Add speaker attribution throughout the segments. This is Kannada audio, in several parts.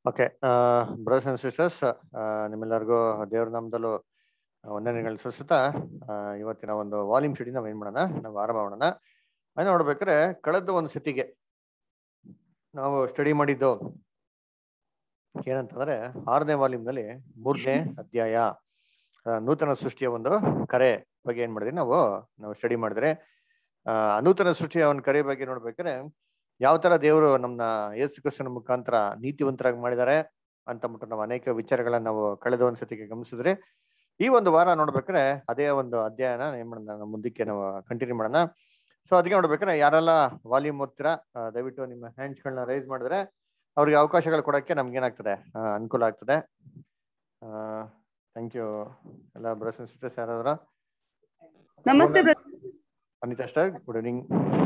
Speaker 1: ಓಕೆ ಬ್ರದರ್ಸ್ ಅಂಡ್ ಸಿಸ್ಟರ್ಸ್ ನಿಮ್ಮೆಲ್ಲರಿಗೂ ದೇವ್ರ ನಾಮದಲ್ಲೂ ವಂದನೆಗಳು ಸಲ್ಲಿಸುತ್ತಾ ಆ, ಇವತ್ತಿನ ಒಂದು ವಾಲ್ಯೂಮ್ ಶೀಟ್ ನಾವು ಏನ್ ಮಾಡೋಣ ನಾವು ಆರಂಭ ಮಾಡೋಣ ಅದು ನೋಡ್ಬೇಕಾದ್ರೆ ಕಳೆದ ಒಂದು ಸತಿಗೆ ನಾವು ಸ್ಟಡಿ ಮಾಡಿದ್ದು ಏನಂತಂದ್ರೆ ಆರನೇ ವಾಲ್ಯೂಮ್ ನಲ್ಲಿ ಮೂರನೇ ಅಧ್ಯಾಯ ಆ, ನೂತನ ಸೃಷ್ಟಿಯ ಒಂದು ಕರೆ ಬಗ್ಗೆ ಏನ್ ಮಾಡಿದ್ವಿ ನಾವು ನಾವು ಸ್ಟಡಿ ಮಾಡಿದ್ರೆ ಆ ನೂತನ ಸೃಷ್ಟಿಯ ಒಂದು ಕರೆ ಬಗ್ಗೆ ನೋಡ್ಬೇಕಾದ್ರೆ ಯಾವ ತರ ದೇವರು ನಮ್ನ ಯೇಸು ಕ್ರಿಸ್ತನ ಮುಖಾಂತರ ನೀತಿವಂತರಾಗಿ ಮಾಡಿದ್ದಾರೆ ಅಂತ ಅಂದ್ಬಿಟ್ಟು ನಾವು ಅನೇಕ ವಿಚಾರಗಳನ್ನ ನಾವು ಕಳೆದ ಒಂದು ಸತಿಗೆ ಗಮನಿಸಿದ್ರೆ ಈ ಒಂದು ವಾರ ನೋಡ್ಬೇಕಾದ್ರೆ ಅದೇ ಒಂದು ಅಧ್ಯಾಯನ ಏನ್ ಮಾಡೋಣ ನಾವು ಮುಂದಕ್ಕೆ ನಾವು ಕಂಟಿನ್ಯೂ ಮಾಡೋಣ ಸೊ ಅದಕ್ಕೆ ನೋಡ್ಬೇಕಾದ್ರೆ ಯಾರೆಲ್ಲ ವಾಲ್ಯೂಮ್ ಓದ್ತೀರಾ ಆ, ದಯವಿಟ್ಟು ನಿಮ್ಮ ಹ್ಯಾಂಡ್ಸ್ಗಳನ್ನ ರೈಸ್ ಮಾಡಿದ್ರೆ ಅವ್ರಿಗೆ ಅವಕಾಶಗಳು ಕೊಡೋಕ್ಕೆ ನಮ್ಗೆ ಏನಾಗ್ತದೆ ಆ, ಅನುಕೂಲ ಆಗ್ತದೆ ಥ್ಯಾಂಕ್ ಯು ಎಲ್ಲ ಬ್ರಸ್ ಸಿಸ್ಟರ್ಸ್ ಯಾರಾದ್ರ
Speaker 2: ನಮಸ್ತೆ brother
Speaker 1: Anita sister good evening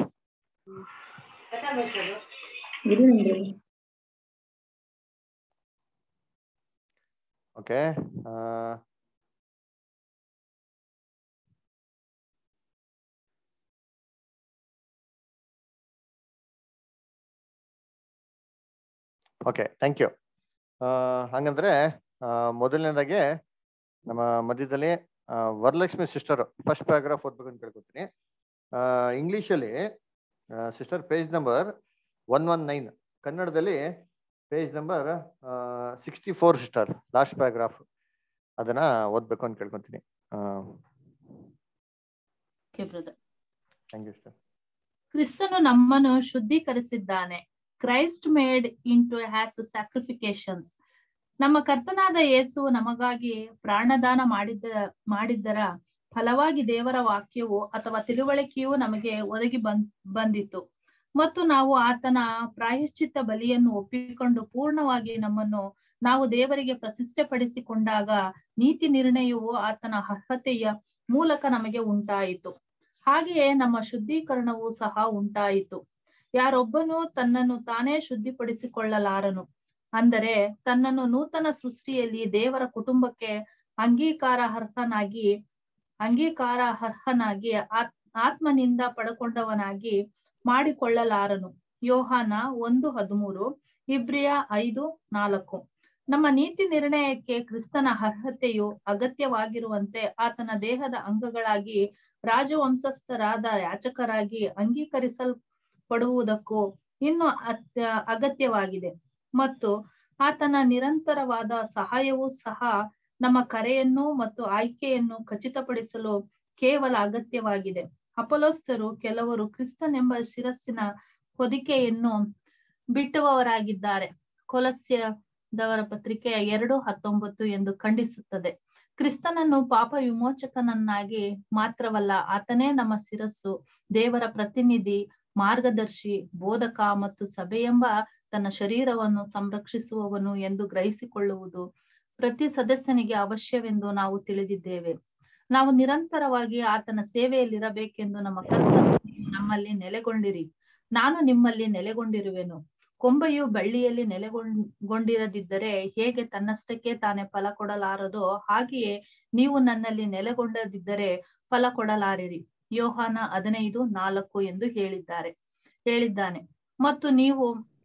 Speaker 1: okay okay thank you ಹಂಗಂದ್ರೆ ಆ, ಮೊದಲನೇದಾಗಿ ನಮ್ಮ ಮಧ್ಯದಲ್ಲಿ ಆ, ವರಲಕ್ಷ್ಮಿ ಸಿಸ್ಟರ್ ಫಸ್ಟ್ ಪ್ಯಾರಾಗ್ರಾಫ್ ಓದ್ಬೇಕು ಅಂತ ಕೇಳ್ಕೊತೀನಿ ಇಂಗ್ಲಿಷಲ್ಲಿ sister page number one one nine ಕನ್ನಡದಲ್ಲಿ page number sixty four sister last paragraph ಅದನ್ನ ಓದ್ಬೇಕು ಅಂತ ಕೇಳ್ಕೊತೀನಿ
Speaker 3: okay brother
Speaker 1: thank you sister
Speaker 3: ಕ್ರಿಸ್ತನು ನಮ್ಮನ್ನು ಶುದ್ಧೀಕರಿಸಿದ್ದಾನೆ Christ made into has sacrifications ನಮ್ಮ ಕರ್ತನಾದ ಯೇಸು ನಮಗಾಗಿ ಪ್ರಾಣದಾನ ಮಾಡಿದ್ದ ಮಾಡಿದ್ದರ ಫಲವಾಗಿ ದೇವರ ವಾಕ್ಯವು ಅಥವಾ ತಿಳುವಳಿಕೆಯು ನಮಗೆ ಒದಗಿ ಬಂದ್ ಬಂದಿತು ಮತ್ತು ನಾವು ಆತನ ಪ್ರಾಯಶ್ಚಿತ್ತ ಬಲಿಯನ್ನು ಒಪ್ಪಿಕೊಂಡು ಪೂರ್ಣವಾಗಿ ನಮ್ಮನ್ನು ನಾವು ದೇವರಿಗೆ ಪ್ರತಿಷ್ಠೆಪಡಿಸಿಕೊಂಡಾಗ ನೀತಿ ನಿರ್ಣಯವು ಆತನ ಅರ್ಹತೆಯ ಮೂಲಕ ನಮಗೆ ಉಂಟಾಯಿತು ಹಾಗೆಯೇ ನಮ್ಮ ಶುದ್ಧೀಕರಣವು ಸಹ ಉಂಟಾಯಿತು ಯಾರೊಬ್ಬನು ತನ್ನನ್ನು ತಾನೇ ಶುದ್ಧಿಪಡಿಸಿಕೊಳ್ಳಲಾರನು ಅಂದರೆ ತನ್ನನ್ನು ನೂತನ ಸೃಷ್ಟಿಯಲ್ಲಿ ದೇವರ ಕುಟುಂಬಕ್ಕೆ ಅಂಗೀಕಾರ ಅರ್ಹನಾಗಿ ಅಂಗೀಕಾರ ಅರ್ಹನಾಗಿ ಆತ್ ಆತ್ಮನಿಂದ ಪಡ್ಕೊಂಡವನಾಗಿ ಮಾಡಿಕೊಳ್ಳಲಾರನು ಯೋಹಾನ ಒಂದು ಹದಿಮೂರು ಇಬ್ರಿಯ ಐದು ನಾಲ್ಕು ನಮ್ಮ ನೀತಿ ನಿರ್ಣಯಕ್ಕೆ ಕ್ರಿಸ್ತನ ಅರ್ಹತೆಯು ಅಗತ್ಯವಾಗಿರುವಂತೆ ಆತನ ದೇಹದ ಅಂಗಗಳಾಗಿ ರಾಜವಂಶಸ್ಥರಾದ ಯಾಚಕರಾಗಿ ಅಂಗೀಕರಿಸಲ್ಪಡುವುದಕ್ಕೂ ಇನ್ನು ಅತ್ಯ ಅಗತ್ಯವಾಗಿದೆ ಮತ್ತು ಆತನ ನಿರಂತರವಾದ ಸಹಾಯವೂ ಸಹ ನಮ್ಮ ಕರೆಯನ್ನು ಮತ್ತು ಆಯ್ಕೆಯನ್ನು ಖಚಿತಪಡಿಸಲು ಕೇವಲ ಅಗತ್ಯವಾಗಿದೆ ಅಪಲೋಸ್ತರು ಕೆಲವರು ಕ್ರಿಸ್ತನೆಂಬ ಶಿರಸ್ಸಿನ ಹೊದಿಕೆಯನ್ನು ಬಿಟ್ಟುವವರಾಗಿದ್ದಾರೆ ಕೊಲಸ್ಯದವರ ಪತ್ರಿಕೆ ಎರಡು ಹತ್ತೊಂಬತ್ತು ಎಂದು ಖಂಡಿಸುತ್ತದೆ ಕ್ರಿಸ್ತನನ್ನು ಪಾಪ ವಿಮೋಚಕನನ್ನಾಗಿ ಮಾತ್ರವಲ್ಲ ಆತನೇ ನಮ್ಮ ಶಿರಸ್ಸು ದೇವರ ಪ್ರತಿನಿಧಿ ಮಾರ್ಗದರ್ಶಿ ಬೋಧಕ ಮತ್ತು ಸಭೆಯೆಂಬ ತನ್ನ ಶರೀರವನ್ನು ಸಂರಕ್ಷಿಸುವವನು ಎಂದು ಗ್ರಹಿಸಿಕೊಳ್ಳುವುದು ಪ್ರತಿ ಸದಸ್ಯನಿಗೆ ಅವಶ್ಯವೆಂದು ನಾವು ತಿಳಿದಿದ್ದೇವೆ ನಾವು ನಿರಂತರವಾಗಿ ಆತನ ಸೇವೆಯಲ್ಲಿರಬೇಕೆಂದು ನಮ್ಮ ಕರ್ತನು ನಮ್ಮಲ್ಲಿ ನೆಲೆಗೊಂಡಿರಿ ನಾನು ನಿಮ್ಮಲ್ಲಿ ನೆಲೆಗೊಂಡಿರುವೆನು ಕೊಂಬೆಯು ಬಳ್ಳಿಯಲ್ಲಿ ನೆಲೆಗೊಂಡಿರದಿದ್ದರೆ ಹೇಗೆ ತನ್ನಷ್ಟಕ್ಕೆ ತಾನೇ ಫಲ ಕೊಡಲಾರದೋ ಹಾಗೆಯೇ ನೀವು ನನ್ನಲ್ಲಿ ನೆಲೆಗೊಂಡದಿದ್ದರೆ ಫಲ ಕೊಡಲಾರಿರಿ ಯೋಹಾನ ಹದಿನೈದು ನಾಲ್ಕು ಎಂದು ಹೇಳಿದ್ದಾರೆ ಹೇಳಿದ್ದಾನೆ ಮತ್ತು ನೀವು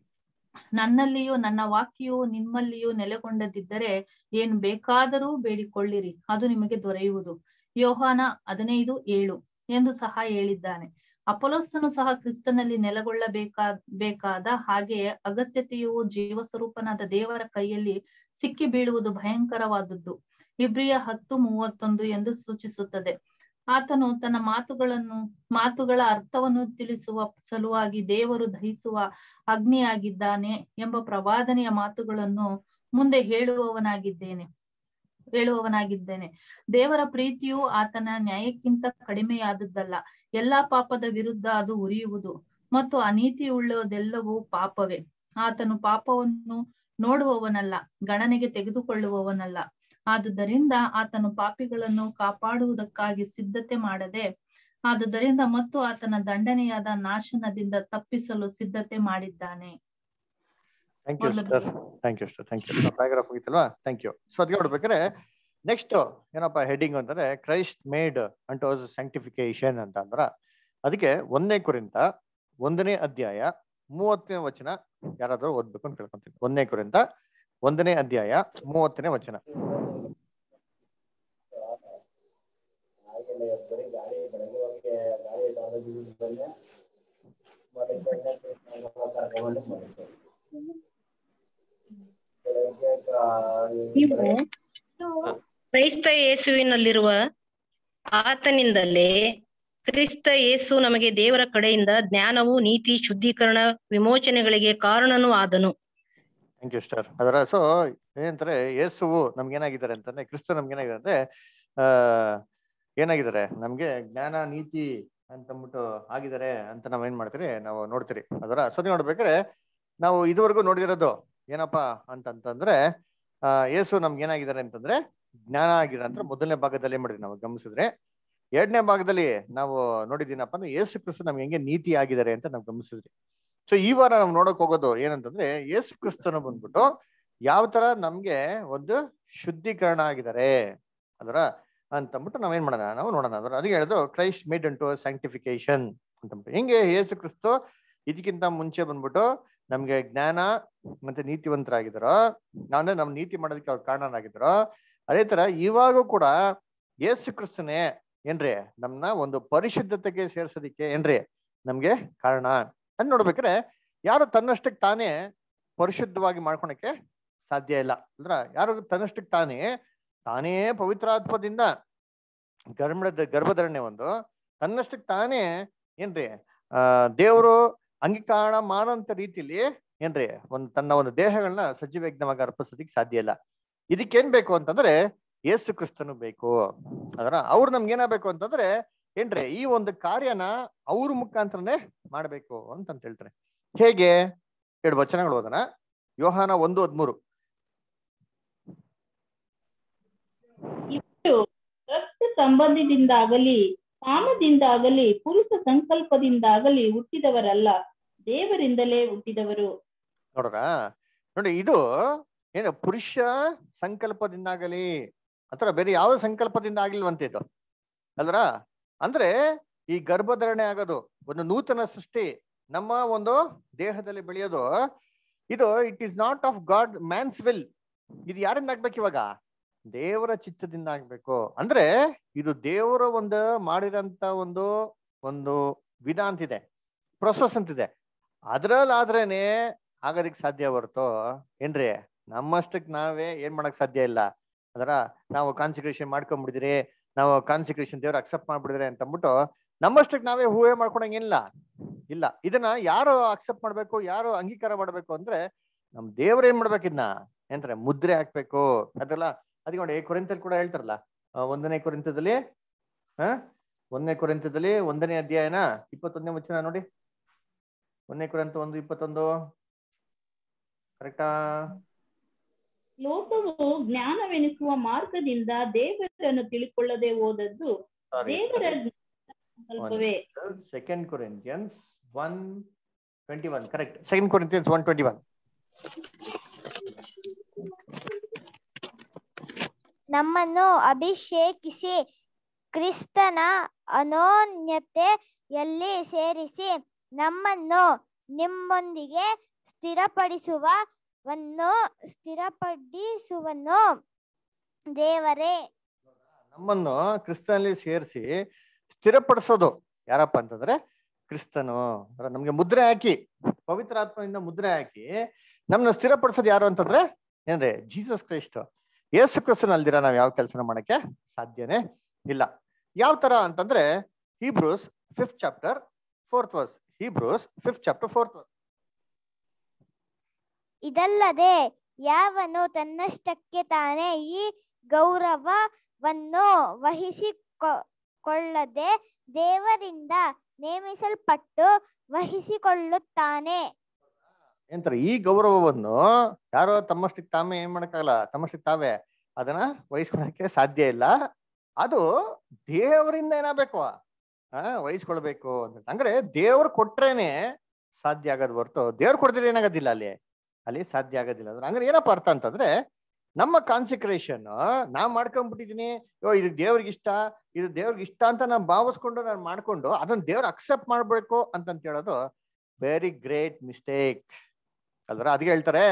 Speaker 3: ನನ್ನಲ್ಲಿಯೂ ನನ್ನ ವಾಕ್ಯವು ನಿಮ್ಮಲ್ಲಿಯೂ ನೆಲೆಗೊಂಡದಿದ್ದರೆ ಏನ್ ಬೇಕಾದರೂ ಬೇಡಿಕೊಳ್ಳಿರಿ ಅದು ನಿಮಗೆ ದೊರೆಯುವುದು ಯೋಹಾನ ಹದಿನೈದು ಏಳು ಎಂದು ಸಹ ಹೇಳಿದ್ದಾನೆ ಅಪೊಲೋಸ್ತನು ಸಹ ಕ್ರಿಸ್ತನಲ್ಲಿ ನೆಲೆಗೊಳ್ಳಬೇಕಾ ಬೇಕಾದ ಹಾಗೆಯೇ ಅಗತ್ಯತೆಯು ಜೀವ ಸ್ವರೂಪನಾದ ದೇವರ ಕೈಯಲ್ಲಿ ಸಿಕ್ಕಿ ಬೀಳುವುದು ಭಯಂಕರವಾದದ್ದು ಇಬ್ರಿಯ ಹತ್ತು ಮೂವತ್ತೊಂದು ಎಂದು ಸೂಚಿಸುತ್ತದೆ ಆತನು ತನ್ನ ಮಾತುಗಳನ್ನು ಮಾತುಗಳ ಅರ್ಥವನ್ನು ತಿಳಿಸುವ ಸಲುವಾಗಿ ದೇವರು ದಹಿಸುವ ಅಗ್ನಿಯಾಗಿದ್ದಾನೆ ಎಂಬ ಪ್ರವಾದನೆಯ ಮಾತುಗಳನ್ನು ಮುಂದೆ ಹೇಳುವವನಾಗಿದ್ದೇನೆ ಹೇಳುವವನಾಗಿದ್ದೇನೆ ದೇವರ ಪ್ರೀತಿಯು ಆತನ ನ್ಯಾಯಕ್ಕಿಂತ ಕಡಿಮೆಯಾದದ್ದಲ್ಲ ಎಲ್ಲಾ ಪಾಪದ ವಿರುದ್ಧ ಅದು ಉರಿಯುವುದು ಮತ್ತು ಅನೀತಿಯುಳ್ಳದೆಲ್ಲವೂ ಪಾಪವೇ ಆತನು ಪಾಪವನ್ನು ನೋಡುವವನಲ್ಲ ಗಣನೆಗೆ ತೆಗೆದುಕೊಳ್ಳುವವನಲ್ಲ ಆದುದರಿಂದ ಆತನು ಪಾಪಿಗಳನ್ನು ಕಾಪಾಡುವುದಕ್ಕಾಗಿ ಸಿದ್ಧತೆ ಮಾಡದೆ ಆದುದರಿಂದ ಮತ್ತು ಆತನ ದಂಡನೆಯಾದ ನಾಶನದಿಂದ ತಪ್ಪಿಸಲು ಸಿದ್ಧತೆ ಮಾಡಿದ್ದಾನೆ
Speaker 1: thank you sir thank you sir thank you paragraph ಹೋಗಿತ್ತಲ್ವಾ ಥ್ಯಾಂಕ್ ಯು ಸೊ ಅದಕ್ಕೆ ನೋಡ್ಬೇಕಾದ್ರೆ ನೆಕ್ಸ್ಟ್ ಏನಪ್ಪ ಹೆಡಿಂಗ್ ಅಂತಂದ್ರೆ Christ made unto was sanctification ಅಂತ ಅಂದ್ರ ಅದಕ್ಕೆ ಒಂದನೇ ಕುರಿತ ಒಂದನೇ ಅಧ್ಯಾಯ ಮೂವತ್ತನೇ ವಚನ ಯಾರಾದ್ರೂ ಓದ್ಬೇಕು ಅಂತ ಕೇಳ್ಕೊಂತೀನಿ ಒಂದನೇ ಕುರಿತ ಒಂದನೇ ಅಧ್ಯಾಯ ಮೂವತ್ತನೇ ವಚನ
Speaker 4: ನೀವು ಕ್ರೈಸ್ತ ಯೇಸುವಿನಲ್ಲಿರುವ ಆತನಿಂದಲೇ ಕ್ರಿಸ್ತ ಯೇಸು ನಮಗೆ ದೇವರ ಕಡೆಯಿಂದ ಜ್ಞಾನವು ನೀತಿ ಶುದ್ಧೀಕರಣ ವಿಮೋಚನೆಗಳಿಗೆ ಕಾರಣನೂ ಆದನು
Speaker 1: ಥ್ಯಾಂಕ್ ಯು ಸ್ಟಾರ್ ಅದರ ಸೊ ಏನಂತಾರೆ ಯೇಸುವು ನಮ್ಗೆ ಏನಾಗಿದ್ದಾರೆ ಅಂತಂದ್ರೆ ಕ್ರಿಸ್ತ ನಮ್ಗೆ ಏನಾಗಿದೆ ಅಂದ್ರೆ ಆ ಏನಾಗಿದ್ದಾರೆ ನಮ್ಗೆ ಜ್ಞಾನ ನೀತಿ ಅಂತಂದ್ಬಿಟ್ಟು ಆಗಿದ್ದಾರೆ ಅಂತ ನಾವ್ ಏನ್ ಮಾಡ್ತೀರಿ ನಾವು ನೋಡ್ತೀರಿ ಅದರ ಸೊ ನೀವು ನೋಡ್ಬೇಕಾದ್ರೆ ನಾವು ಇದುವರೆಗೂ ನೋಡಿರೋದು ಏನಪ್ಪಾ ಅಂತಂತಂದ್ರೆ ಆ ಯೇಸು ನಮ್ಗೆ ಏನಾಗಿದ್ದಾರೆ ಅಂತಂದ್ರೆ ಜ್ಞಾನ ಆಗಿದ್ದಾರೆ ಅಂತ ಮೊದಲನೇ ಭಾಗದಲ್ಲಿ ಏನ್ ಮಾಡಿದ್ವಿ ನಾವು ಗಮನಿಸಿದ್ರೆ ಎರಡನೇ ಭಾಗದಲ್ಲಿ ನಾವು ನೋಡಿದ್ದೀನಪ್ಪ ಅಂದ್ರೆ ಯೇಸು ಕ್ರಿಸ್ತು ನಮ್ಗೆ ಹೆಂಗೆ ನೀತಿ ಆಗಿದ್ದಾರೆ ಅಂತ ನಾವು ಗಮನಿಸಿದ್ರಿ ಸೊ ಈ ವಾರ ನಾವು ನೋಡಕ್ ಹೋಗೋದು ಏನಂತಂದ್ರೆ ಯೇಸು ಕ್ರಿಸ್ತನ ಬಂದ್ಬಿಟ್ಟು ಯಾವ ತರ ನಮ್ಗೆ ಒಂದು ಶುದ್ಧೀಕರಣ ಆಗಿದ್ದಾರೆ ಅದರ ಅಂತಂದ್ಬಿಟ್ಟು ನಾವೇನ್ ಮಾಡೋಣ ನಾವು ನೋಡೋಣ ಅದರ ಅದಕ್ಕೆ ಹೇಳೋದು Christ made unto sanctification ಅಂತಂದ್ಬಿಟ್ಟು ಹಿಂಗೆ ಯೇಸು ಕ್ರಿಸ್ತು ಇದಕ್ಕಿಂತ ಮುಂಚೆ ಬಂದ್ಬಿಟ್ಟು ನಮ್ಗೆ ಜ್ಞಾನ ಮತ್ತೆ ನೀತಿವಂತರಾಗಿದ್ದಾರೋ ಅಂದ್ರೆ ನಮ್ ನೀತಿ ಮಾಡೋದಕ್ಕೆ ಅವ್ರು ಕಾರಣರಾಗಿದ್ದಾರೋ ಅದೇ ತರ ಇವಾಗೂ ಕೂಡ ಯೇಸು ಕ್ರಿಸ್ತನೇ ಏನ್ರಿ ನಮ್ನ ಒಂದು ಪರಿಶುದ್ಧತೆಗೆ ಸೇರ್ಸೋದಿಕ್ಕೆ ಏನ್ರಿ ನಮ್ಗೆ ಕಾರಣ ಅದ್ ನೋಡ್ಬೇಕಾದ್ರೆ ಯಾರು ತನ್ನಷ್ಟಕ್ಕೆ ತಾನೇ ಪರಿಶುದ್ಧವಾಗಿ ಮಾಡ್ಕೊಳಕ್ಕೆ ಸಾಧ್ಯ ಇಲ್ಲ ಅಂದ್ರ ಯಾರು ತನ್ನಷ್ಟಕ್ಕೆ ತಾನೇ ತಾನೇ ಪವಿತ್ರಾತ್ಮದಿಂದ ಗರ್ಭದ ಗರ್ಭಧರಣೆ ಒಂದು ತನ್ನಷ್ಟಕ್ಕೆ ತಾನೇ ಏನ್ರಿ ಆ ದೇವರು ಅಂಗೀಕಾರ ಮಾಡೋಂಥ ರೀತಿಲಿ ಏನ್ರಿ ಒಂದು ತನ್ನ ಒಂದು ದೇಹಗಳನ್ನ ಸಜೀವಯಜ್ಞವಾಗಿ ಅರ್ಪಿಸೋದಿಕ್ ಸಾಧ್ಯ ಇಲ್ಲ ಇದಕ್ಕೇನ್ ಬೇಕು ಅಂತಂದ್ರೆ ಯೇಸು ಕ್ರಿಸ್ತನು ಬೇಕು ಅದರ ಅವ್ರು ನಮ್ಗೆ ಏನಾಗಬೇಕು ಅಂತಂದ್ರೆ ಏನ್ರಿ ಈ ಒಂದು ಕಾರ್ಯನ ಅವ್ರ ಮುಖಾಂತರನೇ ಮಾಡ್ಬೇಕು ಅಂತಂತ ಹೇಳ್ತಾರೆ ಹೇಗೆ ಎರಡು ವಚನಗಳು ಓದೋಣ ಯೋಹಾನ ಒಂದು ಹದ್ಮೂರು
Speaker 5: ಇವರು ರಕ್ತ ಸಂಬಂಧದಿಂದಾಗಲಿ ಕಾಮದಿಂದಾಗಲಿ ಪುರುಷ ಸಂಕಲ್ಪದಿಂದಾಗಲಿ ಹುಟ್ಟಿದವರಲ್ಲ ದೇವರಿಂದಲೇ ಹುಟ್ಟಿದವರು
Speaker 1: ನೋಡ್ರ ನೋಡಿ ಇದು ಏನು ಪುರುಷ ಸಂಕಲ್ಪದಿಂದಾಗಲಿ ಅಥವಾ ಬೇರೆ ಯಾವ ಸಂಕಲ್ಪದಿಂದ ಆಗಿಲ್ವಂತೆ ಇದು ಅಲ್ರ ಅಂದ್ರೆ ಈ ಗರ್ಭಧಾರಣೆ ಆಗೋದು ಒಂದು ನೂತನ ಸೃಷ್ಟಿ ನಮ್ಮ ಒಂದು ದೇಹದಲ್ಲಿ ಬೆಳೆಯೋದು ಇದು it is not of God man's will ಇದು ಯಾರಿಂದ ಆಗ್ಬೇಕು ಇವಾಗ ದೇವರ ಚಿತ್ತದಿಂದ ಆಗ್ಬೇಕು ಅಂದ್ರೆ ಇದು ದೇವರ ಒಂದು ಮಾಡಿರಂತ ಒಂದು ಒಂದು ವಿಧ ಅಂತಿದೆ ಪ್ರೊಸೆಸ್ ಅಂತಿದೆ ಅದ್ರಲ್ಲಾದ್ರೇನೆ ಆಗೋದಿಕ್ ಸಾಧ್ಯ ಹೊರತು ಏನ್ರಿ ನಮ್ಮಷ್ಟಕ್ ನಾವೇ ಏನ್ ಮಾಡಕ್ ಸಾಧ್ಯ ಇಲ್ಲ ಅದರ ನಾವು ಕಾನ್ಸಿಕ್ರೇಷನ್ ಮಾಡ್ಕೊಂಡ್ಬಿಡಿದ್ರಿ ನಾವು ಕಾನ್ಸಿಕ್ರೇಷನ್ ದೇವ್ರ ಅಕ್ಸೆಪ್ಟ್ ಮಾಡ್ಬಿಡಿದ್ರೆ ಅಂತ ಅಂದ್ಬಿಟ್ಟು ನಮ್ಮಷ್ಟಕ್ಕೆ ನಾವೇ ಹೂವೇ ಮಾಡ್ಕೊಳಂಗಿಲ್ಲ ಇಲ್ಲ ಇದನ್ನ ಯಾರು ಅಕ್ಸೆಪ್ಟ್ ಮಾಡ್ಬೇಕು ಯಾರು ಅಂಗೀಕಾರ ಮಾಡ್ಬೇಕು ಅಂದ್ರೆ ನಮ್ ದೇವ್ರ ಏನ್ ಮಾಡ್ಬೇಕು ಇದನ್ನ ಏನಂತಾರೆ ಮುದ್ರೆ ಹಾಕ್ಬೇಕು ಅದೆಲ್ಲ ಅದಕ್ಕೆ ನೋಡಿ ಕೊರಿಂತಲ್ಲಿ ಕೂಡ ಹೇಳ್ತಾರಲ್ಲ ಆ, ಒಂದನೇ ಕೊರಿಂತದಲ್ಲಿ ಹ ಒಂದನೇ ಕೊರಿಂತದಲ್ಲಿ ಒಂದನೇ ಅಧ್ಯಾಯನ ಇಪ್ಪತ್ತೊಂದನೇ ವಚನ ನೋಡಿ ಒಂದನೇ ಕೊರಿಂತ ಒಂದು ಇಪ್ಪತ್ತೊಂದು ಕರೆಕ್ಟಾ
Speaker 5: ಲೋಕವು ಜ್ಞಾನವೆನಿಸುವ ಮಾರ್ಗದಿಂದ ದೇವರನ್ನು ತಿಳ್ಕೊಳ್ಳದೆ ಹೋದದ್ದು ದೇವರ ಸಂಕಲ್ಪವೇ
Speaker 1: second Corinthians one twenty one correct second Corinthians one twenty one
Speaker 6: ನಮ್ಮನ್ನು ಅಭಿಷೇಕಿಸಿ ಕ್ರಿಸ್ತನ ಅನೋನ್ಯತೆಯಲ್ಲಿ ಸೇರಿಸಿ ನಮ್ಮನ್ನು ನಿಮ್ಮೊಂದಿಗೆ ಸ್ಥಿರಪಡಿಸುವವನ್ನು ಸ್ಥಿರಪಡಿಸುವನು ದೇವರೇ
Speaker 1: ನಮ್ಮನ್ನು ಕ್ರಿಸ್ತನಲ್ಲಿ ಸೇರಿಸಿ ಸ್ಥಿರಪಡಿಸೋದು ಯಾರಪ್ಪ ಅಂತಂದ್ರೆ ಕ್ರಿಸ್ತನು ಅಂದ್ರೆ ನಮ್ಗೆ ಮುದ್ರೆ ಹಾಕಿ ಪವಿತ್ರ ಆತ್ಮದಿಂದ ಮುದ್ರೆ ಹಾಕಿ ನಮ್ನ ಸ್ಥಿರಪಡಿಸೋದು ಯಾರು ಅಂತಂದ್ರೆ ಏನ್ರಿ ಜೀಸಸ್ ಕ್ರೈಸ್ಟ್ ಯೇಸು ಕ್ರಿಸ್ತನ ಅಲ್ದಿರ ನಾವ್ ಯಾವ ಕೆಲಸನ ಮಾಡಕ್ಕೆ ಸಾಧ್ಯನೇ ಇಲ್ಲ ಯಾವ ತರ ಅಂತಂದ್ರೆ Hebrews fifth chapter fourth verse Hebrews fifth chapter fourth verse
Speaker 6: ಇದಲ್ಲದೆ ಯಾವನು ತನ್ನಷ್ಟಕ್ಕೆ ತಾನೇ ಈ ಗೌರವವನ್ನು ವಹಿಸಿಕೊಳ್ಳದೆ ದೇವರಿಂದ ನೇಮಿಸಲ್ಪಟ್ಟು ವಹಿಸಿಕೊಳ್ಳುತ್ತಾನೆ
Speaker 1: ಏನಂತಾರೆ ಈ ಗೌರವವನ್ನು ಯಾರೋ ತಮ್ಮಷ್ಟಕ್ಕೆ ತಾವೇ ಏನ್ ಮಾಡಕ್ಕಾಗಲ್ಲ ತಮ್ಮಷ್ಟಕ್ಕೆ ತಾವೇ ಅದನ್ನ ವಹಿಸ್ಕೊಳಕ್ಕೆ ಸಾಧ್ಯ ಇಲ್ಲ ಅದು ದೇವರಿಂದ ಏನಾಗಬೇಕು ಆ ವಹಿಸ್ಕೊಳ್ಬೇಕು ಅಂತ ಅಂದ್ರೆ ದೇವ್ರು ಕೊಟ್ರೇನೆ ಸಾಧ್ಯ ಆಗೋದು ಹೊರ್ತು ದೇವ್ರು ಕೊಡ್ದಿದ್ರೆ ಏನಾಗೋದಿಲ್ಲ ಅಲ್ಲಿ ಅಲ್ಲಿ ಸಾಧ್ಯ ಆಗೋದಿಲ್ಲ ಅಂದ್ರೆ ಹಂಗಾರೆ ಏನಪ್ಪ ಅರ್ಥ ಅಂತಂದ್ರೆ ನಮ್ಮ ಕಾನ್ಸಿಕ್ರೇಷನ್ ನಾವ್ ಮಾಡ್ಕೊಂಡ್ಬಿಟ್ಟಿದೀನಿ ಯೋ ಇದು ದೇವ್ರಿಗೆ ಇಷ್ಟ ಇದು ದೇವ್ರಿಗೆ ಇಷ್ಟ ಅಂತ ನಾನು ಭಾವಿಸ್ಕೊಂಡು ನಾನು ಮಾಡ್ಕೊಂಡು ಅದನ್ನ ದೇವ್ರು ಅಕ್ಸೆಪ್ಟ್ ಮಾಡ್ಬೇಕು ಅಂತಂತ ಹೇಳೋದು ವೆರಿ ಗ್ರೇಟ್ ಮಿಸ್ಟೇಕ್ ಅಲ್ರ ಅದಕ್ಕೆ ಹೇಳ್ತಾರೆ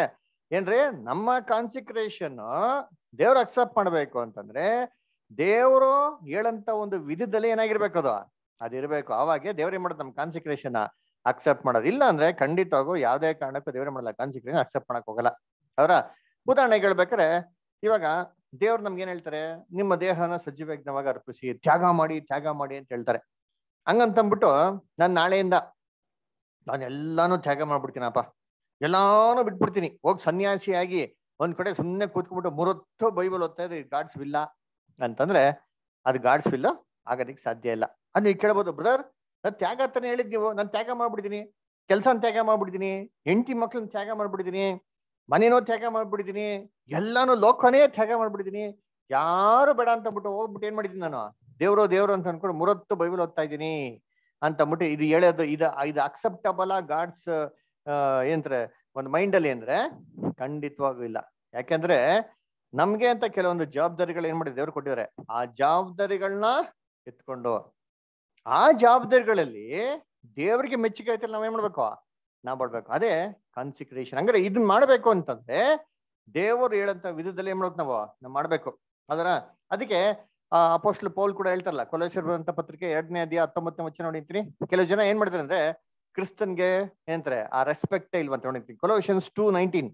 Speaker 1: ಏನ್ರಿ ನಮ್ಮ ಕಾನ್ಸಿಕ್ರೇಷನ್ ದೇವ್ರು ಅಕ್ಸೆಪ್ಟ್ ಮಾಡ್ಬೇಕು ಅಂತಂದ್ರೆ ದೇವರು ಹೇಳಂತ ಒಂದು ವಿಧದಲ್ಲಿ ಏನಾಗಿರ್ಬೇಕು ಅದು ಅದಿರ್ಬೇಕು ಅವಾಗೆ ದೇವ್ರ ಏನ್ ಮಾಡೋದು ನಮ್ಮ ಕಾನ್ಸಿಕ್ರೇಷನ್ ಅಕ್ಸೆಪ್ಟ್ ಮಾಡೋದು ಇಲ್ಲ ಅಂದ್ರೆ ಖಂಡಿತವಾಗೂ ಯಾವ್ದೇ ಕಾರಣಕ್ಕೂ ದೇವ್ರ ಮಾಡಲ್ಲ ಕಾನ್ಸಿಕ್ರೇಷನ್ ಅಕ್ಸೆಪ್ಟ್ ಮಾಡಕ್ ಹೋಗಲ್ಲ ಅವರ ಉದಾಹರಣೆಗೆ ಹೇಳ್ಬೇಕಾರೆ ಇವಾಗ ದೇವ್ರು ನಮ್ಗೆ ಏನ್ ಹೇಳ್ತಾರೆ ನಿಮ್ಮ ದೇಹನ ಸಜೀವಜ್ಞವಾಗಿ ಅರ್ಪಿಸಿ ತ್ಯಾಗ ಮಾಡಿ ತ್ಯಾಗ ಮಾಡಿ ಅಂತ ಹೇಳ್ತಾರೆ ಹಂಗಂತಂದ್ಬಿಟ್ಟು ನಾನು ನಾಳೆಯಿಂದ ನಾನು ಎಲ್ಲಾನು ತ್ಯಾಗ ಮಾಡ್ಬಿಡ್ತೀನಪ್ಪ ಎಲ್ಲಾನು ಬಿಟ್ಬಿಡ್ತೀನಿ ಹೋಗಿ ಸನ್ಯಾಸಿಯಾಗಿ ಒಂದ್ ಕಡೆ ಸುಮ್ಮನೆ ಕೂತ್ಕೊಂಡ್ಬಿಟ್ಟು ಮೂರೊತ್ತು ಬೈಬಲ್ ಓದ್ತಾ ಇದ್ರೆ ಗಾಡ್ಸ್ ವಿಲ್ಲ ಅಂತಂದ್ರೆ ಅದು ಗಾಡ್ಸ್ ವಿಲ್ಲ ಆಗೋದಕ್ಕೆ ಸಾಧ್ಯ ಇಲ್ಲ ಅದು ನೀವು ಕೇಳ್ಬೋದು ಬ್ರದರ್ ನಾನು ತ್ಯಾಗ ಅಂತಾನೆ ಹೇಳಿದ್ ನೀವು ನಾನು ತ್ಯಾಗ ಮಾಡ್ಬಿಡ್ತೀನಿ ಕೆಲಸ ತ್ಯಾಗ ಮಾಡ್ಬಿಡ್ತೀನಿ ಹೆಂಡತಿ ಮಕ್ಳನ್ನ ತ್ಯಾಗ ಮಾಡ್ಬಿಡ್ತೀನಿ ಮನೇನೋ ತ್ಯಾಗ ಮಾಡ್ಬಿಡ್ತೀನಿ ಎಲ್ಲಾನು ಲೋಕನೇ ತ್ಯಾಗ ಮಾಡ್ಬಿಡ್ತೀನಿ ಯಾರು ಬೇಡ ಅಂತ ಬಿಟ್ಟು ಹೋಗ್ಬಿಟ್ಟು ಏನ್ ಮಾಡಿದೀನಿ ನಾನು ದೇವ್ರು ದೇವ್ರು ಅಂತ ಅನ್ಕೊಂಡು ಮೂರೊತ್ತು ಬೈಬಲ್ ಓದ್ತಾ ಇದ್ದೀನಿ ಅಂತ ಅಂದ್ಬಿಟ್ಟು ಇದು ಹೇಳೋದು ಇದು ಇದು ಅಕ್ಸೆಪ್ಟಬಲ್ ಗಾಡ್ಸ್ ಏನಂತಾರೆ ಒಂದು ಮೈಂಡ್ ಅಲ್ಲಿ ಅಂದ್ರೆ ಖಂಡಿತವಾಗೂ ಇಲ್ಲ ಯಾಕೆಂದ್ರೆ ನಮ್ಗೆ ಅಂತ ಕೆಲವೊಂದು ಜವಾಬ್ದಾರಿಗಳು ಏನ್ ಮಾಡಿದ್ರು ದೇವ್ರು ಕೊಟ್ಟಿದ್ದಾರೆ ಆ ಜವಾಬ್ದಾರಿಗಳನ್ನ ಎತ್ಕೊಂಡು ಆ ಜವಾಬ್ದಾರಿಗಳಲ್ಲಿ ದೇವರಿಗೆ ಮೆಚ್ಚುಗೆ ಆಯ್ತಲ್ಲ ನಾವೇನ್ ಮಾಡ್ಬೇಕು ನಾವ್ ಮಾಡ್ಬೇಕು ಅದೇ ಕಾನ್ಸಿಕ್ರೇಷನ್ ಹಂಗಾರೆ ಇದನ್ನ ಮಾಡ್ಬೇಕು ಅಂತಂದ್ರೆ ದೇವರು ಹೇಳಂತ ವಿಧದಲ್ಲಿ ಏನ್ ಮಾಡ್ಬೇಕು ನಾವು ನಾವು ಮಾಡ್ಬೇಕು ಅದರ ಅದಕ್ಕೆ ಆ ಅಪೋಸ್ಟ್ಲ್ ಪೌಲ್ ಕೂಡ ಹೇಳ್ತಾರಲ್ಲ ಕೊಲೇಶ್ವರ ಅಂತ ಪತ್ರಿಕೆ ಎರಡನೇ ಅಧ್ಯಾಯ ಹತ್ತೊಂಬತ್ತನೇ ವಚನ ನೋಡಿರ್ತೀನಿ ಕೆಲವು ಜನ ಏನ್ ಮಾಡ್ತಾರೆ ಅಂದ್ರೆ ಕ್ರಿಸ್ತನ್ಗೆ ಏನಂತಾರೆ ಆ ರೆಸ್ಪೆಕ್ಟ್ ಇಲ್ವಂತ ನೋಡಿರ್ತೀನಿ ಕೊಲೋಷನ್ಸ್ ಟೂ ನೈನ್ಟೀನ್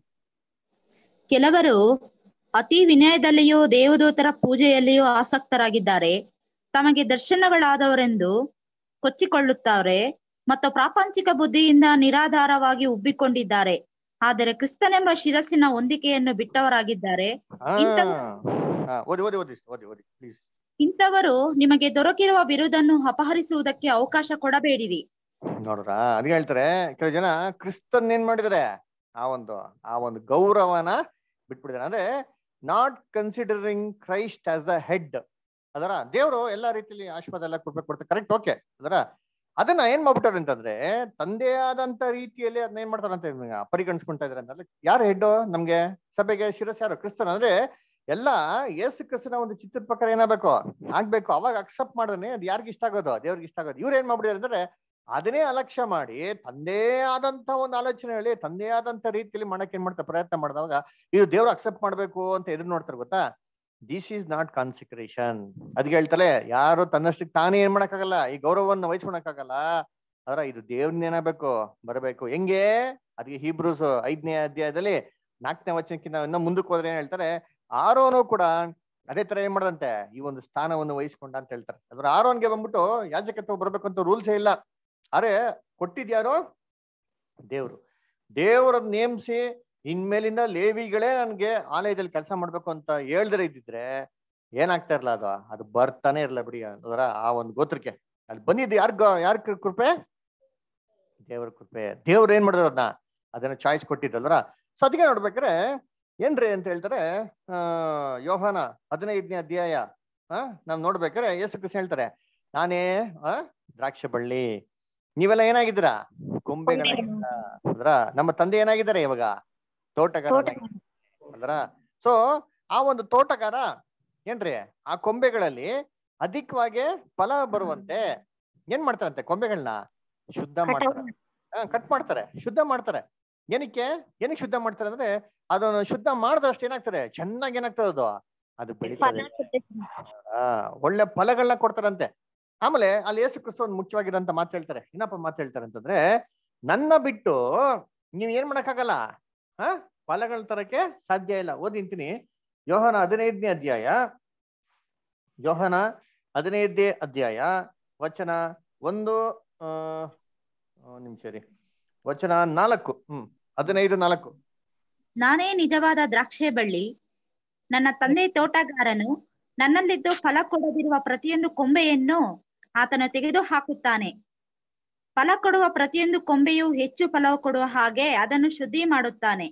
Speaker 7: ಕೆಲವರು ಅತಿ ವಿನಯದಲ್ಲಿಯೂ ದೇವದೂತರ ಪೂಜೆಯಲ್ಲಿಯೂ ಆಸಕ್ತರಾಗಿದ್ದಾರೆ ತಮಗೆ ದರ್ಶನಗಳಾದವರೆಂದು ಕೊಚ್ಚಿಕೊಳ್ಳುತ್ತಾರೆ ಮತ್ತು ಪ್ರಾಪಂಚಿಕ ಬುದ್ಧಿಯಿಂದ ನಿರಾಧಾರವಾಗಿ ಉಬ್ಬಿಕೊಂಡಿದ್ದಾರೆ ಆದರೆ ಕ್ರಿಸ್ತನೆಂಬ ಶಿರಸ್ಸಿನ ಹೊಂದಿಕೆಯನ್ನು ಬಿಟ್ಟವರಾಗಿದ್ದಾರೆ ಇಂಥ-
Speaker 1: ಹಾ ಓದಿ ಓದಿ ಓದಿ ಓದಿ ಓದಿ ಪ್ಲೀಸ್
Speaker 7: ಇಂಥವರು ನಿಮಗೆ ದೊರಕಿರುವ ಬಿರುದನ್ನು ಅಪಹರಿಸುವುದಕ್ಕೆ ಅವಕಾಶ ಕೊಡಬೇಡಿರಿ
Speaker 1: ನೋಡ್ರ ಅದ್ ಹೇಳ್ತಾರೆ ಕೆಲವು ಜನ ಕ್ರಿಸ್ತನ್ ಏನ್ ಮಾಡಿದಾರೆ ಆ ಒಂದು ಆ ಒಂದು ಗೌರವನ ಬಿಟ್ಬಿಡಿದಾರೆ ಅಂದ್ರೆ not considering Christ as the head ಅದರ ದೇವರು ಎಲ್ಲಾ ರೀತಿಯಲ್ಲಿ ಆಶೀರ್ವಾದ ಎಲ್ಲ ಕೊಡ್ಬೇಕು ಕೊಡ್ತಾರೆ ಕರೆಕ್ಟ್ ಓಕೆ ಅದರ ಅದನ್ನ ಏನ್ ಮಾಡ್ಬಿಟ್ಟಾರೆ ಅಂತಂದ್ರೆ ತಂದೆ ಆದಂತ ರೀತಿಯಲ್ಲಿ ಅದನ್ನ ಏನ್ ಮಾಡ್ತಾರಂತ ಇವಾಗ ಪರಿಗಣಿಸ್ಕೊಂತಾ ಇದಾರೆ ಅಂತಂದ್ರೆ ಯಾರು ಹೆಡ್ ನಮ್ಗೆ ಸಭೆಗೆ ಶಿರಸ್ ಯಾರು ಕ್ರಿಸ್ತನ್ ಅಂದ್ರೆ ಎಲ್ಲ ಯೇಸು ಕ್ರಿಸ್ತನ ಒಂದು ಚಿತ್ರದ ಪ್ರಕಾರ ಏನಾಗಬೇಕು ಆಗ್ಬೇಕು ಅವಾಗ ಅಕ್ಸೆಪ್ಟ್ ಮಾಡಿದ್ರೆ ಅದು ಯಾರಿಗ ಇಷ್ಟ ಆಗೋದು ದೇವ್ರಿಗೆ ಇಷ್ಟ ಆಗೋದು ಇವ್ರು ಏನ್ ಮಾಡ್ಬಿಡಿದಾರೆ ಅಂದ್ರೆ ಅದನ್ನೇ ಅಲಕ್ಷ್ಯ ಮಾಡಿ ತಂದೇ ಆದಂತ ಒಂದು ಆಲೋಚನೆ ಹೇಳಿ ತಂದೇ ಆದಂತ ರೀತಿಯಲ್ಲಿ ಮಾಡಕ್ ಏನ್ ಮಾಡ್ತಾರೆ ಪ್ರಯತ್ನ ಮಾಡಿದವಾಗ ಇದು ದೇವ್ರು ಅಕ್ಸೆಪ್ಟ್ ಮಾಡ್ಬೇಕು ಅಂತ ಎದುರು ನೋಡ್ತಾರೆ ಗೊತ್ತಾ ದಿಸ್ ಈಸ್ ನಾಟ್ ಕಾನ್ಸಿಕ್ರೇಷನ್ ಅದಕ್ಕೆ ಹೇಳ್ತಲೆ ಯಾರು ತನ್ನಷ್ಟಕ್ಕೆ ತಾನೇ ಏನ್ ಮಾಡಕ್ಕಾಗಲ್ಲ ಈ ಗೌರವವನ್ನು ವಹಿಸ್ಕೊಳಕ್ಕಾಗಲ್ಲ ಅದರ ಇದು ದೇವ್ರನ್ನ ಏನಾಗಬೇಕು ಬರಬೇಕು ಹೆಂಗೆ ಅದಕ್ಕೆ ಹೀಬ್ರೂಸ್ ಐದನೇ ಅಧ್ಯಾಯದಲ್ಲಿ ನಾಲ್ಕನೇ ವಚನಕ್ಕಿಂತ ಇನ್ನೂ ಮುಂದಕ್ಕೆ ಹೋದ್ರೆ ಏನ್ ಹೇಳ್ತಾರೆ ಆರೋನು ಕೂಡ ಅದೇ ತರ ಏನ್ ಮಾಡದಂತೆ ಈ ಒಂದು ಸ್ಥಾನವನ್ನು ವಹಿಸ್ಕೊಂಡ ಅಂತ ಹೇಳ್ತಾರೆ ಅದ್ರ ಆರೋನ್ಗೆ ಬಂದ್ಬಿಟ್ಟು ಯಾಜಕತ್ವ ಬರ್ಬೇಕು ಅಂತ ರೂಲ್ಸೇ ಇಲ್ಲ ಅರೆ ಕೊಟ್ಟಿದ್ಯಾರೋ ದೇವ್ರು ದೇವರನ್ನ ನೇಮಿಸಿ ಇನ್ಮೇಲಿಂದ ಲೇವಿಗಳೇ ನನ್ಗೆ ಆಲಯದಲ್ಲಿ ಕೆಲಸ ಮಾಡ್ಬೇಕು ಅಂತ ಹೇಳ್ದ್ರೆ ಇದ್ದಿದ್ರೆ ಏನಾಗ್ತಾ ಇರ್ಲ ಅದು ಅದು ಬರ್ತಾನೆ ಇರ್ಲ ಬಿಡಿ ಅದರ ಆ ಒಂದು ಗೋತ್ರಕ್ಕೆ ಅಲ್ಲಿ ಬಂದಿದ್ದು ಯಾರ್ಗ ಯಾರ ಕೃಪೆ ದೇವ್ರ ಕೃಪೆ ದೇವ್ರು ಏನ್ ಮಾಡಿದ್ರು ಅದನ್ನ ಅದನ್ನ ಚಾಯ್ಸ್ ಕೊಟ್ಟಿದ್ದಲ್ವರ ಸೊ ಅದಕ್ಕೆ ನೋಡ್ಬೇಕಾರೆ ಏನ್ರಿ ಅಂತ ಹೇಳ್ತಾರೆ ಆ ಯೋಹಾನ ಹದಿನೈದನೇ ಅಧ್ಯಾಯ ಆ ನಾವ್ ನೋಡ್ಬೇಕಾರೆ ಯೇಸು ಕೃಷ್ಣ ಹೇಳ್ತಾರೆ ನಾನೇ ಆ ದ್ರಾಕ್ಷ ಬಳ್ಳಿ ನೀವೆಲ್ಲ ಏನಾಗಿದ್ದೀರಾ ಕೊಂಬೆಗಳಾಗಿದ್ದೀರಾ ಅಂದ್ರ ನಮ್ಮ ತಂದೆ ಏನಾಗಿದ್ದಾರೆ ಇವಾಗ ತೋಟಗಾರ ಅಂದ್ರ ಸೊ ಆ ಒಂದು ತೋಟಗಾರ ಏನ್ರಿ ಆ ಕೊಂಬೆಗಳಲ್ಲಿ ಅಧಿಕವಾಗಿ ಫಲ ಬರುವಂತೆ ಏನ್ ಮಾಡ್ತಾರಂತೆ ಕೊಂಬೆಗಳನ್ನ ಶುದ್ಧ ಮಾಡ್ತಾರೆ ಕಟ್ ಮಾಡ್ತಾರೆ ಶುದ್ಧ ಮಾಡ್ತಾರೆ ಏನಕ್ಕೆ ಏನಕ್ಕೆ ಶುದ್ಧ ಮಾಡ್ತಾರೆ ಅಂದ್ರೆ ಅದನ್ನು ಶುದ್ಧ ಮಾಡಿದಷ್ಟು ಏನಾಗ್ತದೆ ಚೆನ್ನಾಗಿ ಏನಾಗ್ತದೆ ಅದು ಅದು ಬೆಳೀತದೆ ಆ ಒಳ್ಳೆ ಫಲಗಳನ್ನ ಕೊಡ್ತಾರಂತೆ ಆಮೇಲೆ ಅಲ್ಲಿ ಯೇಸು ಕ್ರಿಸ್ತ ಒಂದು ಮುಖ್ಯವಾಗಿರೋಂತ ಮಾತು ಹೇಳ್ತಾರೆ ಏನಪ್ಪ ಮಾತು ಹೇಳ್ತಾರೆ ಅಂತಂದ್ರೆ ನನ್ನ ಬಿಟ್ಟು ನೀವ್ ಏನ್ ಮಾಡಕ್ಕಾಗಲ್ಲ ಹ ಫಲಗಳ ತರಕ್ಕೆ ಸಾಧ್ಯ ಇಲ್ಲ ಓದಿಂತೀನಿ ಯೋಹನ ಹದಿನೈದನೇ ಅಧ್ಯಾಯ ಯೋಹನ ಹದಿನೈದನೇ ಅಧ್ಯಾಯ ವಚನ ಒಂದು ಆ ನಿಮಿಷ ರೀ ವಚನ ನಾಲ್ಕು ಹ್ಮ್ ಹದಿನೈದು ನಾಲ್ಕು
Speaker 7: ನಾನೇ ನಿಜವಾದ ದ್ರಾಕ್ಷೆ ಬಳ್ಳಿ ನನ್ನ ತಂದೆ ತೋಟಗಾರನು ನನ್ನಲ್ಲಿದ್ದು ಫಲ ಕೊಡದಿರುವ ಪ್ರತಿಯೊಂದು ಕೊಂಬೆಯನ್ನು ಆತನು ತೆಗೆದು ಹಾಕುತ್ತಾನೆ ಫಲ ಕೊಡುವ ಪ್ರತಿಯೊಂದು ಕೊಂಬೆಯು ಹೆಚ್ಚು ಫಲ ಕೊಡುವ ಹಾಗೆ ಅದನ್ನು ಶುದ್ಧಿ ಮಾಡುತ್ತಾನೆ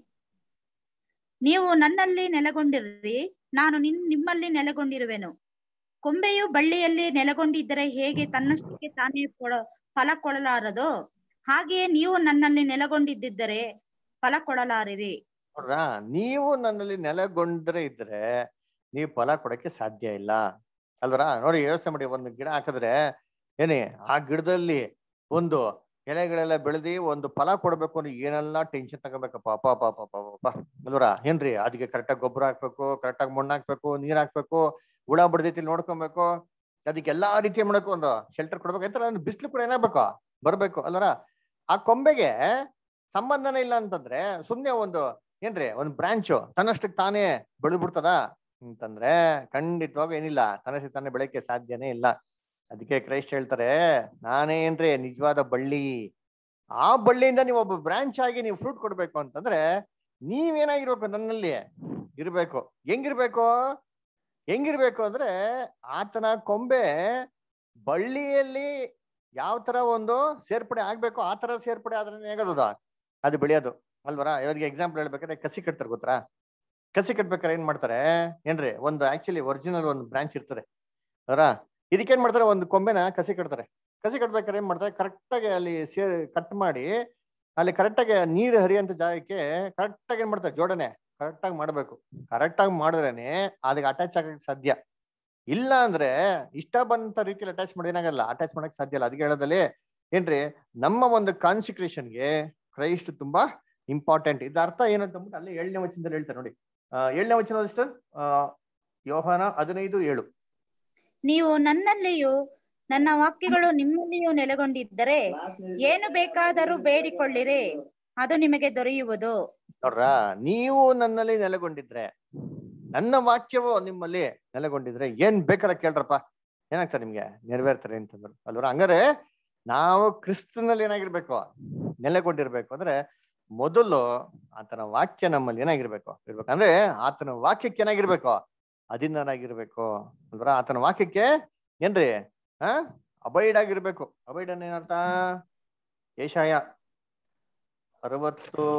Speaker 7: ನೀವು ನನ್ನಲ್ಲಿ ನೆಲೆಗೊಂಡಿರ್ರಿ ನಾನು ನಿನ್ ನಿಮ್ಮಲ್ಲಿ ನೆಲೆಗೊಂಡಿರುವೆನು ಕೊಂಬೆಯು ಬಳ್ಳಿಯಲ್ಲಿ ನೆಲೆಗೊಂಡಿದ್ದರೆ ಹೇಗೆ ತನ್ನಷ್ಟಕ್ಕೆ ತಾನೇ ಕೊಡ ಫಲ ಕೊಡಲಾರದೋ ಹಾಗೆಯೇ ನೀವು ನನ್ನಲ್ಲಿ ನೆಲೆಗೊಂಡಿದ್ದರೆ ಫಲ ಕೊಡಲಾರಿರಿ
Speaker 1: ನೋಡ್ರ ನೀವು ನನ್ನಲ್ಲಿ ನೆಲೆಗೊಂಡ್ರೆ ಇದ್ರೆ ನೀವು ಫಲ ಕೊಡಕ್ಕೆ ಸಾಧ್ಯ ಇಲ್ಲ ಅಲ್ವರ ನೋಡಿ ಯೋಚನೆ ಮಾಡಿ ಒಂದು ಗಿಡ ಹಾಕಿದ್ರೆ ಏನೇ ಆ ಗಿಡದಲ್ಲಿ ಒಂದು ಎಲೆಗಳೆಲ್ಲ ಬೆಳೆದಿ ಒಂದು ಫಲ ಕೊಡ್ಬೇಕು ಅಂದ್ರೆ ಏನೆಲ್ಲ ಟೆನ್ಷನ್ ತಗೋಬೇಕಪ್ಪ ಅಪ್ಪ ಅಪ್ಪ ಅಪ್ಪ ಅಪ್ಪ ಅಪ್ಪ ಅಲ್ವರ ಏನ್ರಿ ಅದಕ್ಕೆ ಕರೆಕ್ಟಾಗಿ ಗೊಬ್ಬರ ಹಾಕ್ಬೇಕು ಕರೆಕ್ಟಾಗಿ ಮಣ್ಣು ಹಾಕ್ಬೇಕು ನೀರ್ ಹಾಕ್ಬೇಕು ಹುಳ ಬಡ್ದೈತಿ ನೋಡ್ಕೊಬೇಕು ಅದಕ್ಕೆ ಎಲ್ಲಾ ರೀತಿ ಮಾಡಬೇಕು ಒಂದು ಶೆಲ್ಟರ್ ಕೊಡ್ಬೇಕು ಆಯ್ತರ ಬಿಸಿಲು ಕೂಡ ಏನಾಗ್ಬೇಕು ಬರ್ಬೇಕು ಅಲ್ವರ ಆ ಕೊಂಬೆಗೆ ಸಂಬಂಧನೇ ಇಲ್ಲ ಅಂತಂದ್ರೆ ಸುಮ್ನೆ ಒಂದು ಏನ್ರಿ ಒಂದು ಬ್ರಾಂಚ್ ತನ್ನಷ್ಟಕ್ಕೆ ತಾನೇ ಬೆಳೆದ್ಬಿಡ್ತದ ಅಂತಂದ್ರೆ ಖಂಡಿತವಾಗ ಏನಿಲ್ಲ ತನ್ನಷ್ಟಕ್ಕೆ ತಾನೇ ಬೆಳಕ್ಕೆ ಸಾಧ್ಯನೇ ಇಲ್ಲ ಅದಕ್ಕೆ ಕ್ರೈಸ್ಟ್ ಹೇಳ್ತಾರೆ ನಾನೇ ಏನ್ರಿ ನಿಜವಾದ ಬಳ್ಳಿ ಆ ಬಳ್ಳಿಯಿಂದ ನೀವು ಒಬ್ಬ ಬ್ರಾಂಚ್ ಆಗಿ ನೀವು ಫ್ರೂಟ್ ಕೊಡ್ಬೇಕು ಅಂತಂದ್ರೆ ನೀವೇನಾಗಿರ್ಬೇಕು ನನ್ನಲ್ಲಿ ಇರ್ಬೇಕು ಹೆಂಗಿರ್ಬೇಕು ಹೆಂಗಿರ್ಬೇಕು ಅಂದ್ರೆ ಆತನ ಕೊಂಬೆ ಬಳ್ಳಿಯಲ್ಲಿ ಯಾವ ತರ ಒಂದು ಸೇರ್ಪಡೆ ಆಗ್ಬೇಕು ಆ ತರ ಸೇರ್ಪಡೆ ಆದ್ರೆ ಹೇಗದ ಅದು ಬೆಳೆಯೋದು ಅಲ್ವರ ಇವಾಗ ಎಕ್ಸಾಂಪಲ್ ಹೇಳ್ಬೇಕಾದ್ರೆ ಕಸಿ ಕಟ್ತಾರೆ ಗೊತ್ತಾ ಕಸಿ ಕಟ್ಬೇಕಾದ್ರೆ ಏನ್ ಮಾಡ್ತಾರೆ ಏನ್ರಿ ಒಂದು ಆಕ್ಚುಲಿ ಒರಿಜಿನಲ್ ಒಂದು ಬ್ರಾಂಚ್ ಇರ್ತದೆ ಅವರ ಇದಕ್ಕೇನ್ ಮಾಡ್ತಾರೆ ಒಂದು ಕೊಂಬೆನ ಕಸಿ ಕಟ್ತಾರೆ ಕಸಿ ಕಟ್ಬೇಕಾದ್ರೆ ಏನ್ ಮಾಡ್ತಾರೆ ಕರೆಕ್ಟಾಗಿ ಅಲ್ಲಿ ಸೇರ್ ಕಟ್ ಮಾಡಿ ಅಲ್ಲಿ ಕರೆಕ್ಟಾಗಿ ನೀರು ಹರಿಯಂತ ಜಾಗಕ್ಕೆ ಕರೆಕ್ಟಾಗಿ ಏನ್ ಮಾಡ್ತಾರೆ ಜೋಡಣೆ ಕರೆಕ್ಟಾಗಿ ಮಾಡ್ಬೇಕು ಕರೆಕ್ಟಾಗಿ ಮಾಡಿದ್ರೇನೆ ಅದಕ್ಕೆ ಅಟ್ಯಾಚ್ ಆಗಕ್ಕೆ ಸಾಧ್ಯ ಇಲ್ಲ ಅಂದ್ರೆ ಇಷ್ಟ ಬಂತ ರೀತಿಯಲ್ಲಿ ಅಟ್ಯಾಚ್ ಮಾಡಿ ಏನಾಗಲ್ಲ ಅಟ್ಯಾಚ್ ಮಾಡಕ್ ಸಾಧ್ಯ ಇಲ್ಲ ಅದಕ್ಕೆ ಹೇಳೋದಲ್ಲಿ ಏನ್ರಿ ನಮ್ಮ ಒಂದು ಕಾನ್ಸಿಕ್ರೇಷನ್ಗೆ ಕ್ರೈಸ್ಟ್ ತುಂಬಾ ಇಂಪಾರ್ಟೆಂಟ್ ಇದ್ರ ಅರ್ಥ ಏನು ಅಂತ ಅಂದ್ಬಿಟ್ಟು ಅಲ್ಲಿ ಏಳನೇ ವಚನದಲ್ಲಿ ಹೇಳ್ತಾರೆ ನೋಡಿ ಆ ಏಳನೇ ವಚನ ಸಿಸ್ಟರ್ ಆ ಯೋಹಾನ ಹದಿನೈದು ಏಳು
Speaker 7: ನೀವು ನನ್ನಲ್ಲಿಯೂ ನನ್ನ ವಾಕ್ಯಗಳು ನಿಮ್ಮಲ್ಲಿಯೂ ನೆಲೆಗೊಂಡಿದ್ದರೆ ಏನು ಬೇಕಾದರೂ ಬೇಡಿಕೊಳ್ಳಿರಿ ಅದು ನಿಮಗೆ ದೊರೆಯುವುದು
Speaker 1: ನೋಡ್ರ ನೀವು ನನ್ನಲ್ಲಿ ನೆಲೆಗೊಂಡಿದ್ರೆ ನನ್ನ ವಾಕ್ಯವು ನಿಮ್ಮಲ್ಲಿ ನೆಲೆಗೊಂಡಿದ್ರೆ ಏನ್ ಬೇಕಾದ್ರೆ ಕೇಳ್ರಪ್ಪ ಏನಾಗ್ತಾರೆ ನಿಮ್ಗೆ ನೆರವೇರ್ತಾರೆ ಅಂತಂದ್ರು ಅಲ್ವರ ಹಂಗಾರೆ ನಾವು ಕ್ರಿಸ್ತನಲ್ಲಿ ಏನಾಗಿರ್ಬೇಕು ನೆಲೆಗೊಂಡಿರ್ಬೇಕು ಅಂದ್ರೆ ಮೊದಲು ಆತನ ವಾಕ್ಯ ನಮ್ಮಲ್ಲಿ ಏನಾಗಿರ್ಬೇಕು ಇರ್ಬೇಕು ಅಂದ್ರೆ ಆತನ ವಾಕ್ಯಕ್ಕೆ ಏನಾಗಿರ್ಬೇಕು ಅಧೀನರಾಗಿರ್ಬೇಕು ಅಲ್ವರ ಆತನ ವಾಕ್ಯಕ್ಕೆ ಏನ್ರಿ ಹಾ ಅಬೈಡ್ ಆಗಿರ್ಬೇಕು ಅಬೈಡ್ ಅನ್ನ ಏನರ್ಥ ಏಷಾಯ ಅರವತ್ತು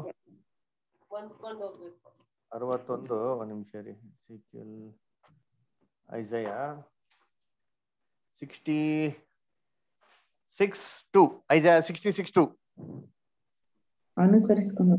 Speaker 1: ಅರವತ್ತೊಂದು ಒಂದ್ ನಿಮಿಷ ರೀ ಸಿಕ್ಕಿಲ್ Isaiah sixty six two Isaiah sixty six two
Speaker 2: ಅನುಸರಿಸ್ಕೊಂಡು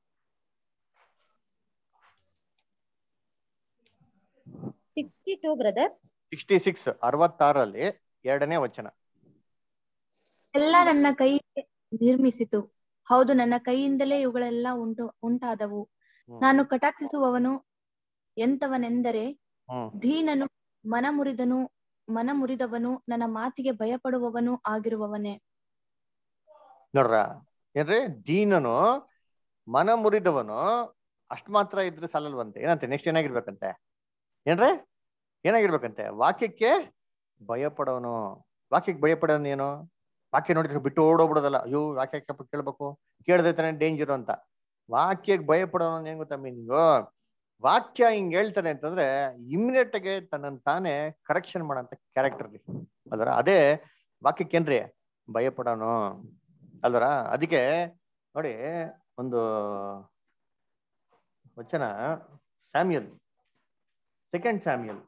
Speaker 7: sixty two brother
Speaker 1: sixty six ಅರವತ್ತಾರಲ್ಲಿ ಎರಡನೇ ವಚನ
Speaker 8: ಎಲ್ಲ ನನ್ನ ಕೈ ನಿರ್ಮಿಸಿತು ಹೌದು ನನ್ನ ಕೈಯಿಂದಲೇ ಇವುಗಳೆಲ್ಲ ಉಂಟು ಉಂಟಾದವು
Speaker 1: ಹ್ಮ್.
Speaker 8: ನಾನು ಕಟಾಕ್ಷಿಸುವವನು ಎಂತವನೆಂದರೆ
Speaker 1: ಹ್ಮ್
Speaker 8: ದೀನನು ಮನಮುರಿದನು ಮನಮುರಿದವನು ನನ್ನ ಮಾತಿಗೆ ಭಯಪಡುವವನು ಆಗಿರುವವನೇ
Speaker 1: ನೋಡ್ರ ಏನ್ರಿ ದೀನನು ಮನ ಮುರಿದವನು ಅಷ್ಟ್ ಮಾತ್ರ ಇದ್ರೆ ಸಾಲಲ್ವಂತೆ ಏನಂತೆ ನೆಕ್ಸ್ಟ್ ಏನಾಗಿರ್ಬೇಕಂತೆ ಏನ್ರಿ ಏನಾಗಿರ್ಬೇಕಂತೆ ವಾಕ್ಯಕ್ಕೆ ಭಯಪಡೋನು ವಾಕ್ಯಕ್ಕೆ ಭಯಪಡೋನು ಏನು ವಾಕ್ಯ ನೋಡಿದ್ರೆ ಬಿಟ್ಟು ಓಡೋಗ್ಬಿಡೋದಲ್ಲ ಅಯ್ಯೋ ವಾಕ್ಯ ಯಾಕಪ್ಪ ಕೇಳ್ಬೇಕು ಕೇಳದೆ ತಾನೇ ಡೇಂಜರ್ ಅಂತ ವಾಕ್ಯಕ್ಕೆ ಭಯಪಡೋನು ಏನ್ ಗೊತ್ತಾ ಮೀನಿಂಗು ವಾಕ್ಯ ಹಿಂಗ್ ಹೇಳ್ತಾನೆ ಅಂತಂದ್ರೆ ಇಮಿಡಿಯೇಟ್ ಆಗಿ ತನ್ನನ್ನು ತಾನೇ ಕರೆಕ್ಷನ್ ಮಾಡಂತ ಕ್ಯಾರೆಕ್ಟರ್ಲಿ ಅಲ್ವರ ಅದೇ ವಾಕ್ಯಕ್ಕೇನ್ರಿ ಭಯಪಡೋನು ಅಲ್ವರ ಅದಕ್ಕೆ ನೋಡಿ ಒಂದು ವಚನ Samuel second Samuel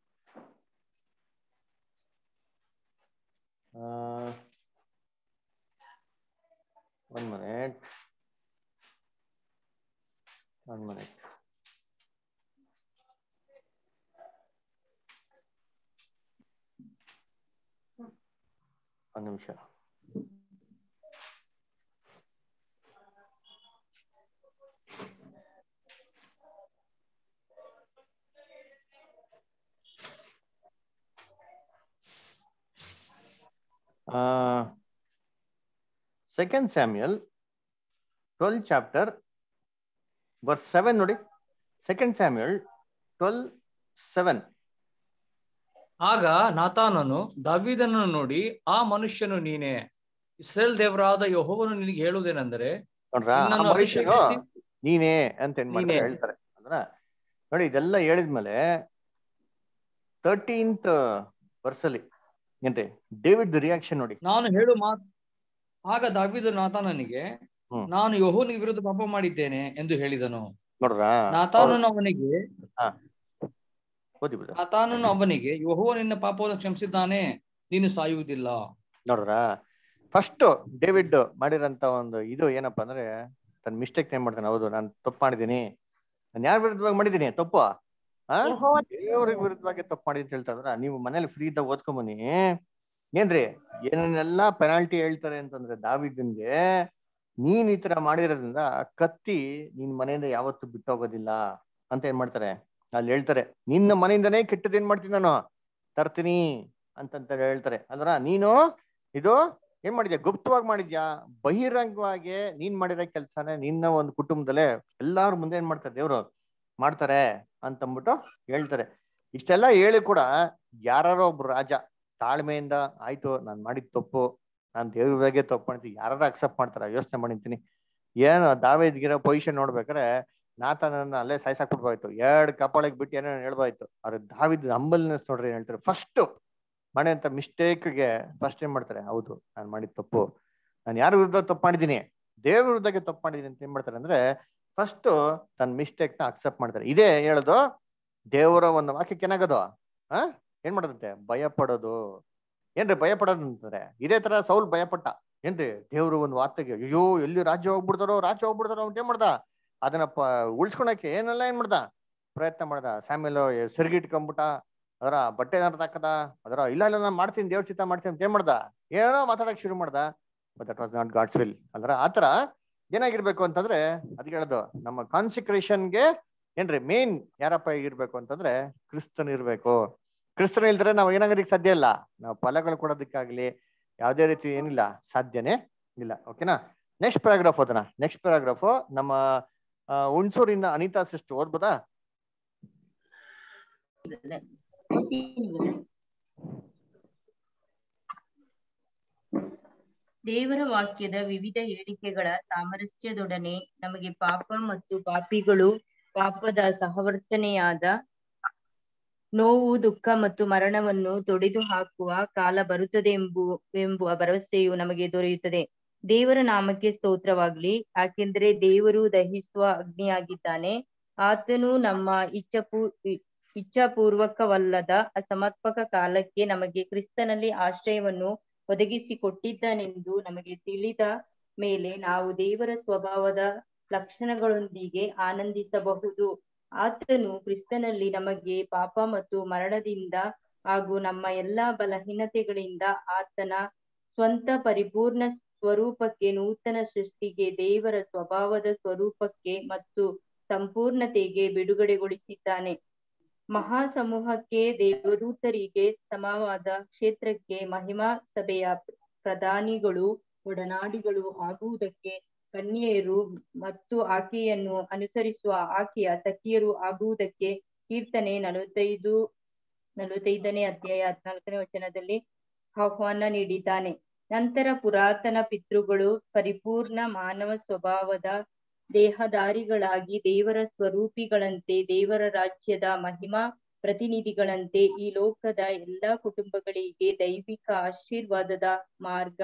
Speaker 1: one minute one minute ಒಂದು ನಿಮಿಷ second Samuel twelve chapter verse seven ನೋಡಿ ಸೆಕೆಂಡ್ ಸ್ಯಾಮ್ಯಲ್ ಟ್ವೆಲ್ ಸೆವೆನ್
Speaker 9: ಆಗ ನಾತಾನನು ದಾವೀದನನ್ನು ನೋಡಿ ಆ ಮನುಷ್ಯನು ನೀನೇ ಇಸ್ರೇಲ್ ದೇವರಾದ ಯಹೋವನು ನಿನಗೆ ಹೇಳುವುದೇನೆಂದರೆ
Speaker 1: ನೋಡ್ರ ಆ
Speaker 9: ನಿನ್ನನ್ನು
Speaker 1: ಮನುಷ್ಯನು
Speaker 9: ಅಭಿಷೇಕಿಸಿ
Speaker 1: ನೀನೇ ಅಂತ ಏನ್ ಮಾಡ್ತಾರೆ
Speaker 9: ನೀನೇ.
Speaker 1: ಹೇಳ್ತಾರೆ ಅಂದ್ರ ನೋಡಿ ಇದೆಲ್ಲ ಹೇಳಿದ್ಮೇಲೆ ತರ್ಟೀನ್ತ್ ವರ್ಸಲ್ಲಿ ಏನ್ರಿ ಡೇವಿಡ್ ರಿಯಾಕ್ಷನ್ ನೋಡಿ
Speaker 9: ನಾನು ಹೇಳು ಮಾತ್ ಆಗ ದಾವೀದ ನಾತಾನನಿಗೆ
Speaker 1: ಹ್ಮ್.
Speaker 9: ನಾನು ಯಹೋವನಿಗೆ ವಿರುದ್ಧ ಪಾಪ ಮಾಡಿದ್ದೇನೆ ಎಂದು ಹೇಳಿದನು
Speaker 1: ನೋಡ್ರ
Speaker 9: ನಾತಾನನು ಅವನಿಗೆ
Speaker 1: ಓದಿ ಬಿಡ
Speaker 9: ನಾತಾನನು ಅವನಿಗೆ ಯಹೋವ ನಿನ್ನ ಪಾಪವನ್ನು ಕ್ಷಮಿಸಿದ್ದಾನೆ ನೀನು ಸಾಯುವುದಿಲ್ಲ
Speaker 1: ನೋಡ್ರ ಫಸ್ಟ್ ಡೇವಿಡ್ ಮಾಡಿರಂತ ಒಂದು ಇದು ಏನಪ್ಪಾ ಅಂದ್ರೆ ತನ್ನ ಮಿಸ್ಟೇಕ್ ಏನ್ ಮಾಡ್ತಾನೆ ಹೌದು ನಾನು ತಪ್ಪು ಮಾಡಿದೀನಿ ನಾನು ಯಾರ ವಿರುದ್ಧವಾಗಿ ಮಾಡಿದೀನಿ ತಪ್ಪು ಆ ದೇವ್ರಿಗೆ ವಿರುದ್ಧವಾಗಿ ತಪ್ಪು ಮಾಡಿದ್ ಅಂತ ಹೇಳ್ತಾ ಇದ್ರ ನೀವು ಮನೇಲಿ ಫ್ರೀ ಇದ್ದಾಗ ಓದ್ಕೊಂಬನಿ ಏನ್ರಿ ಏನೇನೆಲ್ಲ ಪೆನಾಲ್ಟಿ ಹೇಳ್ತಾರೆ ಅಂತಂದ್ರೆ ದಾವಿದನ್ಗೆ ನೀನ್ ಈ ತರ ಮಾಡಿರೋದ್ರಿಂದ ಕತ್ತಿ ನಿನ್ ಮನೆಯಿಂದ ಯಾವತ್ತು ಬಿಟ್ಟೋಗೋದಿಲ್ಲ ಅಂತ ಏನ್ ಮಾಡ್ತಾರೆ ಅಲ್ಲಿ ಹೇಳ್ತಾರೆ ನಿನ್ನ ಮನೆಯಿಂದನೇ ಕೆಟ್ಟದ್ ಏನ್ ಮಾಡ್ತೀನಿ ನಾನು ತರ್ತೀನಿ ಅಂತಂತ ಹೇಳ್ತಾರೆ ಅಂದ್ರ ನೀನು ಇದು ಏನ್ ಮಾಡಿದ್ಯಾ ಗುಪ್ತವಾಗಿ ಮಾಡಿದ್ಯಾ ಬಹಿರಂಗವಾಗಿ ನೀನ್ ಮಾಡಿರೋ ಕೆಲ್ಸನೇ ನಿನ್ನ ಒಂದು ಕುಟುಂಬದಲ್ಲೇ ಎಲ್ಲಾರು ಮುಂದೆ ಏನ್ ಮಾಡ್ತಾರೆ ದೇವ್ರು ಮಾಡ್ತಾರೆ ಅಂತಂದ್ಬಿಟ್ಟು ಹೇಳ್ತಾರೆ ಇಷ್ಟೆಲ್ಲ ಹೇಳಿ ಕೂಡ ಯಾರೋ ಒಬ್ರು ರಾಜ ತಾಳ್ಮೆಯಿಂದ ಆಯ್ತು ನಾನ್ ಮಾಡಿದ ತಪ್ಪು ನಾನ್ ದೇವ್ರ ಬಗ್ಗೆ ತಪ್ಪು ಮಾಡ್ತೀನಿ ಯಾರು ಅಕ್ಸೆಪ್ಟ್ ಮಾಡ್ತಾರ ಯೋಚನೆ ಮಾಡಿರ್ತೀನಿ ಏನು ದಾವೇದ್ಗಿರೋ ಪೊಸಿಷನ್ ನೋಡ್ಬೇಕಾರೆ ನಾತನನ್ನ ಅಲ್ಲೇ ಸಾಯ್ಸಾಕ್ಬಿಡ್ಬೋಯ್ತು ಎರಡ್ ಕಪಾಳಕ್ ಬಿಟ್ಟು ಏನೋ ಹೇಳ್ಬೋಯ್ತು ಅವ್ರ ದಾವಿದ್ ಹಂಬಲ್ನೆಸ್ ನೋಡ್ರಿ ಏನ್ ಹೇಳ್ತಾರೆ ಫಸ್ಟ್ ಮಾಡೋ ಅಂತ ಮಿಸ್ಟೇಕ್ಗೆ ಫಸ್ಟ್ ಏನ್ ಮಾಡ್ತಾರೆ ಹೌದು ನಾನು ಮಾಡಿದ ತಪ್ಪು ನಾನು ಯಾರ ವಿರುದ್ಧ ತಪ್ಪು ಮಾಡಿದೀನಿ ದೇವ್ರ ವಿರುದ್ಧಕ್ಕೆ ತಪ್ಪು ಮಾಡಿದೀನಿ ಅಂತ ಏನ್ ಮಾಡ್ತಾರೆ ಅಂದ್ರೆ ಫಸ್ಟ್ ತನ್ನ ಮಿಸ್ಟೇಕ್ ನ ಅಕ್ಸೆಪ್ಟ್ ಮಾಡ್ತಾರೆ ಇದೇ ಹೇಳೋದು ದೇವರ ಒಂದು ವಾಕ್ಯಕ್ಕೆ ಏನಾಗೋದು ಆ ಏನ್ ಮಾಡೋದಂತೆ ಭಯ ಪಡೋದು ಏನ್ರಿ ಭಯ ಪಡೋದು ಅಂತಾರೆ ಇದೇ ತರ ಸೌಲ್ ಭಯ ಪಟ್ಟ ಏನ್ರಿ ದೇವ್ರು ಒಂದು ವಾರ್ತೆಗೆ ಅಯ್ಯೋ ಎಲ್ಲಿ ರಾಜ್ಯ ಹೋಗ್ಬಿಡ್ತಾರೋ ರಾಜ್ಯ ಹೋಗ್ಬಿಡ್ತಾರೋ ಅಂತ ಏನ್ ಮಾಡ್ದ ಅದನ್ನ ಪ ಉಳ್ಸ್ಕೊಳಕ್ಕೆ ಏನೆಲ್ಲ ಏನ್ ಮಾಡ್ದ ಪ್ರಯತ್ನ ಮಾಡ್ದ ಸ್ಯಾಮಿಲ್ ಸೆರ್ಗಿಟ್ಕೊಂಬಿಟ್ಟ ಅದರ ಬಟ್ಟೆ ಏನಾರು ತಾಕದ ಅದರ ಇಲ್ಲ ಇಲ್ಲ ನಾನು ಮಾಡ್ತೀನಿ ದೇವ್ರ ಚಿತ್ತ ಮಾಡ್ತೀನಿ ಅಂತ ಏನ್ ಮಾಡ್ದ ಏನೋ ಮಾತಾಡಕ್ ಶುರು ಮಾಡ್ದ but that was not God's will ಅಂದ್ರ ಆತರ ಏನಾಗಿರ್ಬೇಕು ಅಂತಂದ್ರೆ ಅದಕ್ಕೆ ಹೇಳೋದು ನಮ್ಮ ಕಾನ್ಸಿಕ್ರೇಷನ್ಗೆ ಏನ್ರಿ ಮೇನ್ ಯಾರಪ್ಪ ಇರ್ಬೇಕು ಅಂತಂದ್ರೆ ಕ್ರಿಸ್ತನ್ ಇರ್ಬೇಕು ಕ್ರಿಸ್ತನ್ ಇಲ್ದ್ರೆ ನಾವು ಏನಾಗೋದಕ್ಕೆ ಸಾಧ್ಯ ಇಲ್ಲ ನಾವು ಫಲಗಳು ಕೊಡೋದಕ್ಕಾಗ್ಲಿ ಯಾವುದೇ ರೀತಿ ಏನಿಲ್ಲ ಸಾಧ್ಯನೇ ಇಲ್ಲ ಓಕೆನಾ ನೆಕ್ಸ್ಟ್ ಪ್ಯಾರಾಗ್ರಾಫ್ ಓದೋಣ ನೆಕ್ಸ್ಟ್ ಪ್ಯಾರಾಗ್ರಾಫ್ ನಮ್ಮ ಆ, ಹುಣಸೂರಿಂದ ಅನಿತಾ ಸಿಸ್ಟರ್ ಓದ್ಬೋದಾ
Speaker 10: ದೇವರ ವಾಕ್ಯದ ವಿವಿಧ ಹೇಳಿಕೆಗಳ ಸಾಮರಸ್ಯದೊಡನೆ ನಮಗೆ ಪಾಪ ಮತ್ತು ಪಾಪಿಗಳು ಪಾಪದ ಸಹವರ್ತನೆಯಾದ ನೋವು ದುಃಖ ಮತ್ತು ಮರಣವನ್ನು ತೊಡೆದು ಹಾಕುವ ಕಾಲ ಬರುತ್ತದೆ ಎಂಬು ಎಂಬುವ ಭರವಸೆಯು ನಮಗೆ ದೊರೆಯುತ್ತದೆ ದೇವರ ನಾಮಕ್ಕೆ ಸ್ತೋತ್ರವಾಗ್ಲಿ ಯಾಕೆಂದ್ರೆ ದೇವರು ದಹಿಸುವ ಅಗ್ನಿಯಾಗಿದ್ದಾನೆ ಆತನು ನಮ್ಮ ಇಚ್ಛಪೂ ಇಚ್ಛಾಪೂರ್ವಕವಲ್ಲದ ಅಸಮರ್ಪಕ ಕಾಲಕ್ಕೆ ನಮಗೆ ಕ್ರಿಸ್ತನಲ್ಲಿ ಆಶ್ರಯವನ್ನು ಒದಗಿಸಿಕೊಟ್ಟಿದ್ದಾನೆಂದು ನಮಗೆ ತಿಳಿದ ಮೇಲೆ ನಾವು ದೇವರ ಸ್ವಭಾವದ ಲಕ್ಷಣಗಳೊಂದಿಗೆ ಆನಂದಿಸಬಹುದು ಆತನು ಕ್ರಿಸ್ತನಲ್ಲಿ ನಮಗೆ ಪಾಪ ಮತ್ತು ಮರಣದಿಂದ ಹಾಗೂ ನಮ್ಮ ಎಲ್ಲಾ ಬಲಹೀನತೆಗಳಿಂದ ಆತನ ಸ್ವಂತ ಪರಿಪೂರ್ಣ ಸ್ವರೂಪಕ್ಕೆ ನೂತನ ಸೃಷ್ಟಿಗೆ ದೇವರ ಸ್ವಭಾವದ ಸ್ವರೂಪಕ್ಕೆ ಮತ್ತು ಸಂಪೂರ್ಣತೆಗೆ ಬಿಡುಗಡೆಗೊಳಿಸಿದ್ದಾನೆ ಮಹಾಸಮೂಹಕ್ಕೆ ದೇವದೂತರಿಗೆ ಸಮವಾದ ಕ್ಷೇತ್ರಕ್ಕೆ ಮಹಿಮಾ ಸಭೆಯ ಪ್ರಧಾನಿಗಳು ಒಡನಾಡಿಗಳು ಆಗುವುದಕ್ಕೆ ಕನ್ಯೆಯರು ಮತ್ತು ಆಕೆಯನ್ನು ಅನುಸರಿಸುವ ಆಕೆಯ ಸಖಿಯರು ಆಗುವುದಕ್ಕೆ ಕೀರ್ತನೆ ನಲವತ್ತೈದು ನಲವತ್ತೈದನೇ ಅಧ್ಯಾಯ ಹದಿನಾಲ್ಕನೇ ವಚನದಲ್ಲಿ ಆಹ್ವಾನ ನೀಡಿದ್ದಾನೆ ನಂತರ ಪುರಾತನ ಪಿತೃಗಳು ಪರಿಪೂರ್ಣ ಮಾನವ ಸ್ವಭಾವದ ದೇಹದಾರಿಗಳಾಗಿ ದೇವರ ಸ್ವರೂಪಿಗಳಂತೆ ದೇವರ ರಾಜ್ಯದ ಮಹಿಮಾ ಪ್ರತಿನಿಧಿಗಳಂತೆ ಈ ಲೋಕದ ಎಲ್ಲಾ ಕುಟುಂಬಗಳಿಗೆ ದೈವಿಕ ಆಶೀರ್ವಾದದ ಮಾರ್ಗ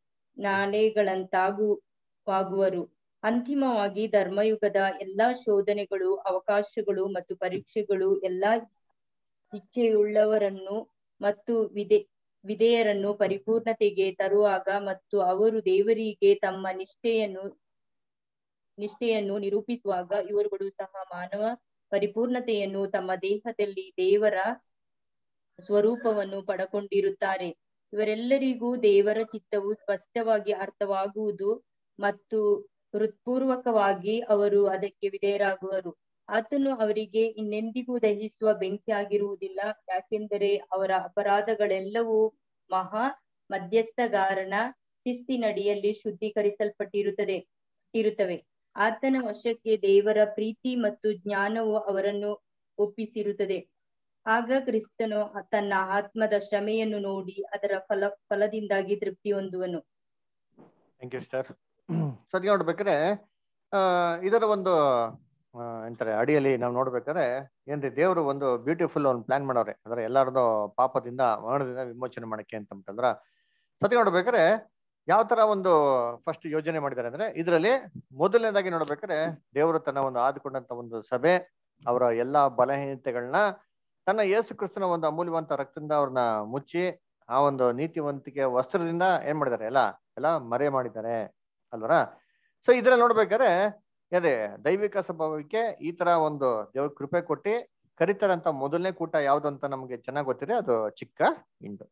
Speaker 10: ನಾಳೆಗಳಂತಾಗುವಾಗುವರು ಅಂತಿಮವಾಗಿ ಧರ್ಮಯುಗದ ಎಲ್ಲಾ ಶೋಧನೆಗಳು ಅವಕಾಶಗಳು ಮತ್ತು ಪರೀಕ್ಷೆಗಳು ಎಲ್ಲಾ ಇಚ್ಛೆಯುಳ್ಳವರನ್ನು ಮತ್ತು ವಿಧೆ ವಿಧೇಯರನ್ನು ಪರಿಪೂರ್ಣತೆಗೆ ತರುವಾಗ ಮತ್ತು ಅವರು ದೇವರಿಗೆ ತಮ್ಮ ನಿಷ್ಠೆಯನ್ನು ನಿಷ್ಠೆಯನ್ನು ನಿರೂಪಿಸುವಾಗ ಇವರುಗಳು ಸಹ ಮಾನವ ಪರಿಪೂರ್ಣತೆಯನ್ನು ತಮ್ಮ ದೇಹದಲ್ಲಿ ದೇವರ ಸ್ವರೂಪವನ್ನು ಪಡಕೊಂಡಿರುತ್ತಾರೆ ಇವರೆಲ್ಲರಿಗೂ ದೇವರ ಚಿತ್ತವು ಸ್ಪಷ್ಟವಾಗಿ ಅರ್ಥವಾಗುವುದು ಮತ್ತು ಹೃತ್ಪೂರ್ವಕವಾಗಿ ಅವರು ಅದಕ್ಕೆ ವಿಧೇಯರಾಗುವರು ಆತನು ಅವರಿಗೆ ಇನ್ನೆಂದಿಗೂ ದಹಿಸುವ ಬೆಂಕಿಯಾಗಿರುವುದಿಲ್ಲ ಯಾಕೆಂದರೆ ಅವರ ಅಪರಾಧಗಳೆಲ್ಲವೂ ಮಹಾ ಮಧ್ಯಸ್ಥಗಾರನ ಶಿಸ್ತಿನಡಿಯಲ್ಲಿ ಶುದ್ಧೀಕರಿಸಲ್ಪಟ್ಟಿರುತ್ತದೆ ಇರುತ್ತವೆ ಆತನ ವಶಕ್ಕೆ ದೇವರ ಪ್ರೀತಿ ಮತ್ತು ಜ್ಞಾನವು ಅವರನ್ನು ಒಪ್ಪಿಸಿರುತ್ತದೆ ಆಗ ಕ್ರಿಸ್ತನು ತನ್ನ ಆತ್ಮದ ಶ್ರಮೆಯನ್ನು ನೋಡಿ ಅದರ ಫಲ ಫಲದಿಂದಾಗಿ ತೃಪ್ತಿ ಹೊಂದುವನು
Speaker 1: ಥ್ಯಾಂಕ್ ಯು ಸರ್ ಸದ್ಯ ನೋಡ್ಬೇಕಾದ್ರೆ ಆ ಇದರ ಒಂದು ಆ, ಎಂತಾರೆ ಅಡಿಯಲ್ಲಿ ನಾವು ನೋಡ್ಬೇಕಾದ್ರೆ ಏನ್ರಿ ದೇವರು ಒಂದು ಬ್ಯೂಟಿಫುಲ್ ಒಂದು ಪ್ಲಾನ್ ಮಾಡವ್ರೆ ಅಂದ್ರೆ ಎಲ್ಲಾರದು ಪಾಪದಿಂದ ಮರಣದಿಂದ ವಿಮೋಚನೆ ಮಾಡಕ್ಕೆ ಅಂತ ಅಂತಂದ್ರ ಸದ್ಯ ನೋಡ್ಬೇಕಾದ್ರೆ ಯಾವ ತರ ಒಂದು ಫಸ್ಟ್ ಯೋಜನೆ ಮಾಡಿದ್ದಾರೆ ಅಂದ್ರೆ ಇದರಲ್ಲಿ ಮೊದಲನೇದಾಗಿ ನೋಡ್ಬೇಕಾದ್ರೆ ದೇವರು ತನ್ನ ಒಂದು ಆದುಕೊಂಡಂತ ಒಂದು ಸಭೆ ಅವರ ಎಲ್ಲಾ ಬಲಹೀನತೆಗಳನ್ನ ತನ್ನ ಯೇಸು ಕ್ರಿಸ್ತನ ಒಂದು ಅಮೂಲ್ಯವಂತ ರಕ್ತದಿಂದ ಅವ್ರನ್ನ ಮುಚ್ಚಿ ಆ ಒಂದು ನೀತಿವಂತಿಕೆ ವಸ್ತ್ರದಿಂದ ಏನ್ ಮಾಡಿದ್ದಾರೆ ಎಲ್ಲ ಎಲ್ಲ ಮರೆ ಮಾಡಿದ್ದಾರೆ ಅಲ್ವರ ಸೊ ಇದ್ರಲ್ಲಿ ನೋಡ್ಬೇಕಾದ್ರೆ ಅದೇ ದೈವಿಕ ಸ್ವಭಾವಕ್ಕೆ ಈ ತರ ಒಂದು ದೇವ್ರ ಕೃಪೆ ಕೊಟ್ಟು ಕರಿತಾರಂತ ಮೊದಲನೇ ಕೂಟ ಯಾವ್ದು ಅಂತ ನಮ್ಗೆ ಚೆನ್ನಾಗಿ ಗೊತ್ತಿದೆ ಅದು ಚಿಕ್ಕ ಹಿಂಡು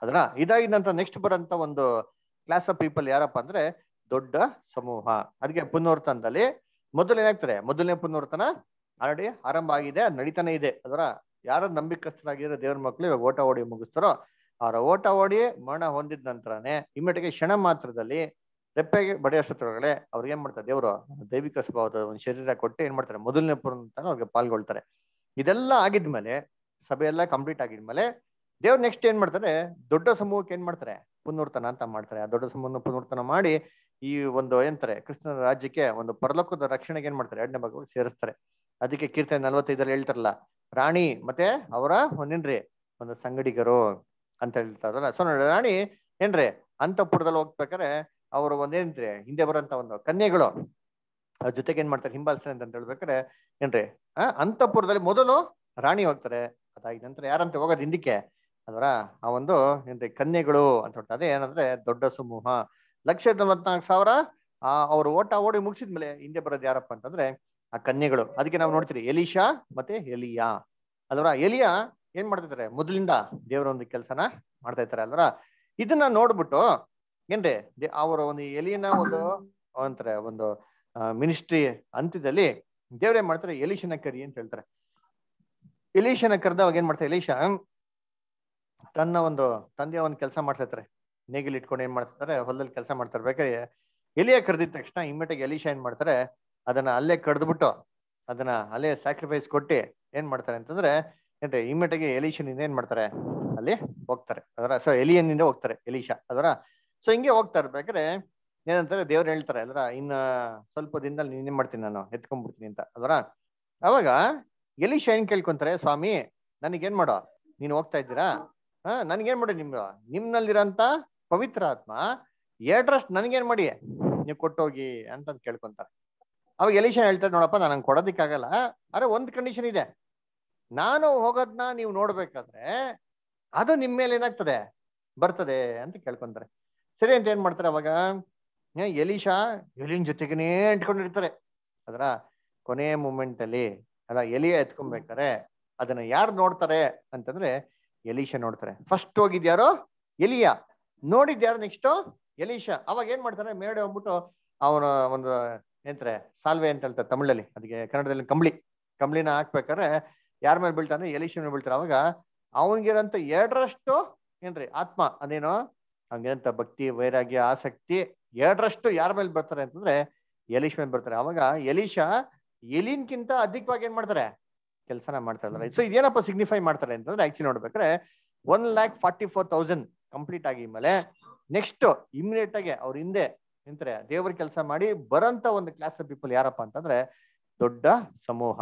Speaker 1: ಅದರ ಇದಾಗಿದ ನಂತರ ನೆಕ್ಸ್ಟ್ ಬರೋಂತ ಒಂದು ಕ್ಲಾಸ್ ಆಫ್ ಪೀಪಲ್ ಯಾರಪ್ಪ ಅಂದ್ರೆ ದೊಡ್ಡ ಸಮೂಹ ಅದಕ್ಕೆ ಪುನರ್ತನದಲ್ಲಿ ಮೊದಲು ಏನಾಗ್ತದೆ ಮೊದಲನೇ ಪುನರ್ತನ ಆಲ್ರೆಡಿ ಆರಂಭ ಆಗಿದೆ ಅದು ನಡೀತಾನೆ ಇದೆ ಅದರ ಯಾರು ನಂಬಿಕಸ್ಥರಾಗಿರೋ ದೇವ್ರ ಮಕ್ಕಳು ಇವಾಗ ಓಟ ಓಡಿ ಮುಗಿಸ್ತಾರೋ ಅವರ ಓಟ ಓಡಿ ಮರಣ ಹೊಂದಿದ ನಂತರನೇ ಇಮ್ಮಿಡಿಗೆ ಕ್ಷಣ ಮಾತ್ರದಲ್ಲಿ ರೆಪ್ಪೆಗೆ ಬಡಿಯೋಷ್ಟೊಳಗಡೆ ಅವ್ರಿಗೆ ಏನ್ ಮಾಡ್ತಾರೆ ದೇವರು ದೈವಿಕ ಸ್ವಭಾವದ ಒಂದು ಶರೀರ ಕೊಟ್ಟು ಏನ್ ಮಾಡ್ತಾರೆ ಮೊದಲನೇ ಪುನರ್ತನ ಅವ್ರಿಗೆ ಪಾಲ್ಗೊಳ್ತಾರೆ ಇದೆಲ್ಲ ಆಗಿದ್ಮೇಲೆ ಸಭೆ ಎಲ್ಲ ಕಂಪ್ಲೀಟ್ ಆಗಿದ್ಮೇಲೆ ದೇವ್ರು ನೆಕ್ಸ್ಟ್ ಏನ್ ಮಾಡ್ತಾರೆ ದೊಡ್ಡ ಸಮೂಹಕ್ಕೆ ಏನ್ ಮಾಡ್ತಾರೆ ಪುನರ್ತನ ಅಂತ ಮಾಡ್ತಾರೆ ಆ ದೊಡ್ಡ ಸಮೂಹನ ಪುನರ್ತನ ಮಾಡಿ ಈ ಒಂದು ಏನಂತಾರೆ ಕೃಷ್ಣನ ರಾಜ್ಯಕ್ಕೆ ಒಂದು ಪರಲೋಕದ ರಕ್ಷಣೆಗೆ ಏನ್ ಮಾಡ್ತಾರೆ ಎರಡನೇ ಭಾಗವಾಗಿ ಸೇರಿಸ್ತಾರೆ ಅದಕ್ಕೆ ಕೀರ್ತನೆ ನಲ್ವತ್ತೈದರಲ್ಲಿ ಹೇಳ್ತಾರಲ್ಲ ರಾಣಿ ಮತ್ತೆ ಅವರ ಒಂದೇನ್ರಿ ಒಂದು ಸಂಗಡಿಗರು ಅಂತ ಹೇಳ್ತಾರಲ್ಲ ಸೊ ನೋಡಿ ರಾಣಿ ಏನ್ರಿ ಅಂತಪುರದಲ್ಲಿ ಹೋಗ್ಬೇಕಾರೆ ಅವರು ಒಂದೇನ್ರಿ ಹಿಂದೆ ಬರೋಂತ ಒಂದು ಕನ್ಯೆಗಳು ಅದ್ರ ಜೊತೆಗೆ ಏನ್ ಮಾಡ್ತಾರೆ ಹಿಂಬಾಲಿಸ್ತಾರೆ ಅಂತ ಹೇಳ್ಬೇಕಾರೆ ಏನ್ರಿ ಆ ಅಂತಪುರದಲ್ಲಿ ಮೊದಲು ರಾಣಿ ಹೋಗ್ತಾರೆ ಅದಾದ ನಂತರ ಯಾರಂತ ಹೋಗೋದು ಹಿಂದಕ್ಕೆ ಅದರ ಆ ಒಂದು ಏನ್ರಿ ಕನ್ಯೆಗಳು ಅಂತ ಹೇಳ್ತಾರೆ ಅದೇ ಏನಂದ್ರೆ ದೊಡ್ಡ ಸಮೂಹ ಲಕ್ಷ ನಲವತ್ನಾಲ್ಕು ಸಾವಿರ ಆ ಅವ್ರು ಓಟ ಓಡಿ ಮುಗಿಸಿದ್ಮೇಲೆ ಹಿಂದೆ ಬರೋದು ಯಾರಪ್ಪ ಅಂತಂದ್ರೆ ಆ ಕನ್ಯೆಗಳು ಅದಕ್ಕೆ ನಾವು ನೋಡ್ತೀರಿ ಎಲಿಶಾ ಮತ್ತೆ ಎಲಿಯಾ ಅಲ್ವರ ಎಲಿಯಾ ಏನ್ ಮಾಡ್ತಿದ್ದಾರೆ ಮೊದಲಿಂದ ದೇವರ ಒಂದು ಕೆಲಸನ ಮಾಡ್ತಾ ಇರ್ತಾರೆ ಅಲ್ವರ ಇದನ್ನ ನೋಡ್ಬಿಟ್ಟು ಏನ್ರಿ ಅವರ ಒಂದು ಎಲಿಯನ ಒಂದು ಅಂತಾರೆ ಒಂದು ಮಿನಿಸ್ಟ್ರಿ ಅಂತ್ಯದಲ್ಲಿ ದೇವ್ರೇನ್ ಮಾಡ್ತಾರೆ ಎಲಿಶನ ಕರಿ ಅಂತ ಹೇಳ್ತಾರೆ ಎಲೀಶನ ಕರೆದವಾಗ ಏನ್ ಮಾಡ್ತಾರೆ ಎಲೀಶ ತನ್ನ ಒಂದು ತಂದೆಯ ಒಂದು ಕೆಲಸ ಮಾಡ್ತಾ ಇರ್ತಾರೆ ನೇಗಿಲ್ ಇಟ್ಕೊಂಡು ಏನ್ ಮಾಡ್ತಾರೆ ಹೊಲದಲ್ಲಿ ಕೆಲಸ ಮಾಡ್ತಾರೆ ಬೇಕಾದ್ರೆ ಎಲಿಯ ಕರೆದಿದ ತಕ್ಷಣ ಇಮ್ಮಿಡಿಯೇಟ್ ಎಲೀಶ ಏನ್ ಮಾಡ್ತಾರೆ ಅದನ್ನ ಅಲ್ಲೇ ಕಡ್ದ್ಬಿಟ್ಟು ಅದನ್ನ ಅಲ್ಲೇ ಸ್ಯಾಕ್ರಿಫೈಸ್ ಕೊಟ್ಟು ಏನ್ ಮಾಡ್ತಾರೆ ಅಂತಂದ್ರೆ ಏನ್ರಿ ಇಮ್ಮಿಡಿಯೇಟ್ ಎಲೀಶನಿಂದ ಏನ್ ಮಾಡ್ತಾರೆ ಅಲ್ಲಿ ಹೋಗ್ತಾರೆ ಅದರ ಸೊ ಎಲಿಯನ್ನಿಂದ ಹೋಗ್ತಾರೆ ಎಲೀಶಾ ಅದರ ಸೊ ಹಿಂಗೆ ಹೋಗ್ತಾ ಇರ್ಬೇಕಾದ್ರೆ ಏನಂತಾರೆ ದೇವ್ರು ಹೇಳ್ತಾರೆ ಅಲ್ರ ಇನ್ನ ಸ್ವಲ್ಪ ದಿನದಲ್ಲಿ ನೀನ್ ಮಾಡ್ತೀನಿ ನಾನು ಎತ್ಕೊಂಡ್ಬಿಡ್ತೀನಿ ಅಂತ ಅದರ ಅವಾಗ ಎಲೀಶ ಏನ್ ಕೇಳ್ಕೊಂತಾರೆ ಸ್ವಾಮಿ ನನಗೇನ್ ಮಾಡೋ ನೀನ್ ಹೋಗ್ತಾ ಇದ್ದೀರಾ ಹಾ ನನ್ಗೇನ್ ಮಾಡಿ ನಿಮ್ ನಿಮ್ನಲ್ಲಿರಂತ ಪವಿತ್ರ ಆತ್ಮ ಎರಡರಷ್ಟು ನನ್ಗೇನ್ ಮಾಡಿ ನೀವು ಕೊಟ್ಟೋಗಿ ಅಂತ ಕೇಳ್ಕೊಂತಾರೆ ಅವಾಗ ಎಲೀಶ ಹೇಳ್ತಾರೆ ನೋಡಪ್ಪ ನಾನು ಕೊಡೋದಿಕ್ಕಾಗಲ್ಲ ಅರೆ ಒಂದ್ ಕಂಡೀಷನ್ ಇದೆ ನಾನು ಹೋಗೋದ್ನ ನೀವು ನೋಡ್ಬೇಕಾದ್ರೆ ಅದು ನಿಮ್ ಮೇಲೆ ಏನಾಗ್ತದೆ ಬರ್ತದೆ ಅಂತ ಕೇಳ್ಕೊಂತಾರೆ ಸರಿ ಅಂತ ಏನ್ ಮಾಡ್ತಾರೆ ಅವಾಗ ಎಲೀಶಾ ಎಲಿನ್ ಜೊತೆಗೇನೆ ಇಟ್ಕೊಂಡಿರ್ತಾರೆ ಅದರ ಕೊನೆ ಮೂಮೆಂಟ್ ಅಲ್ಲಿ ಅಲ್ಲ ಎಲಿಯ ಎತ್ಕೊಬೇಕಾರೆ ಅದನ್ನ ಯಾರು ನೋಡ್ತಾರೆ ಅಂತಂದ್ರೆ ಎಲೀಶಾ ನೋಡ್ತಾರೆ ಫಸ್ಟ್ ಹೋಗಿದ್ಯಾರೋ ಎಲಿಯ ನೋಡಿದ್ಯಾರು ನೆಕ್ಸ್ಟ್ ಎಲೀಶಾ ಅವಾಗ ಏನ್ ಮಾಡ್ತಾರೆ ಮೇಡೆ ಹೋಗ್ಬಿಟ್ಟು ಅವನ ಒಂದು ಏನಂತಾರೆ ಸಾಲ್ವೆ ಅಂತ ಹೇಳ್ತಾರೆ ತಮಿಳಲ್ಲಿ ಅದಕ್ಕೆ ಕನ್ನಡದಲ್ಲಿ ಕಂಬಳಿ ಕಂಬಳಿನ ಹಾಕ್ಬೇಕಾದ್ರೆ ಯಾರ ಮೇಲೆ ಬೀಳ್ತಾನೆ ಎಲೀಶಾ ಮೇಲೆ ಬೀಳ್ತಾರೆ ಅವಾಗ ಅವನಿಗಿರಂತ ಎರಡರಷ್ಟು ಏನ್ರಿ ಆತ್ಮ ಅದೇನೋ ಹಂಗೇನಂತ ಭಕ್ತಿ ವೈರಾಗ್ಯ ಆಸಕ್ತಿ ಎರಡರಷ್ಟು ಯಾರ ಮೇಲೆ ಬರ್ತಾರೆ ಅಂತಂದ್ರೆ ಎಲೀಶ್ ಮೇಲೆ ಬರ್ತಾರೆ ಅವಾಗ ಎಲೀಶಾ ಎಲಿನ್ಕಿಂತ ಅಧಿಕವಾಗಿ ಏನ್ ಮಾಡ್ತಾರೆ ಕೆಲಸನ ಮಾಡ್ತಾರೆ ಸೊ ಇದೇನಪ್ಪ ಸಿಗ್ನಿಫೈ ಮಾಡ್ತಾರೆ ಅಂತಂದ್ರೆ ಆಕ್ಚುಲಿ ನೋಡ್ಬೇಕಾದ್ರೆ one lakh forty four thousand complete ಆಗಿದ್ಮೇಲೆ ನೆಕ್ಸ್ಟ್ ಇಮಿಡಿಯೇಟ್ ಆಗಿ ಅವ್ರ ಹಿಂದೆ ನಿಂತಾರೆ ದೇವ್ರ ಕೆಲಸ ಮಾಡಿ ಬರಂತ ಒಂದು ಕ್ಲಾಸ್ ಆಫ್ ಪೀಪಲ್ ಯಾರಪ್ಪ ಅಂತಂದ್ರೆ ದೊಡ್ಡ ಸಮೂಹ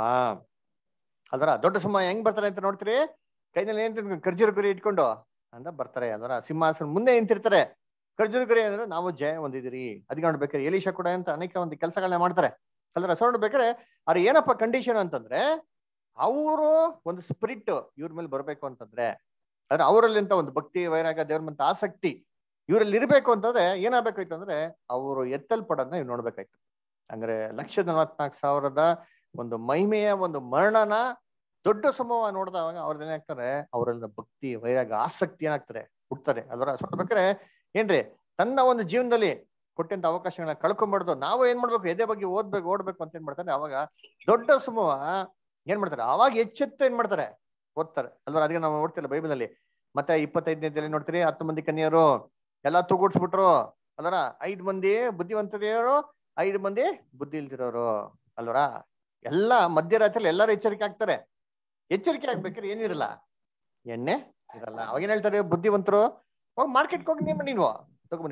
Speaker 1: ಅದರ ದೊಡ್ಡ ಸಮೂಹ ಹೆಂಗ್ ಬರ್ತಾರೆ ಅಂತ ನೋಡ್ತೀರಿ ಕೈನಲ್ಲಿ ಏನ್ ಖರ್ಜೂರ ಗುರಿ ಇಟ್ಕೊಂಡು ಅಂತ ಬರ್ತಾರೆ ಅದರ ಸಿಂಹಾಸನ ಮುಂದೆ ನಿಂತಿರ್ತಾರೆ ಖರ್ಜೂರ ಗುರಿ ಅಂದ್ರೆ ನಾವು ಜಯ ಹೊಂದಿದಿರಿ ಅದಕ್ಕೆ ನೋಡ್ಬೇಕಾದ್ರೆ ಎಲೀಶಾ ಕೂಡ ಅಂತ ಅನೇಕ ಒಂದು ಕೆಲಸಗಳನ್ನ ಮಾಡ್ತಾರೆ ಅಲ್ರ ಸೊ ನೋಡ್ಬೇಕಾದ್ರೆ ಅವ್ರ ಏನಪ್ಪ ಕಂಡೀಷನ್ ಅಂತಂದ್ರೆ ಅವರು ಒಂದು ಸ್ಪಿರಿಟ್ ಇವ್ರ ಮೇಲೆ ಬರ್ಬೇಕು ಅಂತಂದ್ರೆ ಅಂದ್ರೆ ಅವರಲ್ಲಿ ಅಂತ ಒಂದು ಭಕ್ತಿ ವೈರಾಗ ದೇವ್ರ ಮಂತ ಆಸಕ್ತಿ ಇವರಲ್ಲಿ ಇರ್ಬೇಕು ಅಂತಂದ್ರೆ ಏನಾಗ್ಬೇಕಾಯ್ತು ಅಂದ್ರೆ ಅವರು ಎತ್ತಲ್ಪಡೋದನ್ನ ಇವ್ ನೋಡ್ಬೇಕಾಯ್ತು ಅಂದ್ರೆ ಲಕ್ಷದ ನಲವತ್ನಾಲ್ಕು ಸಾವಿರದ ಒಂದು ಮಹಿಮೆಯ ಒಂದು ಮರಣನ ದೊಡ್ಡ ಸಮೂಹ ನೋಡಿದವಾಗ ಅವ್ರದ್ದು ಏನಾಗ್ತಾರೆ ಅವರೆಲ್ಲ ಭಕ್ತಿ ವೈರಾಗ ಆಸಕ್ತಿ ಏನಾಗ್ತಾರೆ ಹುಡ್ತಾರೆ ಅದರ ನೋಡ್ಬೇಕಾದ್ರೆ ಏನ್ರಿ ತನ್ನ ಒಂದು ಜೀವನದಲ್ಲಿ ಕೊಟ್ಟಂತ ಅವಕಾಶಗಳನ್ನ ಕಳ್ಕೊಂಬಾರ್ದು ನಾವು ಏನ್ ಮಾಡ್ಬೇಕು ಎದೆ ಬಗ್ಗೆ ಓದ್ಬೇಕು ಓಡ್ಬೇಕು ಅಂತ ಏನ್ ಮಾಡ್ತಾರೆ ಅವಾಗ ದೊಡ್ಡ ಸಮೂಹ ಏನ್ ಮಾಡ್ತಾರೆ ಅವಾಗ ಎಚ್ಚೆತ್ತು ಏನ್ ಮಾಡ್ತಾರೆ ಓದ್ತಾರೆ ಅಲ್ವಾ ಅದಕ್ಕೆ ನಾವು ನೋಡ್ತಿಲ್ಲ ಬೈಬಲ್ ಅಲ್ಲಿ ಮತ್ತೆ ಇಪ್ಪತ್ತೈದನೇದಲ್ಲಿ ನೋಡ್ತೀರಿ ಹತ್ತು ಮಂದಿ ಕನ್ಯರು ಎಲ್ಲಾ ತೂಗುಡ್ಸ್ಬಿಟ್ರು ಅಲ್ವರ ಐದ್ ಮಂದಿ ಬುದ್ಧಿವಂತರಿಯವರು ಐದು ಮಂದಿ ಬುದ್ಧಿ ಇಲ್ದಿರೋರು ಅಲ್ವರ ಎಲ್ಲಾ ಮಧ್ಯರಾತ್ರಿಯಲ್ಲಿ ಎಲ್ಲಾರು ಎಚ್ಚರಿಕೆ ಆಗ್ತಾರೆ ಎಚ್ಚರಿಕೆ ಆಗ್ಬೇಕಾದ್ರೆ ಏನಿರಲ್ಲ ಎಣ್ಣೆ ಇರಲ್ಲ ಅವಾಗೇನ್ ಹೇಳ್ತಾರೆ ಬುದ್ಧಿವಂತರು ಹೋಗಿ ಮಾರ್ಕೆಟ್ಗೆ ಹೋಗಿ ನಿಮ್ಮ ನೀನು ತಗೊಬನ್ನಿ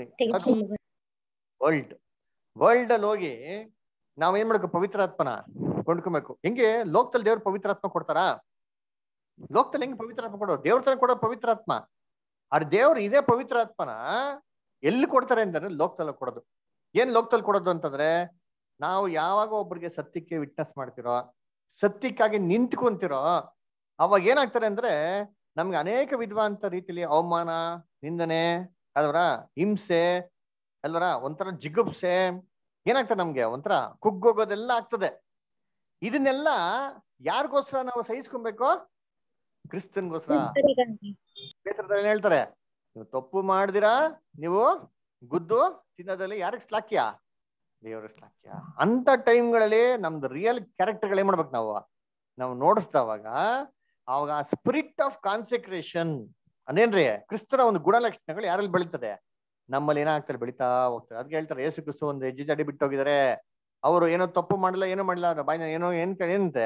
Speaker 1: ವರ್ಲ್ಡ್ ವರ್ಲ್ಡ್ ಅಲ್ಲಿ ಹೋಗಿ ನಾವ್ ಏನ್ ಮಾಡ್ಬೇಕು ಪವಿತ್ರಾತ್ಮನ ಕೊಂಡ್ಕೊಬೇಕು ಹೆಂಗೆ ಲೋಕದಲ್ಲಿ ದೇವ್ರ ಪವಿತ್ರಾತ್ಮ ಕೊಡ್ತಾರಾ ಲೋಕದಲ್ಲಿ ಹೆಂಗ್ ಪವಿತ್ರಾತ್ಮ ಕೊಡೋದು ದೇವ್ರ ತರ ಕೊಡೋ ಪವಿತ್ರಾತ್ಮ ಆದ್ರೆ ದೇವ್ರು ಇದೇ ಪವಿತ್ರಾತ್ಮನ ಎಲ್ಲಿ ಕೊಡ್ತಾರೆ ಅಂತಂದ್ರೆ ಲೋಕದಲ್ಲಿ ಕೊಡೋದು ಏನ್ ಲೋಕದಲ್ಲಿ ಕೊಡೋದು ಅಂತಂದ್ರೆ ನಾವು ಯಾವಾಗ ಒಬ್ರಿಗೆ ಸತ್ಯಕ್ಕೆ ವಿಟ್ನೆಸ್ ಮಾಡ್ತಿರೋ ಸತ್ಯಕ್ಕಾಗಿ ನಿಂತ್ಕೊಂತಿರೋ ಅವಾಗ ಏನಾಗ್ತಾರೆ ಅಂದ್ರೆ ನಮ್ಗೆ ಅನೇಕ ವಿಧವಾದಂತ ರೀತಿಲಿ ಅವಮಾನ ನಿಂದನೆ ಅಲ್ವರ ಹಿಂಸೆ ಅಲ್ವರ ಒಂಥರ ಜಿಗುಪ್ಸೆ ಏನಾಗ್ತದೆ ನಮ್ಗೆ ಒಂಥರ ಕುಗ್ಗೋಗೋದೆಲ್ಲ ಆಗ್ತದೆ ಇದನ್ನೆಲ್ಲ ಯಾರಿಗೋಸ್ಕರ ನಾವು ಸಹಿಸ್ಕೊಬೇಕು ಕ್ರಿಸ್ತನ್ಗೋಸ್ಕರ ಹೇಳ್ತಾರೆ ನೀವು ತಪ್ಪು ಮಾಡ್ದಿರಾ ನೀವು ಗುದ್ದು ತಿನ್ನೋದ್ರಲ್ಲಿ ಯಾರಿಗೆ ಶ್ಲಾಕ್ಯ ದೇವರ ಶ್ಲಾಕ್ಯ ಅಂತ ಟೈಮ್ಗಳಲ್ಲಿ ನಮ್ದು ರಿಯಲ್ ಕ್ಯಾರೆಕ್ಟರ್ಗಳು ಏನ್ ಮಾಡ್ಬೇಕು ನಾವು ನಾವು ನೋಡಿಸ್ದವಾಗ ಅವಾಗ ಸ್ಪಿರಿಟ್ ಆಫ್ ಕಾನ್ಸಂಟ್ರೇಷನ್ ಅದೇನ್ರಿ ಕ್ರಿಸ್ತರ ಒಂದು ಗುಣಲಕ್ಷಣಗಳು ಯಾರಲ್ಲಿ ಬೆಳೀತದೆ ನಮ್ಮಲ್ಲಿ ಏನಾಗ್ತಾರೆ ಬೆಳೀತಾ ಹೋಗ್ತಾರೆ ಅದಕ್ಕೆ ಹೇಳ್ತಾರೆ ಯೇಸು ಕ್ರಿಸ್ತು ಒಂದು ಹೆಜ್ಜೆ ಜಾಡಿ ಬಿಟ್ಟು ಹೋಗಿದ್ದಾರೆ ಅವರು ಏನೋ ತಪ್ಪು ಮಾಡಿಲ್ಲ ಏನೋ ಮಾಡಿಲ್ಲ ಅವ್ರ ಬಾಯಿನ ಏನೋ ಏನ್ ಏನಂತೆ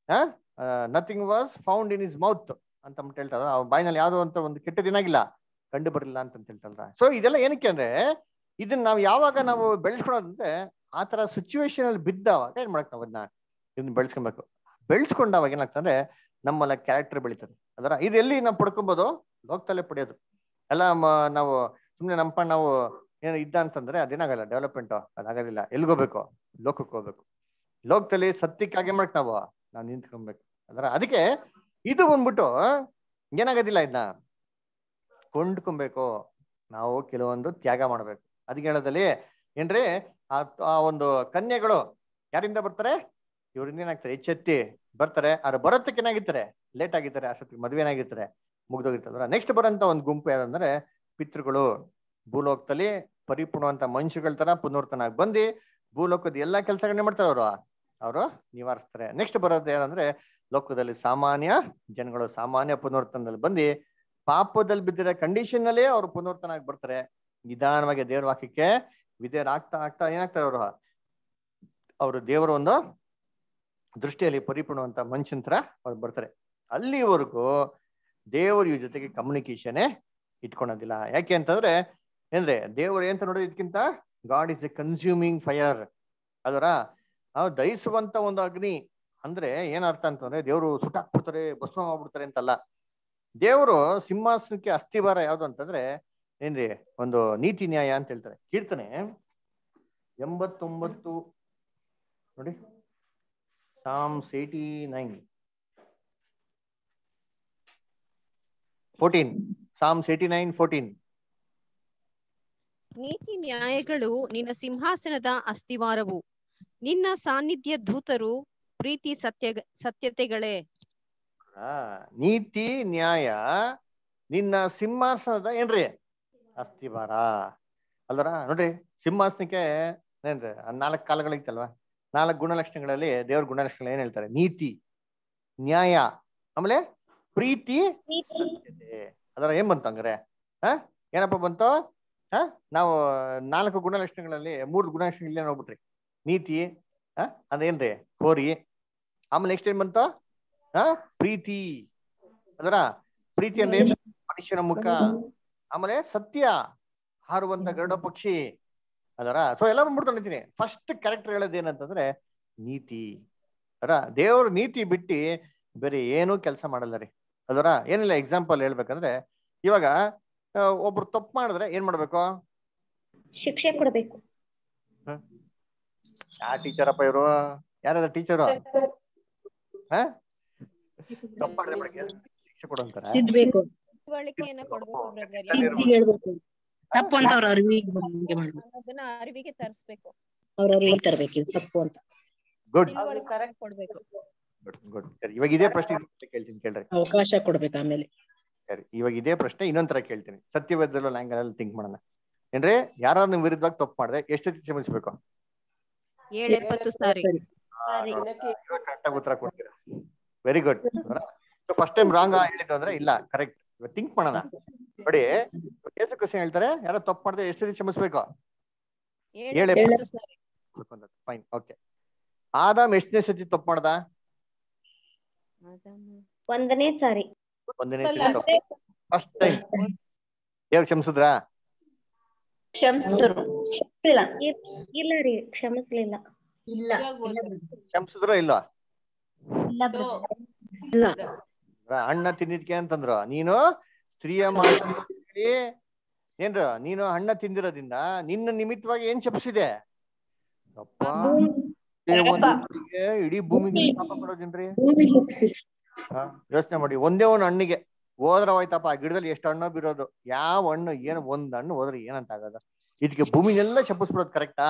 Speaker 1: nothing was found in his mouth ಅಂತ ಅಂದ್ಬಿಟ್ಟು ಹೇಳ್ತಾರ ಅವ್ರ ಬಾಯಿನಲ್ಲಿ ಯಾವ್ದೋ ಅಂತ ಒಂದು ಕೆಟ್ಟ ದಿನಾಗಿಲ್ಲ ಕಂಡು ಬರಲಿಲ್ಲ ಅಂತ ಹೇಳ್ತಾರ ಸೊ ಇದೆಲ್ಲ ಏನಕ್ಕೆ ಅಂದ್ರೆ ಇದನ್ನ ನಾವು ಯಾವಾಗ ನಾವು ಬೆಳೆಸ್ಕೊಳೋದಂದ್ರೆ ಆ ತರ ಸಿಚುವೇಶನ್ ಅಲ್ಲಿ ಬಿದ್ದಾವಾಗ ಏನ್ ಮಾಡಕ್ ನಾವು ಅದನ್ನ ಇದನ್ನ ಬೆಳೆಸ್ಕೊಬೇಕು ಬೆಳೆಸ್ಕೊಂಡಾಗ ಏನಾಗ್ತಂದ್ರೆ ನಮ್ಮಲ್ಲ ಕ್ಯಾರೆಕ್ಟರ್ ಬೆಳೀತದೆ ಅದರ ಇದು ಎಲ್ಲಿ ನಾವು ಪಡ್ಕೊಬೋದು ಲೋಕದಲ್ಲೇ ಪಡೆಯೋದು ಎಲ್ಲ ಮ- ನಾವು ಸುಮ್ಮನೆ ನಮ್ಮ ನಾವು ಏನೋ ಇದ್ದ ಅಂತಂದ್ರೆ ಅದೇನಾಗಲ್ಲ ಡೆವಲಪ್ಮೆಂಟ್ ಅದಾಗೋದಿಲ್ಲ ಎಲ್ಗೋಬೇಕು ಲೋಕಕ್ಕೆ ಹೋಗ್ಬೇಕು ಲೋಕದಲ್ಲಿ ಸತ್ಯಕ್ಕಾಗಿ ಮಾಡಕ್ ನಾವು ನಾವು ನಿಂತ್ಕೊಬೇಕು ಅದರ ಅದಕ್ಕೆ ಇದು ಬಂದ್ಬಿಟ್ಟು ಏನಾಗೋದಿಲ್ಲ ಇದನ್ನ ಕೊಂಡ್ಕೊಬೇಕು ನಾವು ಕೆಲವೊಂದು ತ್ಯಾಗ ಮಾಡ್ಬೇಕು ಅದಕ್ಕೆ ಹೇಳೋದಲ್ಲಿ ಏನ್ರಿ ಆ ಆ ಒಂದು ಕನ್ಯೆಗಳು ಯಾರಿಂದ ಬರ್ತಾರೆ ಇವ್ರಿಂದ ಏನಾಗ್ತಾರೆ ಎಚ್ಚೆತ್ತಿ ಬರ್ತಾರೆ ಆದ್ರೆ ಬರೋದಕ್ಕೆ ಏನಾಗಿರ್ತಾರೆ ಲೇಟ್ ಆಗಿರ್ತಾರೆ ಅಷ್ಟೊತ್ತಿಗೆ ಮದುವೆ ಏನಾಗಿರ್ತಾರೆ ಮುಗ್ದೋಗಿರ್ತಾರೆ ನೆಕ್ಸ್ಟ್ ಬರೋಂತ ಒಂದು ಗುಂಪು ಯಾರಂದ್ರೆ ಪಿತೃಗಳು ಭೂಲೋಕದಲ್ಲಿ ಪರಿಪೂರ್ಣವಂತ ಮನುಷ್ಯಗಳ ತರ ಪುನರ್ತನಾಗಿ ಬಂದು ಭೂಲೋಕದ ಎಲ್ಲಾ ಕೆಲಸಗಳನ್ನ ಮಾಡ್ತಾರೆ ಅವರು ಅವರು ನಿವಾರಿಸ್ತಾರೆ ನೆಕ್ಸ್ಟ್ ಬರೋದು ಏನಂದ್ರೆ ಲೋಕದಲ್ಲಿ ಸಾಮಾನ್ಯ ಜನಗಳು ಸಾಮಾನ್ಯ ಪುನರ್ತನದಲ್ಲಿ ಬಂದು ಪಾಪದಲ್ಲಿ ಬಿದ್ದಿರೋ ಕಂಡೀಷನ್ ನಲ್ಲೇ ಅವ್ರು ಪುನರ್ತನಾಗಿ ಬರ್ತಾರೆ ನಿಧಾನವಾಗಿ ದೇವ್ರ ವಾಕ್ಯಕ್ಕೆ ವಿಧೇಯರ ಆಗ್ತಾ ಆಗ್ತಾ ಏನಾಗ್ತಾರೆ ಅವರು ಅವರು ದೇವರ ಒಂದು ದೃಷ್ಟಿಯಲ್ಲಿ ಪರಿಪೂರ್ಣವಂತ ಮನುಷ್ಯನ ತರ ಅವ್ರು ಬರ್ತಾರೆ ಅಲ್ಲಿವರೆಗೂ ದೇವರು ಇವ್ರ ಜೊತೆಗೆ ಕಮ್ಯುನಿಕೇಶನ್ ಇಟ್ಕೊಳೋದಿಲ್ಲ ಯಾಕೆ ಅಂತಂದ್ರೆ ಅಂದ್ರೆ ದೇವರು ಏನಂತ ನೋಡೋದು ಇದಕ್ಕಿಂತ God is a consuming fire ಅದರ ನಾವು ದಹಿಸುವಂತ ಒಂದು ಅಗ್ನಿ ಅಂದ್ರೆ ಏನ್ ಅರ್ಥ ಅಂತಂದ್ರೆ ದೇವರು ಸುಟ್ಟಾಕ್ಬಿಡ್ತಾರೆ ಭಸ್ಮ ಮಾಡ್ಬಿಡ್ತಾರೆ ಅಂತಲ್ಲ ದೇವರು ಸಿಂಹಾಸನಕ್ಕೆ ಅಸ್ಥಿವಾರ ಯಾವ್ದು ಅಂತಂದ್ರೆ ಏನ್ರಿ ಒಂದು ನೀತಿ ನ್ಯಾಯ ಅಂತ ಹೇಳ್ತಾರೆ ಕೀರ್ತನೆ ಎಂಬತ್ತೊಂಬತ್ತು ನೋಡಿ Psalms eighty nine fourteen Psalms eighty nine fourteen
Speaker 11: ನೀತಿ ನ್ಯಾಯಗಳು ನಿನ್ನ ಸಿಂಹಾಸನದ ಅಸ್ತಿವಾರವು ನಿನ್ನ ಸಾನ್ನಿಧ್ಯ ದೂತರು ಪ್ರೀತಿ ಸತ್ಯ ಸತ್ಯತೆಗಳೇ
Speaker 1: ಆ, ನೀತಿ ನ್ಯಾಯ ನಿನ್ನ ಸಿಂಹಾಸನದ ಏನ್ರಿ ಅಸ್ಥಿವಾರ ಅಲ್ವರ ನೋಡ್ರಿ ಸಿಂಹಾಸನಕ್ಕೆ ಏನ್ರಿ ಆ ನಾಲ್ಕು ಕಾಲಗಳಿತ್ತಲ್ವಾ ನಾಲ್ಕು ಗುಣಲಕ್ಷಣಗಳಲ್ಲಿ ದೇವ್ರ ಗುಣಲಕ್ಷಣ ಏನ್ ಹೇಳ್ತಾರೆ ನೀತಿ ನ್ಯಾಯ ಆಮೇಲೆ ಪ್ರೀತಿ ಸತ್ಯತೆ ಅದರ ಏನ್ ಬಂತು ಹಂಗಾರೆ ಹ ಏನಪ್ಪ ಬಂತು ಹ ನಾವು ನಾಲ್ಕು ಗುಣಲಕ್ಷಣಗಳಲ್ಲಿ ಮೂರು ಗುಣಲಕ್ಷಣಗಳಲ್ಲಿ ಹೋಗ್ಬಿಟ್ರಿ ನೀತಿ ಹ ಅದೇನ್ರಿ ಹೋರಿ ಆಮೇಲೆ ನೆಕ್ಸ್ಟ್ ಏನ್ ಬಂತು ಹ ಪ್ರೀತಿ ಅದರ ಪ್ರೀತಿ ಅಂದ್ರೆ ಏನು? ಮನುಷ್ಯನ ಮುಖ ಆಮೇಲೆ ಸತ್ಯ ಹಾರುವಂತ ಗರುಡ ಪಕ್ಷಿ ಅದರ ಸೊ ಎಲ್ಲ ಬಂದ್ಬಿಡ್ತು ಅಂತೀನಿ ಫಸ್ಟ್ ಕ್ಯಾರೆಕ್ಟರ್ ಹೇಳೋದು ಏನಂತಂದ್ರೆ ನೀತಿ ಅದರ ದೇವ್ರ ನೀತಿ ಬಿಟ್ಟು ಬೇರೆ ಏನೂ ಕೆಲಸ ಮಾಡಲ್ಲ ರೀ ಅದರ ಏನಿಲ್ಲ ಎಕ್ಸಾಂಪಲ್ ಹೇಳ್ಬೇಕಂದ್ರೆ ಇವಾಗ ಆ, ಒಬ್ರು ತಪ್ಪು ಮಾಡಿದ್ರೆ ಏನ್ ಮಾಡ್ಬೇಕು
Speaker 12: ಶಿಕ್ಷೆ ಕೊಡ್ಬೇಕು
Speaker 1: ಯಾ ಟೀಚರಪ್ಪ ಇವರು ಯಾರದ ಟೀಚರು ಹ ತಪ್ಪು ಮಾಡಿದ್ರೆ ಬೆಳಗ್ಗೆ ಶಿಕ್ಷೆ ಕೊಡು ಅಂತಾರ
Speaker 13: ತಿದ್ಬೇಕು
Speaker 11: ತಿಳುವಳಿಕೆಯನ್ನ ಕೊಡ್ಬೇಕು ಬ್ರದರ್
Speaker 13: ತಿದ್ದಿ ಹೇಳ್ಬೇಕು ತಪ್ಪು ಅಂತ ಅವ್ರ ಅರಿವಿಗೆ ಬಂದಂಗೆ ಮಾಡ್ಬೇಕು
Speaker 11: ಅದನ್ನ ಅರಿವಿಗೆ ತರಿಸ್ಬೇಕು
Speaker 13: ಅವ್ರ ಅರಿವಿಗೆ ತರ್ಬೇಕು ಇದು ತಪ್ಪು ಅಂತ
Speaker 1: ಗುಡ್
Speaker 11: ತಿಳುವಳಿಕೆ ಕೊಡ್ಬೇಕು
Speaker 1: ಗುಡ್ ಗುಡ್ ಸರಿ ಇವಾಗ ಇದೇ ಪ್ರಶ್ನೆ ಇನ್ನೊಂದ್ ಸಲ ಕೇಳ್ತೀನಿ ಕೇಳ್ರಿ
Speaker 13: ಅವಕಾಶ ಕೊಡ್ಬೇಕು ಆಮೇಲೆ
Speaker 1: ಸರಿ ಇವಾಗ ಇದೇ ಪ್ರಶ್ನೆ ಇನ್ನೊಂದ್ ತರ ಕೇಳ್ತೀನಿ ಸತ್ಯವೇದಲ್ಲೂ ಲ್ಯಾಂಗ್ವೇಜ್ ಅಲ್ಲಿ ಥಿಂಕ್ ಮಾಡೋಣ ಏನ್ರಿ ಯಾರಾದ್ರೂ ನಿಮ್ ವಿರುದ್ಧವಾಗಿ ತಪ್ಪು ಮಾಡಿದ್ರೆ ಎಷ್ಟು ಸತಿ ಕ್ಷಮಿಸ್ಬೇಕು
Speaker 11: ಏಳ್ ಎಪ್ಪತ್ತು ಸಾರಿ
Speaker 1: ಕರೆಕ್ಟಾಗಿ ಉತ್ತರ ಕೊಡ್ತೀರಾ very good first time wrong ಹೇಳಿದ್ದು ಅಂದ್ರೆ ಇಲ್ಲ ಕರೆಕ್ಟ್ ಇವಾಗ ಥಿಂಕ್ ಮಾಡೋಣ ನೋಡಿ ಕೇಸು ಕ್ವಶನ್ ಹೇಳ್ತಾರೆ ಯಾರೋ ತಪ್ಪು ಮಾಡಿದ್ರೆ ಎಷ್ಟು ಸತಿ ಕ್ಷಮಿಸ್ಬೇಕು
Speaker 11: ಏಳ್
Speaker 1: ಏಳ್
Speaker 11: ಎಪ್ಪತ್ತು
Speaker 1: ಎಪ್ಪತ್ತು
Speaker 11: ಸಾರಿ
Speaker 1: ಫೈನ್ ಓಕೆ ಆದಾಮ್ ಎಷ್ಟನೇ ಸತಿ ತಪ್ಪು ಮಾಡ್ದ
Speaker 12: ಒಂದನೇ ಸಾರಿ
Speaker 1: ಒಂದನೇ ಸತಿ ಫಸ್ಟ್ ಟೈಮ್ ದೇವ್ರು ಕ್ಷಮಿಸಿದ್ರಾ
Speaker 12: ಕ್ಷಮಿಸಿದ್ರು ಇಲ್ಲ ರೀ ಕ್ಷಮಿಸ್ಲಿಲ್ಲ
Speaker 13: ಇಲ್ಲ
Speaker 1: ಕ್ಷಮಿಸಿದ್ರೋ ಇಲ್ವಾ
Speaker 13: ಇಲ್ಲ
Speaker 1: ರ- ಹಣ್ಣ ತಿಂದಿದ್ಕೆ ಅಂತಂದ್ರು ನೀನು ಸ್ತ್ರೀಯ ಮಾತನ್ನು ಕೇಳಿ ಏನ್ರ ನೀನು ಹಣ್ಣ ತಿಂದಿರೋದ್ರಿಂದ ನಿನ್ನ ನಿಮಿತ್ತವಾಗಿ ಏನ್ ಶಪಿಸಿದೆ ಅಪ್ಪ ಒಂದೇ ಒಂದ್ ಹಣ್ಣಿಗೆ ಇಡೀ ಭೂಮಿಗೆ ಶಾಪ ಕೊಡೋದೇನ್ರಿ ಯೋಚನೆ ಮಾಡಿ ಒಂದೇ ಒಂದು ಹಣ್ಣಿಗೆ ಹೋದ್ರ ಹೋಯ್ತಪ್ಪ ಆ ಗಿಡದಲ್ಲಿ ಎಷ್ಟು ಹಣ್ಣು ಬಿರೋದು ಯಾವ ಹಣ್ಣು ಏನು ಒಂದ್ ಹಣ್ಣು ಹೋದ್ರೆ ಏನಂತ ಆಗದ ಇದಕ್ಕೆ ಭೂಮಿನೆಲ್ಲ ಶಪಿಸ್ಬಿಡೋದು ಕರೆಕ್ಟಾ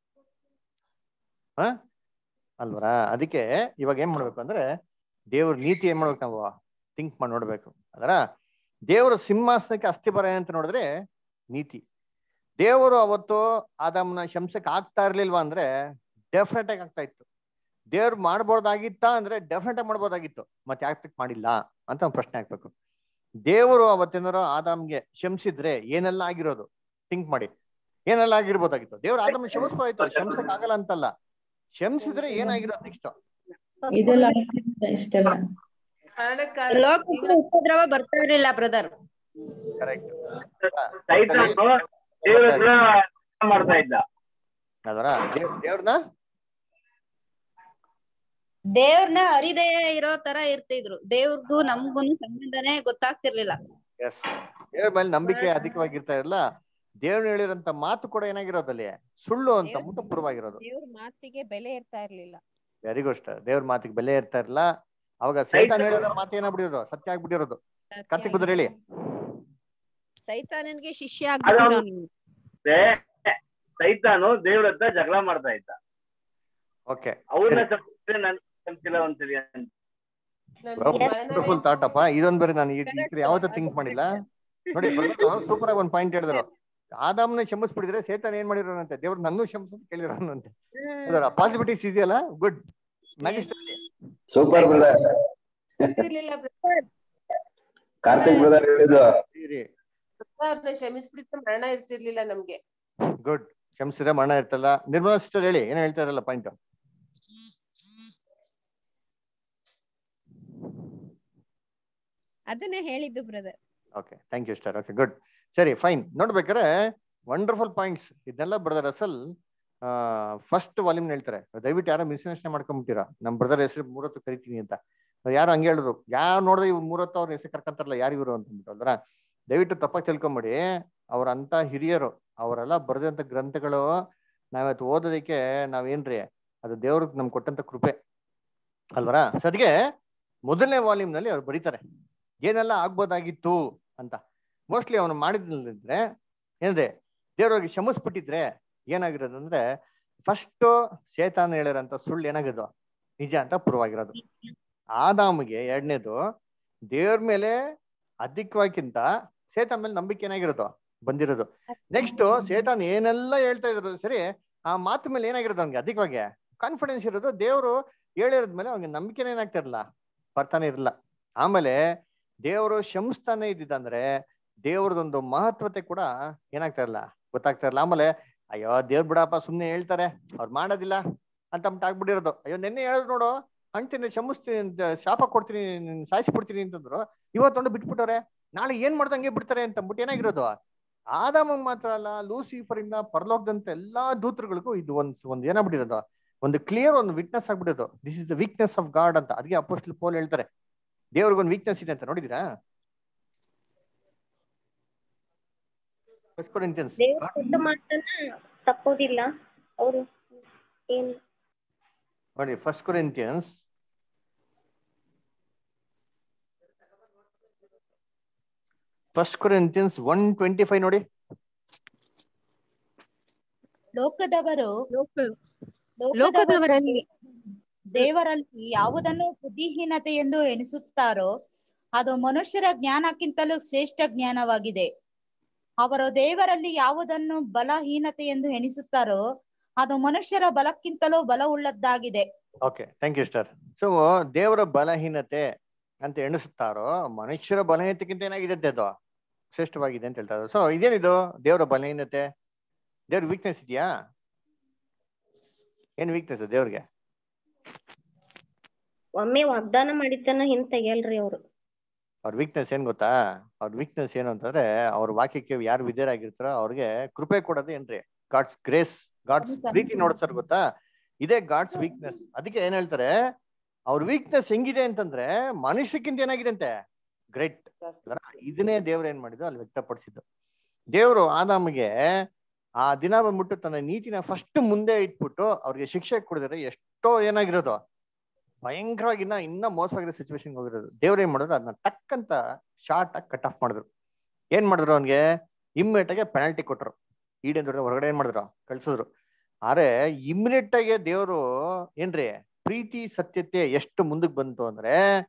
Speaker 1: ಹ ಅಲ್ವರ ಅದಕ್ಕೆ ಇವಾಗ ಏನ್ ಮಾಡ್ಬೇಕು ಅಂದ್ರೆ ದೇವ್ರ ನೀತಿ ಏನ್ ಮಾಡ್ಬೇಕು ನಾವು ಥಿಂಕ್ ಮಾಡಿ ನೋಡ್ಬೇಕು ಅದರ ದೇವರ ಸಿಂಹಾಸನಕ್ಕೆ ಅಸ್ಥಿಬರ ಅಂತ ನೋಡಿದ್ರೆ ನೀತಿ ದೇವರು ಅವತ್ತು ಆದಾಮನ ಶಂಸಕ್ಕೆ ಆಗ್ತಾ ಇರ್ಲಿಲ್ವಾ ಅಂದ್ರೆ ಡೆಫಿನೆಟ್ ಆಗಿ ಆಗ್ತಾ ಇತ್ತು ದೇವ್ರು ಮಾಡ್ಬೋದಾಗಿತ್ತಾ ಅಂದ್ರೆ ಡೆಫಿನೆಟ್ ಆಗಿ ಮಾಡ್ಬೋದಾಗಿತ್ತು ಮತ್ತೆ ಯಾಕೆ ಮಾಡಿಲ್ಲ ಅಂತ ಒಂದು ಪ್ರಶ್ನೆ ಹಾಕ್ಬೇಕು ದೇವರು ಅವತ್ತೇನಾರು ಆದಾಮ್ಗೆ ಶಂಸಿದ್ರೆ ಏನೆಲ್ಲ ಆಗಿರೋದು ಥಿಂಕ್ ಮಾಡಿ ಏನೆಲ್ಲ ಆಗಿರ್ಬೋದಾಗಿತ್ತು ದೇವ್ರು ಆದಾಮ ಶಮಿಸ್ಬೋದಾಯ್ತು ಶಂಸಕ್ ಆಗಲ್ಲ ಅಂತಲ್ಲ ಶಂಸಿದ್ರೆ ಏನಾಗಿರೋದು ನೆಕ್ಸ್ಟ್
Speaker 5: ಇದೆಲ್ಲ ಇಷ್ಟೆಲ್ಲ
Speaker 14: ಲೋಕಕ್ಕೆ ಉಪದ್ರವ ಬರ್ತಾ ಇರ್ಲಿಲ್ಲ ಬ್ರದರ್
Speaker 1: ಕರೆಕ್ಟ್
Speaker 15: ಸೈತಾನು ದೇವ್ರ ಹತ್ರ ಮಾಡ್ತಾ ಇದ್ದ
Speaker 1: ಅದರ ದೇವ್ರನ್ನ
Speaker 14: ದೇವ್ರನ್ನ ಅರಿದೇ ಇರೋ ತರ ಇರ್ತಿದ್ರು ದೇವ್ರಗೂ ನಮ್ಗೂನು ಸಂಬಂಧನೇ ಗೊತ್ತಾಗ್ತಿರ್ಲಿಲ್ಲ
Speaker 1: ಎಸ್ ದೇವ್ರ ಮೇಲೆ ನಂಬಿಕೆ ಅಧಿಕವಾಗಿರ್ತಾ ಇರಲ್ಲ ದೇವ್ರು ಹೇಳಿರಂತ ಮಾತು ಕೂಡ ಏನಾಗಿರೋದಲ್ಲಿ ಸುಳ್ಳು ಅಂತ ಮುಟ್ಟಪೂರ್ವವಾಗಿರೋದು
Speaker 11: ದೇವ್ರ ಮಾತಿಗೆ ಬೆಲೆ ಇರ್ತಾ ಇರ್ಲಿಲ್ಲ
Speaker 1: ವೆರಿ ಗುಡ್ ಸ್ಟಾರ್ ದೇವ್ರ ಮಾತಿಗೆ ಬೆಲೆ ಇರ್ತಾ ಇರಲ್ಲ ಅವಾಗ ಸೈತಾನ್ ಹೇಳಿರೋ ಮಾತು ಏನಾಗ್ಬಿಟ್ಟಿರೋದು ಸತ್ಯ ಆಗ್ಬಿಟ್ಟಿರೋದು ಕಾರ್ತಿಕ್ ಬುದ್ಧ ಹೇಳಿ
Speaker 11: ಸೈತಾನನ್ಗೆ ಶಿಷ್ಯ ಆಗ್ಬಿಟ್ಟಿರೋ ನೀವು
Speaker 15: ಸೈತಾನು ದೇವ್ರ ಹತ್ರ ಜಗಳ ಮಾಡ್ತಾ ಇದ್ದ
Speaker 1: ಓಕೆ
Speaker 15: ಅವ್ರನ್ನ ಸಂಪಿಸಿದ್ರೆ ನನ್ ಸಂಪಿಸಿಲ್ಲ ಒಂದ್ಸರಿ ಅಂತ
Speaker 1: ವಂಡರ್ಫುಲ್ ಥಾಟ್ ಅಪ್ಪ ಇದೊಂದ್ ಬೇರೆ ನಾನು ಈ ಕಡೆ ಯಾವತ್ತೂ ಥಿಂಕ್ ಮಾಡಿಲ್ಲ ನೋಡಿ ಸೂಪರ್ ಆಗಿ ಒಂದ್ ಪಾಯಿಂಟ್ ಹೇಳಿದ್ರು ಆದಾಮ್ನ ಶಮಿಸ್ಬಿಟ್ಟಿದ್ರೆ ಸೇತಾನ್ ಏನ್ ಮಾಡಿರೋನಂತೆ ದೇವ್ರು ನನ್ನೂ ಶಮಿಸ್ ಕೇಳಿರೋನಂತೆ ಅದರ ಪಾಸಿಬಿಲಿಟೀಸ್ ಇದೆಯಲ್ಲ good magistrate
Speaker 16: super brother Karthik brother ಹೇಳಿದ್ದು
Speaker 17: ಕ್ಷಮಿಸ್ಬಿಟ್ಟು ಮರಣ ಇರ್ತಿರ್ಲಿಲ್ಲ ನಮ್ಗೆ
Speaker 1: ಗುಡ್ ಕ್ಷಮಿಸಿದ್ರೆ ಮರಣ ಇರ್ತಲ್ಲ ನಿರ್ಮಲಾ ಸಿಸ್ಟರ್ ಹೇಳಿ ಏನ್ ಹೇಳ್ತಾ ಇರಲ್ಲ ಪಾಯಿಂಟ್
Speaker 11: ಅದನ್ನೇ ಹೇಳಿದ್ದು brother
Speaker 1: okay thank you star okay good ಸರಿ ಫೈನ್ ನೋಡ್ಬೇಕಾರೆ ವಂಡರ್ಫುಲ್ ಪಾಯಿಂಟ್ಸ್ ಇದನ್ನೆಲ್ಲ ಬ್ರದರ್ ಅಸಲ್ ಫಸ್ಟ್ ವಾಲ್ಯೂಮ್ ಹೇಳ್ತಾರೆ ದಯವಿಟ್ಟು ಯಾರೋ ಮಿಸ್ಯೂನೇಷನ್ ಮಾಡ್ಕೊಂಬಿಟ್ಟಿರಾ ನಮ್ಮ ಬ್ರದರ್ ಹೆಸರು ಮೂರತ್ತು ಕರಿತೀನಿ ಅಂತ ಯಾರು ಹಂಗೆ ಹೇಳಿದ್ರು ಯಾರು ನೋಡಿದ್ರೆ ಇವ್ರು ಮೂರತ್ತು ಅವ್ರ ಹೆಸರು ಕರ್ಕೊಂತಾರಲ್ಲ ಯಾರು ಇವರು ಅಂತ ಅಂದ್ಬಿಟ್ಟು ಅಲ್ರ ದಯವಿಟ್ಟು ತಪ್ಪಾಗಿ ತಿಳ್ಕೊಂಬಿಡಿ ಅವ್ರಂತ ಹಿರಿಯರು ಅವರೆಲ್ಲ ಬರೆದಂತ ಗ್ರಂಥಗಳು ನಾವತ್ತು ಓದೋದಕ್ಕೆ ನಾವೇನ್ರಿ ಅದು ದೇವ್ರಿಗೆ ನಮ್ಗೆ ಕೊಟ್ಟಂತ ಕೃಪೆ ಅಲ್ವರ ಸದ್ಗೆ ಮೊದಲನೇ ವಾಲ್ಯೂಮ್ ನಲ್ಲಿ ಅವ್ರು ಬರೀತಾರೆ ಏನೆಲ್ಲ ಆಗ್ಬೋದಾಗಿತ್ತು ಅಂತ ಮೋಸ್ಟ್ಲಿ ಅವನು ಮಾಡಿದ್ರೆ ಏನಿದೆ ದೇವ್ರಿಗೆ ಶಮಿಸ್ಬಿಟ್ಟಿದ್ರೆ ಏನಾಗಿರೋದು ಅಂದ್ರೆ ಫಸ್ಟ್ ಸೇತಾನ ಹೇಳಿರೋಂಥ ಸುಳ್ಳು ಏನಾಗಿದ್ದು ನಿಜ ಅಂತ ಪೂರ್ವಾಗಿರೋದು ಆದಾಮಿಗೆ ಎರಡನೇದು ದೇವ್ರ ಮೇಲೆ ಅಧಿಕವಾಗಿಂತ ಸೇತಾನ್ ಮೇಲೆ ನಂಬಿಕೆ ಏನಾಗಿರೋದು ಬಂದಿರೋದು ನೆಕ್ಸ್ಟ್ ಸೇತಾನ್ ಏನೆಲ್ಲ ಹೇಳ್ತಾ ಇದ್ರು ಸರಿ ಆ ಮಾತು ಮೇಲೆ ಏನಾಗಿರೋದು ಅವ್ನಿಗೆ ಅಧಿಕವಾಗಿ ಕಾನ್ಫಿಡೆನ್ಸ್ ಇರೋದು ದೇವರು ಹೇಳಿರೋದ್ ಮೇಲೆ ಅವ್ನಿಗೆ ನಂಬಿಕೆನೇ ಏನಾಗ್ತಾ ಇರಲ್ಲ ಬರ್ತಾನೆ ಇರಲ್ಲ ಆಮೇಲೆ ದೇವರು ಶಮಿಸ್ತಾನೆ ಇದ್ದಿದ್ದಂದ್ರೆ ದೇವ್ರದೊಂದು ಮಹತ್ವತೆ ಕೂಡ ಏನಾಗ್ತಾ ಇರಲ್ಲ ಗೊತ್ತಾಗ್ತಾ ಇರಲ್ಲ ಆಮೇಲೆ ಅಯ್ಯೋ ದೇವ್ರ ಬಿಡಪ್ಪ ಸುಮ್ನೆ ಹೇಳ್ತಾರೆ ಅವ್ರು ಮಾಡೋದಿಲ್ಲ ಅಂತ ಆಗ್ಬಿಟ್ಟಿರೋದು ಅಯ್ಯೋ ನಿನ್ನೆ ಹೇಳಿದ್ರು ನೋಡು ಅಂತೀನಿ ಶಮಿಸ್ತೀನಿ ಅಂತ ಶಾಪ ಕೊಡ್ತೀನಿ ಸಾಯಿಸ್ಬಿಡ್ತೀನಿ ಅಂತಂದ್ರು ಇವತ್ತೊಂದು ಬಿಟ್ಬಿಟ್ಟವ್ರೆ ನಾಳೆ ಏನ್ ಮಾಡ್ದಂಗೆ ಬಿಡ್ತಾರೆ ಅಂತ ಅಂದ್ಬಿಟ್ಟು ಏನಾಗಿರೋದು ಆದಾಮ ಮಾತ್ರ ಅಲ್ಲ ಲೂಸಿಫರ್ ಇಂದ ಪರಲೋಕದಂತ ಎಲ್ಲಾ ದೂತರುಗಳಿಗೂ ಇದು ಒಂದ್ ಒಂದ್ ಏನಾಗ್ಬಿಟ್ಟಿರೋದು ಒಂದು ಕ್ಲಿಯರ್ ಒಂದು ವಿಟ್ನೆಸ್ ಆಗ್ಬಿಟ್ಟಿರೋದು this is the weakness of God ಅಂತ ಅದಕ್ಕೆ ಅಪೋಸ್ಟಲ್ ಪೋಲ್ ಹೇಳ್ತಾರೆ ದೇವ್ರಿಗೊಂದು ವೀಕ್ನೆಸ್ ಇದೆ ಅಂತ ನೋಡಿದಿರಾ
Speaker 12: ದೇವ್ರ ಕೊಟ್ಟ ಮಾತನ್ನ ತಪ್ಪೋದಿಲ್ಲ ಅವರು ಏನ್
Speaker 1: ನೋಡಿ first Corinthians first Corinthians one twenty five ನೋಡಿ
Speaker 7: ಲೋಕದವರು
Speaker 11: ಲೋಕದವರಲ್ಲಿ
Speaker 7: ದೇವರಲ್ಲಿ ಯಾವುದನ್ನು ಬುದ್ಧಿಹೀನತೆ ಎಂದು ಎಣಿಸುತ್ತಾರೋ ಅದು ಮನುಷ್ಯರ ಜ್ಞಾನಕ್ಕಿಂತಲೂ ಶ್ರೇಷ್ಠ ಜ್ಞಾನವಾಗಿದೆ ಅವರು ದೇವರಲ್ಲಿ ಯಾವುದನ್ನು ಬಲಹೀನತೆ ಎಂದು ಎಣಿಸುತ್ತಾರೋ ಅದು ಮನುಷ್ಯರ ಬಲಕ್ಕಿಂತಲೂ ಬಲವುಳ್ಳದ್ದಾಗಿದೆ
Speaker 1: okay thank you star so ದೇವರ ಬಲಹೀನತೆ ಅಂತ ಎಣಿಸುತ್ತಾರೋ ಮನುಷ್ಯರ ಬಲಹೀನತೆಗಿಂತ ಏನಾಗಿದೆ ಅದು ಶ್ರೇಷ್ಠವಾಗಿದೆ ಅಂತ ಹೇಳ್ತಾರೆ ಸೊ ಇದೇನಿದು ದೇವರ ಬಲಹೀನತೆ ದೇವ್ರ ವೀಕ್ನೆಸ್ ಇದೆಯಾ ಏನ್ ವೀಕ್ನೆಸ್ ದೇವ್ರಿಗೆ
Speaker 12: ಒಮ್ಮೆ ವಾಗ್ದಾನ ಮಾಡಿದ್ದನ್ನ ಹಿಂದ್ ತೆಗಿಯಲ್ರಿ ಅವ್ರು
Speaker 1: ಅವ್ರ ವೀಕ್ನೆಸ್ ಏನ್ ಗೊತ್ತಾ ಅವ್ರ ವೀಕ್ನೆಸ್ ಏನು ಅಂತಂದ್ರೆ ಅವ್ರ ವಾಕ್ಯಕ್ಕೆ ಯಾರು ವಿಧೇಯರಾಗಿರ್ತಾರೋ ಅವ್ರಿಗೆ ಕೃಪೆ ಕೊಡೋದು ಏನ್ರಿ ಗಾಡ್ಸ್ ಗ್ರೇಸ್ ಗಾಡ್ಸ್ ಪ್ರೀತಿ ನೋಡ್ತಾರೆ ಗೊತ್ತಾ ಇದೇ ಗಾಡ್ಸ್ ವೀಕ್ನೆಸ್ ಅದಕ್ಕೆ ಏನ್ ಹೇಳ್ತಾರೆ ಅವ್ರ ವೀಕ್ನೆಸ್ ಹೆಂಗಿದೆ ಅಂತಂದ್ರೆ ಮನುಷ್ಯಕ್ಕಿಂತ ಏನಾಗಿದೆ ಅಂತೆ ಗ್ರೇಟ್ ಇದನ್ನೇ ದೇವ್ರ ಏನ್ ಮಾಡಿದ್ದು ಅಲ್ಲಿ ವ್ಯಕ್ತಪಡಿಸಿದ್ದು ದೇವರು ಆದಾಮಿಗೆ ಆ ದಿನ ಬಂದ್ಬಿಟ್ಟು ತನ್ನ ನೀತಿನ ಫಸ್ಟ್ ಮುಂದೆ ಇಟ್ಬಿಟ್ಟು ಅವ್ರಿಗೆ ಶಿಕ್ಷೆ ಕೊಡಿದ್ರೆ ಎಷ್ಟೋ ಏನಾಗಿರೋದು ಭಯಂಕರವಾಗಿ ಇನ್ನ ಇನ್ನ ಮೋಸವಾಗಿರೋ ಸಿಚುವೇಶನ್ ಹೋಗಿರೋದು ದೇವ್ರ ಏನ್ ಮಾಡಿದ್ರು ಅದನ್ನ ಟಕ್ ಅಂತ ಶಾರ್ಟ್ ಆಗಿ ಕಟ್ ಆಫ್ ಮಾಡಿದ್ರು ಏನ್ ಮಾಡಿದ್ರು ಅವನ್ಗೆ ಇಮ್ಮಿಡಿಯೇಟ್ ಆಗಿ ಪೆನಾಲ್ಟಿ ಕೊಟ್ರು ಈಡೇನ್ ಹೊರಗಡೆ ಏನ್ ಮಾಡಿದ್ರು ಕಳ್ಸಿದ್ರು ಆದ್ರೆ ಇಮ್ಮಿಡಿಯೇಟ್ ಆಗಿ ದೇವರು ಏನ್ರಿ ಪ್ರೀತಿ ಸತ್ಯತೆ ಎಷ್ಟು ಮುಂದಕ್ಕೆ ಬಂತು ಅಂದ್ರೆ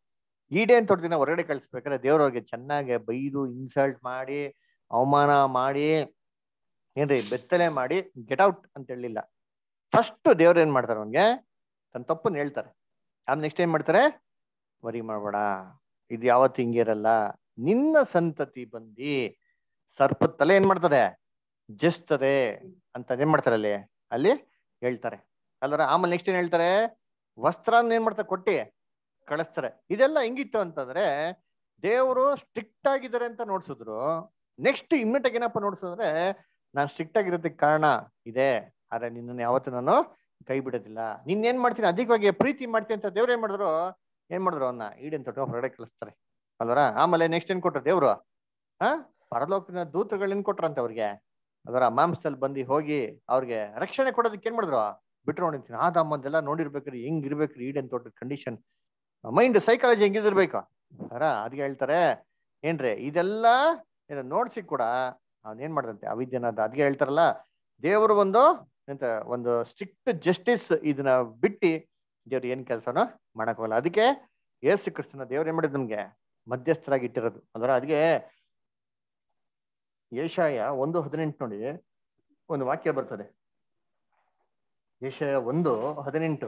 Speaker 1: ಈಡೇನ್ ತೋಟದಿಂದ ಹೊರಗಡೆ ಕಳಿಸ್ಬೇಕಾದ್ರೆ ದೇವ್ರವ್ರಿಗೆ ಚೆನ್ನಾಗಿ ಬೈದು ಇನ್ಸಲ್ಟ್ ಮಾಡಿ ಅವಮಾನ ಮಾಡಿ ಏನ್ರಿ ಬೆತ್ತಲೆ ಮಾಡಿ ಗೆಟ್ ಔಟ್ ಅಂತ ಹೇಳಿಲ್ಲ ಫಸ್ಟ್ ದೇವ್ರ ಏನ್ ಮಾಡ್ತಾರೆ ಅವನ್ಗೆ ತನ್ನ ತಪ್ಪನ್ನ ಹೇಳ್ತಾರೆ ಆಮೇಲೆ ನೆಕ್ಸ್ಟ್ ಏನ್ ಮಾಡ್ತಾರೆ ವರಿ ಮಾಡ್ಬೇಡ ಇದು ಯಾವತ್ತು ಹಿಂಗಿರಲ್ಲ ನಿನ್ನ ಸಂತತಿ ಬಂದಿ ಸರ್ಪದ ತಲೆ ಏನ್ ಮಾಡ್ತದೆ ಜಸ್ತದೆ ಅಂತ ಏನ್ ಮಾಡ್ತಾರೆ ಅಲ್ಲಿ ಅಲ್ಲಿ ಹೇಳ್ತಾರೆ ಅಲ್ವರ ಆಮೇಲೆ ನೆಕ್ಸ್ಟ್ ಏನ್ ಹೇಳ್ತಾರೆ ವಸ್ತ್ರನ ಏನ್ ಮಾಡ್ತಾರೆ ಕೊಟ್ಟಿ ಕಳಿಸ್ತಾರೆ ಇದೆಲ್ಲ ಹೆಂಗಿತ್ತು ಅಂತಂದ್ರೆ ದೇವರು ಸ್ಟ್ರಿಕ್ಟ್ ಆಗಿದ್ದಾರೆ ಅಂತ ನೋಡ್ಸಿದ್ರು ನೆಕ್ಸ್ಟ್ ಇಮ್ಮಿಡಿಯೇಟ್ ಆಗಿ ಏನಪ್ಪ ನೋಡ್ಸಿದ್ರೆ ನಾನು ಸ್ಟ್ರಿಕ್ಟ್ ಆಗಿರೋದಕ್ಕೆ ಕಾರಣ ಇದೆ ಆದ್ರೆ ನಿನ್ನನ್ನು ಯಾವತ್ತೂ ನಾನು ಕೈ ಬಿಡೋದಿಲ್ಲ ನಿನ್ ಏನ್ ಮಾಡ್ತೀನಿ ಅಧಿಕವಾಗಿ ಪ್ರೀತಿ ಮಾಡ್ತೀನಿ ಅಂತ ದೇವ್ರು ಏನ್ ಮಾಡಿದ್ರು ಏನ್ ಮಾಡಿದ್ರು ಅವನ್ನ ಈಡೇನ್ ತೊಟ್ಟು ಹೊರಗಡೆ ಕಳಿಸ್ತಾರೆ ಅಲ್ವರ ಆಮೇಲೆ ನೆಕ್ಸ್ಟ್ ಏನ್ ಕೊಟ್ರು ದೇವ್ರು ಹಾ ಪರಲೋಕಿನ ದೂತಗಳು ಏನ್ ಕೊಟ್ರಂತೆ ಅವ್ರಿಗೆ ಅದರ ಮಾಂಸದಲ್ಲಿ ಬಂದು ಹೋಗಿ ಅವ್ರಿಗೆ ರಕ್ಷಣೆ ಕೊಡೋದಕ್ಕೆ ಏನ್ ಮಾಡಿದ್ರು ಬಿಟ್ರು ನೋಡಿರ್ತೀನಿ ಆದಮ್ಮಂದೆಲ್ಲ ನೋಡಿರ್ಬೇಕ್ರಿ ಹೆಂಗ್ ಇರ್ಬೇಕ್ರಿ ಈಡೇನ್ ತೋಟದ ಕಂಡೀಷನ್ ಮೈಂಡ್ ಸೈಕಾಲಜಿ ಹೆಂಗಿದಿರ್ಬೇಕು ಅರ ಅದಕ್ಕೆ ಹೇಳ್ತಾರೆ ಏನ್ರಿ ಇದೆಲ್ಲ ಏನು ನೋಡ್ಸಿ ಕೂಡ ಅವ್ನ್ ಏನ್ ಮಾಡ್ದಂತೆ ಅವಿದ್ಯನಾದ ಅದಕ್ಕೆ ಹೇಳ್ತಾರಲ್ಲ ದೇವರು ಒಂದು ಎಂತ ಒಂದು ಸ್ಟ್ರಿಕ್ಟ್ ಜಸ್ಟಿಸ್ ಇದನ್ನ ಬಿಟ್ಟು ದೇವ್ರು ಏನ್ ಕೆಲಸನ ಮಾಡಕ್ ಹೋಗಲ್ಲ ಅದಕ್ಕೆ ಯೇಸು ಕ್ರಿಸ್ತನ ದೇವ್ರು ಏನ್ ಮಾಡಿದ್ ನಮ್ಗೆ ಮಧ್ಯಸ್ಥರಾಗಿ ಇಟ್ಟಿರೋದು ಅದರ ಅದಕ್ಕೆ ಏಷಾಯ ಒಂದು ಹದಿನೆಂಟು ನೋಡಿ ಒಂದು ವಾಕ್ಯ ಬರ್ತದೆ ಏಷಾಯ ಒಂದು ಹದಿನೆಂಟು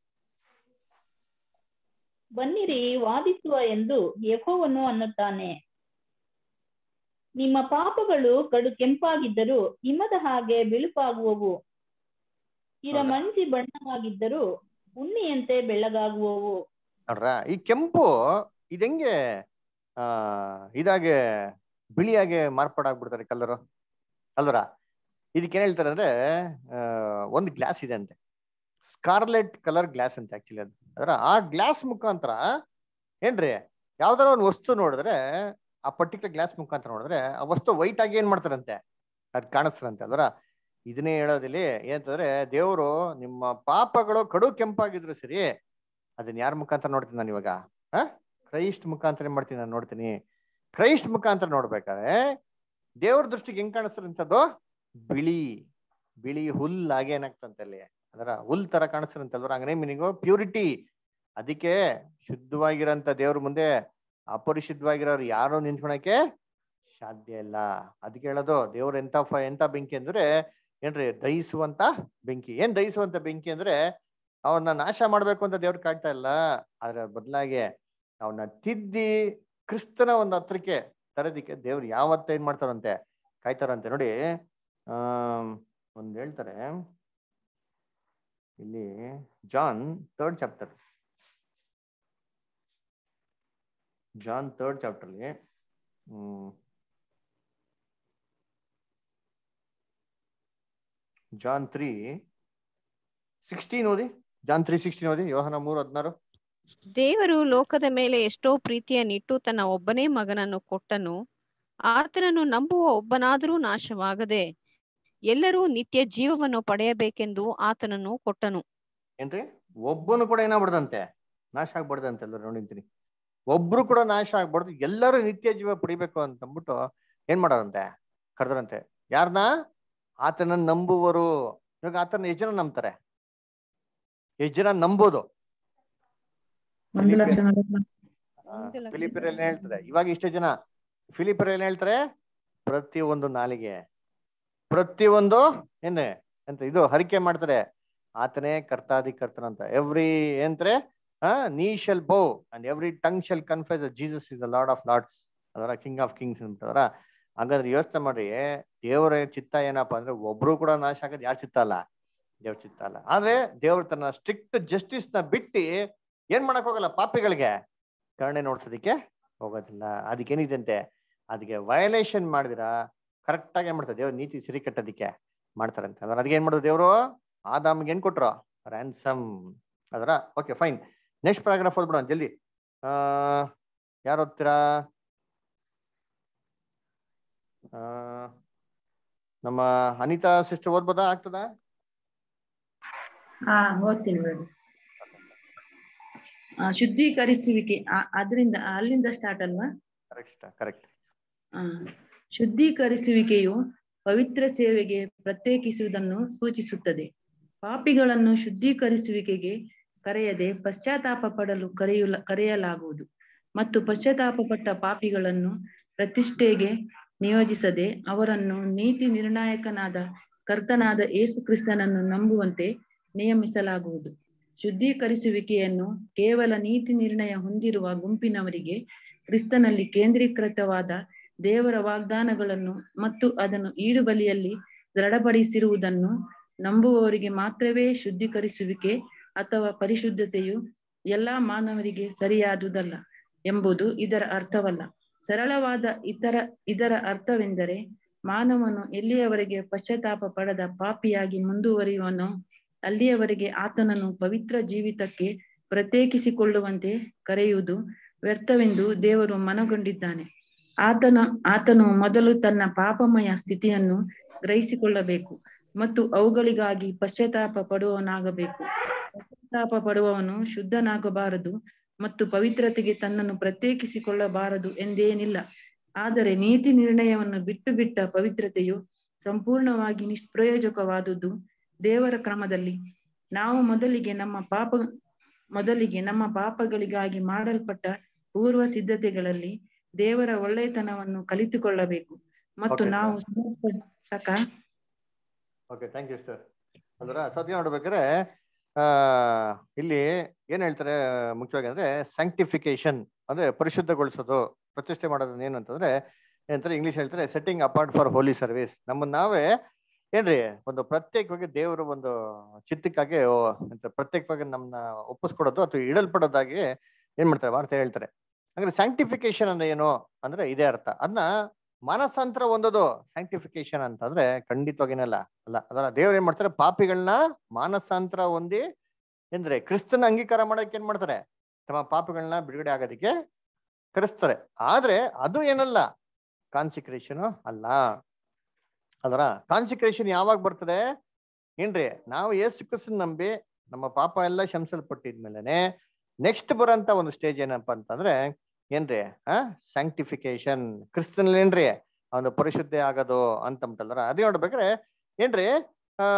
Speaker 18: ಬನ್ನಿರಿ ವಾದಿಸುವ ಎಂದು ಯೆಹೋವನು ಅನ್ನುತ್ತಾನೆ ನಿಮ್ಮ ಪಾಪಗಳು ಕಡು ಕೆಂಪಾಗಿದ್ದರೂ ಹಿಮದ ಹಾಗೆ ಬಿಳುಪಾಗುವವು ಇರ ಮಂಜಿ ಬಣ್ಣವಾಗಿದ್ದರೂ ಉಣ್ಣಿಯಂತೆ ಬೆಳ್ಳಗಾಗುವವು
Speaker 1: ನೋಡ್ರ ಈ ಕೆಂಪು ಇದೆಂಗೆ ಆ ಇದಾಗೆ ಬಿಳಿಯಾಗೆ ಮಾರ್ಪಾಡಾಗ್ಬಿಡ್ತಾರೆ ಕಲರು ಅಲ್ವರ ಇದಕ್ಕೆ ಏನ್ ಹೇಳ್ತಾರೆ ಅಂದ್ರೆ ಆ, ಒಂದು ಗ್ಲಾಸ್ ಇದೆ ಅಂತೆ ಸ್ಕಾರ್ಲೆಟ್ ಕಲರ್ ಗ್ಲಾಸ್ ಅಂತ ಆಕ್ಚುಲಿ ಅದು ಅದರ ಆ ಗ್ಲಾಸ್ ಮುಖಾಂತರ ಏನ್ರಿ ಯಾವ್ದಾರ ಒಂದು ವಸ್ತು ನೋಡಿದ್ರೆ ಆ ಪರ್ಟಿಕ್ಯುಲರ್ ಗ್ಲಾಸ್ ಮುಖಾಂತರ ನೋಡಿದ್ರೆ ಆ ವಸ್ತು ವೈಟ್ ಆಗಿ ಏನ್ ಮಾಡ್ತಾರಂತೆ ಅದ್ ಕಾಣಿಸ್ತಾರಂತೆ ಅಲ್ವರ ಇದನ್ನೇ ಹೇಳೋದಿಲ್ಲಿ ಏನಂತಂದ್ರೆ ದೇವರು ನಿಮ್ಮ ಪಾಪಗಳು ಕಡು ಕೆಂಪಾಗಿದ್ರು ಸರಿ ಅದನ್ನ ಯಾರ ಮುಖಾಂತರ ನೋಡ್ತೀನಿ ನಾನು ಇವಾಗ ಆ ಕ್ರೈಸ್ಟ್ ಮುಖಾಂತರ ಏನ್ ಮಾಡ್ತೀನಿ ನಾನು ನೋಡ್ತೀನಿ ಕ್ರೈಸ್ಟ್ ಮುಖಾಂತರ ನೋಡ್ಬೇಕಾದ್ರೆ ದೇವ್ರ ದೃಷ್ಟಿಗೆ ಹೆಂಗ್ ಕಾಣಿಸ್ತಾರಂತದ್ದು ಬಿಳಿ ಬಿಳಿ ಹುಲ್ಲಾಗೆ ಏನಾಗ್ತಂತೆ ಅಲ್ಲಿ ಅದರ ಹುಲ್ ತರ ಕಾಣಿಸ್ತಾರಂತಲ್ವ ಹಂಗನೇ ಮೀನಿಂಗು ಪ್ಯೂರಿಟಿ ಅದಕ್ಕೆ ಶುದ್ಧವಾಗಿರೋಂಥ ದೇವ್ರ ಮುಂದೆ ಅಪರಿಶುದ್ಧವಾಗಿರೋರು ಯಾರು ನಿಂತ್ಕೊಳಕ್ಕೆ ಸಾಧ್ಯ ಇಲ್ಲ ಅದಕ್ಕೆ ಹೇಳೋದು ದೇವ್ರ ಎಂತ ಫ ಎಂತ ಬೆಂಕಿ ಅಂದ್ರೆ ಏನ್ರಿ ದಹಿಸುವಂತ ಬೆಂಕಿ ಏನ್ ದಹಿಸುವಂತ ಬೆಂಕಿ ಅಂದ್ರೆ ಅವನ್ನ ನಾಶ ಮಾಡ್ಬೇಕು ಅಂತ ದೇವ್ರು ಕಾಡ್ತಾ ಇಲ್ಲ ಅದ್ರ ಬದಲಾಗಿ ಅವನ್ನ ತಿದ್ದಿ ಕ್ರಿಸ್ತನ ಒಂದು ಹತ್ರಕ್ಕೆ ತರೋದಿಕ್ಕೆ ದೇವ್ರು ಯಾವತ್ತ ಏನ್ ಮಾಡ್ತಾರಂತೆ ಕಾಯ್ತಾರಂತೆ ನೋಡಿ ಆ ಒಂದ್ ಹೇಳ್ತಾರೆ ಇಲ್ಲಿ John third chapter John third ಚಾಪ್ಟರ್ಲಿ ಹ್ಮ್ ಜಾನ್ ತ್ರೀ ಸಿಕ್ಸ್ಟೀನ್ ಓದಿ ಜಾನ್ ತ್ರೀ ಸಿಕ್ಸ್ಟೀನ್ ಓದಿ ಯೋಹನ ಮೂರು ಹದಿನಾರು
Speaker 11: ದೇವರು ಲೋಕದ ಮೇಲೆ ಎಷ್ಟೋ ಪ್ರೀತಿಯನ್ನಿಟ್ಟು ತನ್ನ ಒಬ್ಬನೇ ಮಗನನ್ನು ಕೊಟ್ಟನು ಆತನನ್ನು ನಂಬುವ ಒಬ್ಬನಾದರೂ ನಾಶವಾಗದೆ ಎಲ್ಲರೂ ನಿತ್ಯ ಜೀವವನ್ನು ಪಡೆಯಬೇಕೆಂದು ಆತನನ್ನು ಕೊಟ್ಟನು
Speaker 1: ಏನ್ರಿ ಒಬ್ಬನು ಕೂಡ ಏನಾಗ್ಬಿಡ್ದಂತೆ ನಾಶ ಆಗ್ಬಾರ್ದಂತೆ ಎಲ್ಲರೂ ನೋಡಿಂತೀನಿ ಒಬ್ರು ಕೂಡ ನಾಶ ಆಗ್ಬಾರ್ದು ಎಲ್ಲರೂ ನಿತ್ಯ ಜೀವ ಪಡಿಬೇಕು ಅಂತ ಅಂದ್ಬಿಟ್ಟು ಏನ್ ಮಾಡೋರಂತೆ ಕರೆದ್ರಂತೆ ಯಾರನ್ನ ಆತನ ನಂಬುವರು ಇವಾಗ ಆತನ ಎಷ್ಟು ಜನ ನಂಬ್ತಾರೆ ಎಷ್ಟು ಜನ ನಂಬೋದು
Speaker 5: ಒಂದು ಲಕ್ಷ
Speaker 1: ಫಿಲಿಪಿರಲ್ಲಿ ಹೇಳ್ತಾರೆ ಇವಾಗ ಇಷ್ಟೇ ಜನ ಫಿಲಿಪಿರಲ್ಲಿ ಹೇಳ್ತಾರೆ ಪ್ರತಿ ಒಂದು ನಾಲಿಗೆ ಪ್ರತಿ ಒಂದು ಏನೇ ಎಂತ ಇದು ಹರಿಕೆ ಮಾಡ್ತಾರೆ ಆತನೇ ಕರ್ತಾದಿ ಕರ್ತನಂತ ಎವ್ರಿ ಏನಂತಾರೆ ಆ knee shall bow and every tongue shall confess Jesus is the Lord of lords ಅದರ ಕಿಂಗ್ ಆಫ್ ಕಿಂಗ್ಸ್ ಅಂತಂದ್ರ ಹಾಗಾದ್ರೆ ಯೋಚನೆ ಮಾಡಿ ದೇವರ ಚಿತ್ತ ಏನಪ್ಪಾ ಅಂದ್ರೆ ಒಬ್ರು ಕೂಡ ನಾಶ ಆಗೋದು ಯಾರ ಚಿತ್ತ ಅಲ್ಲ ದೇವ್ರ ಚಿತ್ತ ಅಲ್ಲ ಆದ್ರೆ ದೇವ್ರ ತನ್ನ ಸ್ಟ್ರಿಕ್ಟ್ ಜಸ್ಟಿಸ್ ನ ಬಿಟ್ಟು ಏನ್ ಮಾಡಕ್ ಹೋಗಲ್ಲ ಪಾಪಿಗಳಿಗೆ ಕರುಣೆ ನೋಡ್ಸೋದಿಕ್ಕೆ ಹೋಗೋದಿಲ್ಲ ಅದಕ್ಕೇನಿದಂತೆ ಅದಕ್ಕೆ ವಯಲೇಷನ್ ಮಾಡಿದಿರ ಕರೆಕ್ಟ್ ಆಗಿ ಏನ್ ಮಾಡ್ತಾರೆ ದೇವ್ರ ನೀತಿ ಸಿರಿ ಕಟ್ಟೋದಿಕ್ಕೆ ಮಾಡ್ತಾರಂತೆ ಅದ್ರ ಅದಕ್ಕೆ ಏನ್ ಮಾಡೋದು ದೇವರು ಆದಾಮ್ಗೆ ಏನ್ ಕೊಟ್ರು ರ್ಯಾನ್ಸಮ್ ಅದರ ಓಕೆ ಫೈನ್ ನೆಕ್ಸ್ಟ್ ಪ್ಯಾರಾಗ್ರಾಫ್ ಓದ್ಬಿಡೋಣ ಜಲ್ದಿ ಆ ಯಾರು ಓದ್ತೀರಾ ಆ, ನಮ್ಮ ಅನಿತಾ ಸಿಸ್ಟರ್ ಓದ್ಬೋದಾ ಆಗ್ತದಾ
Speaker 5: ಹಾ ಓದ್ತೀನಿ ಬಿಡಿ ಆ, ಶುದ್ಧೀಕರಿಸುವಿಕೆ ಆ- ಅದ್ರಿಂದ ಅಲ್ಲಿಂದ ಸ್ಟಾರ್ಟ್ ಅಲ್ವಾ
Speaker 1: ಕರೆಕ್ಟ್ ಕರೆಕ್ಟ್
Speaker 5: ಆ, ಶುದ್ಧೀಕರಿಸುವಿಕೆಯು ಪವಿತ್ರ ಸೇವೆಗೆ ಪ್ರತ್ಯೇಕಿಸುವುದನ್ನು ಸೂಚಿಸುತ್ತದೆ ಪಾಪಿಗಳನ್ನು ಶುದ್ಧೀಕರಿಸುವಿಕೆಗೆ ಕರೆಯದೆ ಪಶ್ಚಾತ್ತಾಪ ಪಡಲು ಕರೆಯುಲ ಕರೆಯಲಾಗುವುದು ಮತ್ತು ಪಶ್ಚಾತ್ತಾಪಪಟ್ಟ ಪಾಪಿಗಳನ್ನು ಪ್ರತಿಷ್ಠೆಗೆ ನಿಯೋಜಿಸದೆ ಅವರನ್ನು ನೀತಿ ನಿರ್ಣಾಯಕನಾದ ಕರ್ತನಾದ ಯೇಸು ಕ್ರಿಸ್ತನನ್ನು ನಂಬುವಂತೆ ನೇಮಿಸಲಾಗುವುದು ಶುದ್ಧೀಕರಿಸುವಿಕೆಯನ್ನು ಕೇವಲ ನೀತಿ ನಿರ್ಣಯ ಹೊಂದಿರುವ ಗುಂಪಿನವರಿಗೆ ಕ್ರಿಸ್ತನಲ್ಲಿ ಕೇಂದ್ರೀಕೃತವಾದ ದೇವರ ವಾಗ್ದಾನಗಳನ್ನು ಮತ್ತು ಅದನ್ನು ಈಡುಬಲಿಯಲ್ಲಿ ದೃಢಪಡಿಸಿರುವುದನ್ನು ನಂಬುವವರಿಗೆ ಮಾತ್ರವೇ ಶುದ್ಧೀಕರಿಸುವಿಕೆ ಅಥವಾ ಪರಿಶುದ್ಧತೆಯು ಎಲ್ಲಾ ಮಾನವರಿಗೆ ಸರಿಯಾದುದಲ್ಲ ಎಂಬುದು ಇದರ ಅರ್ಥವಲ್ಲ ಸರಳವಾದ ಇತರ ಇದರ ಅರ್ಥವೆಂದರೆ ಮಾನವನು ಎಲ್ಲಿಯವರೆಗೆ ಪಶ್ಚಾತ್ತಾಪ ಪಡದ ಪಾಪಿಯಾಗಿ ಮುಂದುವರಿಯುವನೋ ಅಲ್ಲಿಯವರೆಗೆ ಆತನನ್ನು ಪವಿತ್ರ ಜೀವಿತಕ್ಕೆ ಪ್ರತ್ಯೇಕಿಸಿಕೊಳ್ಳುವಂತೆ ಕರೆಯುವುದು ವ್ಯರ್ಥವೆಂದು ದೇವರು ಮನಗೊಂಡಿದ್ದಾನೆ ಆತನ ಆತನು ಮೊದಲು ತನ್ನ ಪಾಪಮಯ ಸ್ಥಿತಿಯನ್ನು ಗ್ರಹಿಸಿಕೊಳ್ಳಬೇಕು ಮತ್ತು ಅವುಗಳಿಗಾಗಿ ಪಶ್ಚಾತ್ತಾಪ ಪಡುವವನಾಗಬೇಕು ಪಶ್ಚಾತ್ತಾಪ ಪಡುವವನು ಶುದ್ಧನಾಗಬಾರದು ಮತ್ತು ಪವಿತ್ರತೆಗೆ ತನ್ನನ್ನು ಪ್ರತ್ಯೇಕಿಸಿಕೊಳ್ಳಬಾರದು ಎಂದೇನಿಲ್ಲ ಆದರೆ ನೀತಿ ನಿರ್ಣಯವನ್ನು ಬಿಟ್ಟು ಬಿಟ್ಟ ಪವಿತ್ರತೆಯು ಸಂಪೂರ್ಣವಾಗಿ ನಿಷ್ಪ್ರಯೋಜಕವಾದುದು ದೇವರ ಕ್ರಮದಲ್ಲಿ ನಾವು ಮೊದಲಿಗೆ ನಮ್ಮ ಪಾಪ ಮೊದಲಿಗೆ ನಮ್ಮ ಪಾಪಗಳಿಗಾಗಿ ಮಾಡಲ್ಪಟ್ಟ ಪೂರ್ವ ಸಿದ್ಧತೆಗಳಲ್ಲಿ ದೇವರ ಒಳ್ಳೆಯತನವನ್ನು ಕಲಿತುಕೊಳ್ಳಬೇಕು ಮತ್ತು
Speaker 1: Okay,
Speaker 5: ನಾವು
Speaker 1: sir.
Speaker 5: ಸಮರ್ಪಕ
Speaker 1: ಓಕೆ ಥ್ಯಾಂಕ್ ಯು ಸರ್ ಅದರ ಸದ್ಯ ನೋಡ್ಬೇಕಾದ್ರೆ ಆ ಇಲ್ಲಿ ಏನ್ ಹೇಳ್ತಾರೆ ಮುಖ್ಯವಾಗಿ ಅಂದ್ರೆ ಸ್ಯಾಂಕ್ಟಿಫಿಕೇಶನ್ ಅಂದ್ರೆ ಪರಿಶುದ್ಧಗೊಳಿಸೋದು ಪ್ರತಿಷ್ಠೆ ಮಾಡೋದು ಏನಂತಂದ್ರೆ ಏನಂತಾರೆ ಇಂಗ್ಲಿಷ್ ಹೇಳ್ತಾರೆ setting apart for holy service ನಮ್ಮನ್ನ ನಾವೇ ಏನ್ರಿ ಒಂದು ಪ್ರತ್ಯೇಕವಾಗಿ ದೇವರು ಒಂದು ಚಿತ್ತಕ್ಕಾಗಿ ಓ, ಎಂತ ಪ್ರತ್ಯೇಕವಾಗಿ ನಮ್ಮನ್ನ ಒಪ್ಪಿಸ್ಕೊಡೋದು ಅಥವಾ ಇಡಲ್ಪಡೋದಾಗಿ ಏನ್ ಮಾಡ್ತಾರೆ ವಾರ್ತೆ ಹೇಳ್ತಾರೆ ಅಂದ್ರೆ ಸ್ಯಾಂಕ್ಟಿಫಿಕೇಶನ್ ಅಂದ್ರೆ ಏನು ಅಂದ್ರೆ ಇದೇ ಅರ್ಥ ಅದನ್ನ ಮಾನಸಾಂತರ ಹೊಂದೋದು ಸ್ಯಾಂಕ್ಟಿಫಿಕೇಶನ್ ಅಂತಂದ್ರೆ ಖಂಡಿತವಾಗಿನಲ್ಲ ಅಲ್ಲ ಅದರ ದೇವ್ರು ಏನ್ ಮಾಡ್ತಾರೆ ಪಾಪಿಗಳನ್ನ ಮಾನಸಾಂತರ ಹೊಂದಿ ಅಂದ್ರೆ ಕ್ರಿಸ್ತನ ಅಂಗೀಕಾರ ಮಾಡಕ್ಕೆ ಏನ್ ಮಾಡ್ತಾರೆ ತಮ್ಮ ಪಾಪಗಳನ್ನ ಬಿಡುಗಡೆ ಆಗೋದಕ್ಕೆ ಕರೆಸ್ತಾರೆ ಆದ್ರೆ ಅದು ಏನಲ್ಲ ಕಾನ್ಸಿಕ್ರೇಷನ್ ಅಲ್ಲ ಅದರ ಕಾನ್ಸಿಕ್ರೇಷನ್ ಯಾವಾಗ ಬರ್ತದೆ ಏನ್ರಿ ನಾವು ಏಸು ಕ್ರಿಸ್ತನ್ ನಂಬಿ ನಮ್ಮ ಪಾಪ ಎಲ್ಲ ಶಂಸಲ್ಪಟ್ಟಿದ್ಮೇಲೆನೆ ನೆಕ್ಸ್ಟ್ ಬರೋಂತ ಒಂದು ಸ್ಟೇಜ್ ಏನಪ್ಪಾ ಅಂತಂದ್ರೆ ಏನ್ರಿ ಆ ಸ್ಯಾಂಕ್ಟಿಫಿಕೇಶನ್ ಕ್ರಿಸ್ತನಲ್ಲಿ ಏನ್ರಿ ಅವನು ಪರಿಶುದ್ಧ ಆಗೋದು ಅಂತಂಬಿಟ್ಟಲ್ರ ಅದೇ ನೋಡ್ಬೇಕಾದ್ರೆ ಏನ್ರಿ ಆ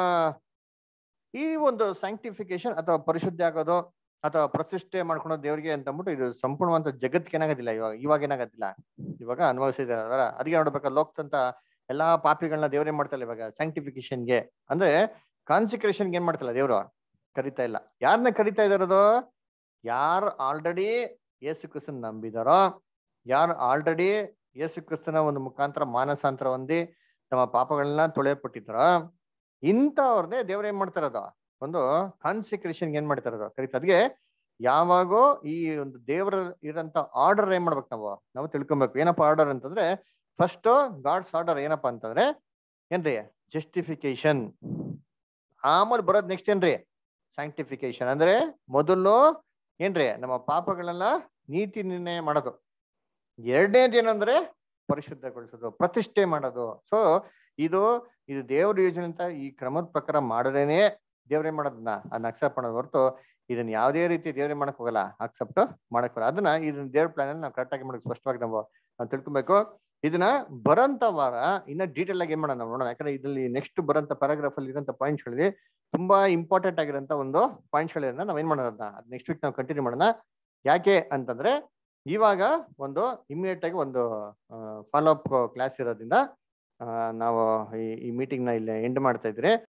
Speaker 1: ಈ ಒಂದು ಸ್ಯಾಂಕ್ಟಿಫಿಕೇಶನ್ ಅಥವಾ ಪರಿಶುದ್ಧ ಆಗೋದು ಅಥವಾ ಪ್ರತಿಷ್ಠೆ ಮಾಡ್ಕೊಳೋದು ದೇವ್ರಿಗೆ ಅಂತ ಅಂದ್ಬಿಟ್ಟು ಇದು ಸಂಪೂರ್ಣವಂತ ಜಗತ್ತಿಗೆ ಏನಾಗೋದಿಲ್ಲ ಇವಾಗ ಇವಾಗ ಏನಾಗೋದಿಲ್ಲ ಇವಾಗ ಅನುಭವಿಸಿದಾರೆ ಅದರ ಅದಕ್ಕೆ ನೋಡ್ಬೇಕಾ ಲೋಕದಂತ ಎಲ್ಲಾ ಪಾಪಿಗಳನ್ನ ದೇವ್ರ ಏನ್ ಮಾಡ್ತಾರೆ ಇವಾಗ ಸ್ಯಾಂಕ್ಟಿಫಿಕೇಶನ್ಗೆ ಅಂದ್ರೆ ಕಾನ್ಸಿಕ್ರೇಷನ್ಗೆ ಏನ್ ಮಾಡ್ತಿಲ್ಲ ದೇವ್ರು ಕರಿತಾ ಇಲ್ಲ ಯಾರನ್ನ ಕರಿತಾ ಇದಾರದು ಯಾರು ಆಲ್ರೆಡಿ ಯೇಸು ಕ್ರಿಸ್ತನ್ ನಂಬಿದಾರೋ ಯಾರು ಆಲ್ರೆಡಿ ಯೇಸು ಕ್ರಿಸ್ತನ ಒಂದು ಮುಖಾಂತರ ಮಾನಸಾಂತರ ಹೊಂದಿ ತಮ್ಮ ಪಾಪಗಳನ್ನ ತೊಳೆಯಲ್ಪಟ್ಟಿದ್ದಾರೋ ಇಂಥವ್ರನ್ನೇ ದೇವ್ರ ಏನ್ ಮಾಡ್ತಾರದು ಒಂದು ಕಾನ್ಸಿಕ್ರೇಷನ್ ಏನ್ ಮಾಡ್ತಾರದು ಕರಿತಾ ಅದ್ಗೆ ಯಾವಾಗೋ ಈ ಒಂದು ದೇವರ ಇರೋಂಥ ಆರ್ಡರ್ ಏನ್ ಮಾಡ್ಬೇಕು ನಾವು ನಾವು ತಿಳ್ಕೊಬೇಕು ಏನಪ್ಪ ಆರ್ಡರ್ ಅಂತಂದ್ರೆ ಫಸ್ಟ್ ಗಾಡ್ಸ್ ಆರ್ಡರ್ ಏನಪ್ಪಾ ಅಂತಂದ್ರೆ ಏನ್ರಿ ಜಸ್ಟಿಫಿಕೇಶನ್ ಆಮೇಲೆ ಬರೋದ್ ನೆಕ್ಸ್ಟ್ ಏನ್ರಿ ಸ್ಯಾಂಕ್ಟಿಫಿಕೇಶನ್ ಅಂದ್ರೆ ಮೊದಲು ಏನ್ರಿ ನಮ್ಮ ಪಾಪಗಳನ್ನ ನೀತಿ ನಿರ್ಣಯ ಮಾಡೋದು ಎರಡನೇದು ಏನಂದ್ರೆ ಪರಿಶುದ್ಧಗೊಳಿಸೋದು ಪ್ರತಿಷ್ಠೆ ಮಾಡೋದು ಸೊ ಇದು ಇದು ದೇವ್ರ ಯೋಜನೆ ಅಂತ ಈ ಕ್ರಮದ ಪ್ರಕಾರ ಮಾಡದೇನೆ ದೇವ್ರೇ ಮಾಡೋದನ್ನ ಅದನ್ನ ಅಕ್ಸೆಪ್ಟ್ ಮಾಡೋದು ಹೊರತು ಇದನ್ನ ಯಾವುದೇ ರೀತಿ ದೇವ್ರೇ ಮಾಡಕ್ ಹೋಗಲ್ಲ ಅಕ್ಸೆಪ್ಟ್ ಮಾಡಕ್ ಬರಲ್ಲ ಅದನ್ನ ಇದನ್ನ ದೇವ್ರ ಪ್ಲಾನ್ ಅಲ್ಲಿ ನಾವು ಕರೆಕ್ಟ್ ಆಗಿ ಮಾಡಕ್ ಸ್ಪಷ್ಟವಾಗಿ ನಾವು ನಾವು ತಿಳ್ಕೊಬೇಕು ಇದನ್ನ ಬರಂತ ವಾರ ಇನ್ನ ಡೀಟೇಲ್ ಆಗಿ ಏನ್ ಮಾಡೋಣ ನಾವು ನೋಡೋಣ ಯಾಕಂದ್ರೆ ಇದರಲ್ಲಿ ನೆಕ್ಸ್ಟ್ ಬರಂತ ಪ್ಯಾರಾಗ್ರಾಫ್ ಅಲ್ಲಿ ಇರೋಂಥ ಪಾಯಿಂಟ್ಸ್ ಗಳಲ್ಲಿ ತುಂಬಾ ಇಂಪಾರ್ಟೆಂಟ್ ಆಗಿರೋಂಥ ಒಂದು ಪಾಯಿಂಟ್ಸ್ ಗಳಿರೋದನ್ನ ನಾವ್ ಏನ್ ಮಾಡೋಣ ಅದನ್ನ ನೆಕ್ಸ್ಟ್ ವೀಕ್ ನಾವು ಕಂಟಿನ್ಯೂ ಮಾಡೋಣ ಯಾಕೆ ಅಂತಂದ್ರೆ ಇವಾಗ ಒಂದು ಇಮಿಡಿಯೇಟ್ ಆಗಿ ಒಂದು ಫಾಲೋ ಅಪ್ ಕ್ಲಾಸ್ ಇರೋದ್ರಿಂದ ಆ, ನಾವು ಈ- ಈ ಮೀಟಿಂಗ್ ನ ಇಲ್ಲಿ ಎಂಡ್ ಮಾಡ್ತಾ ಇದ್ರೆ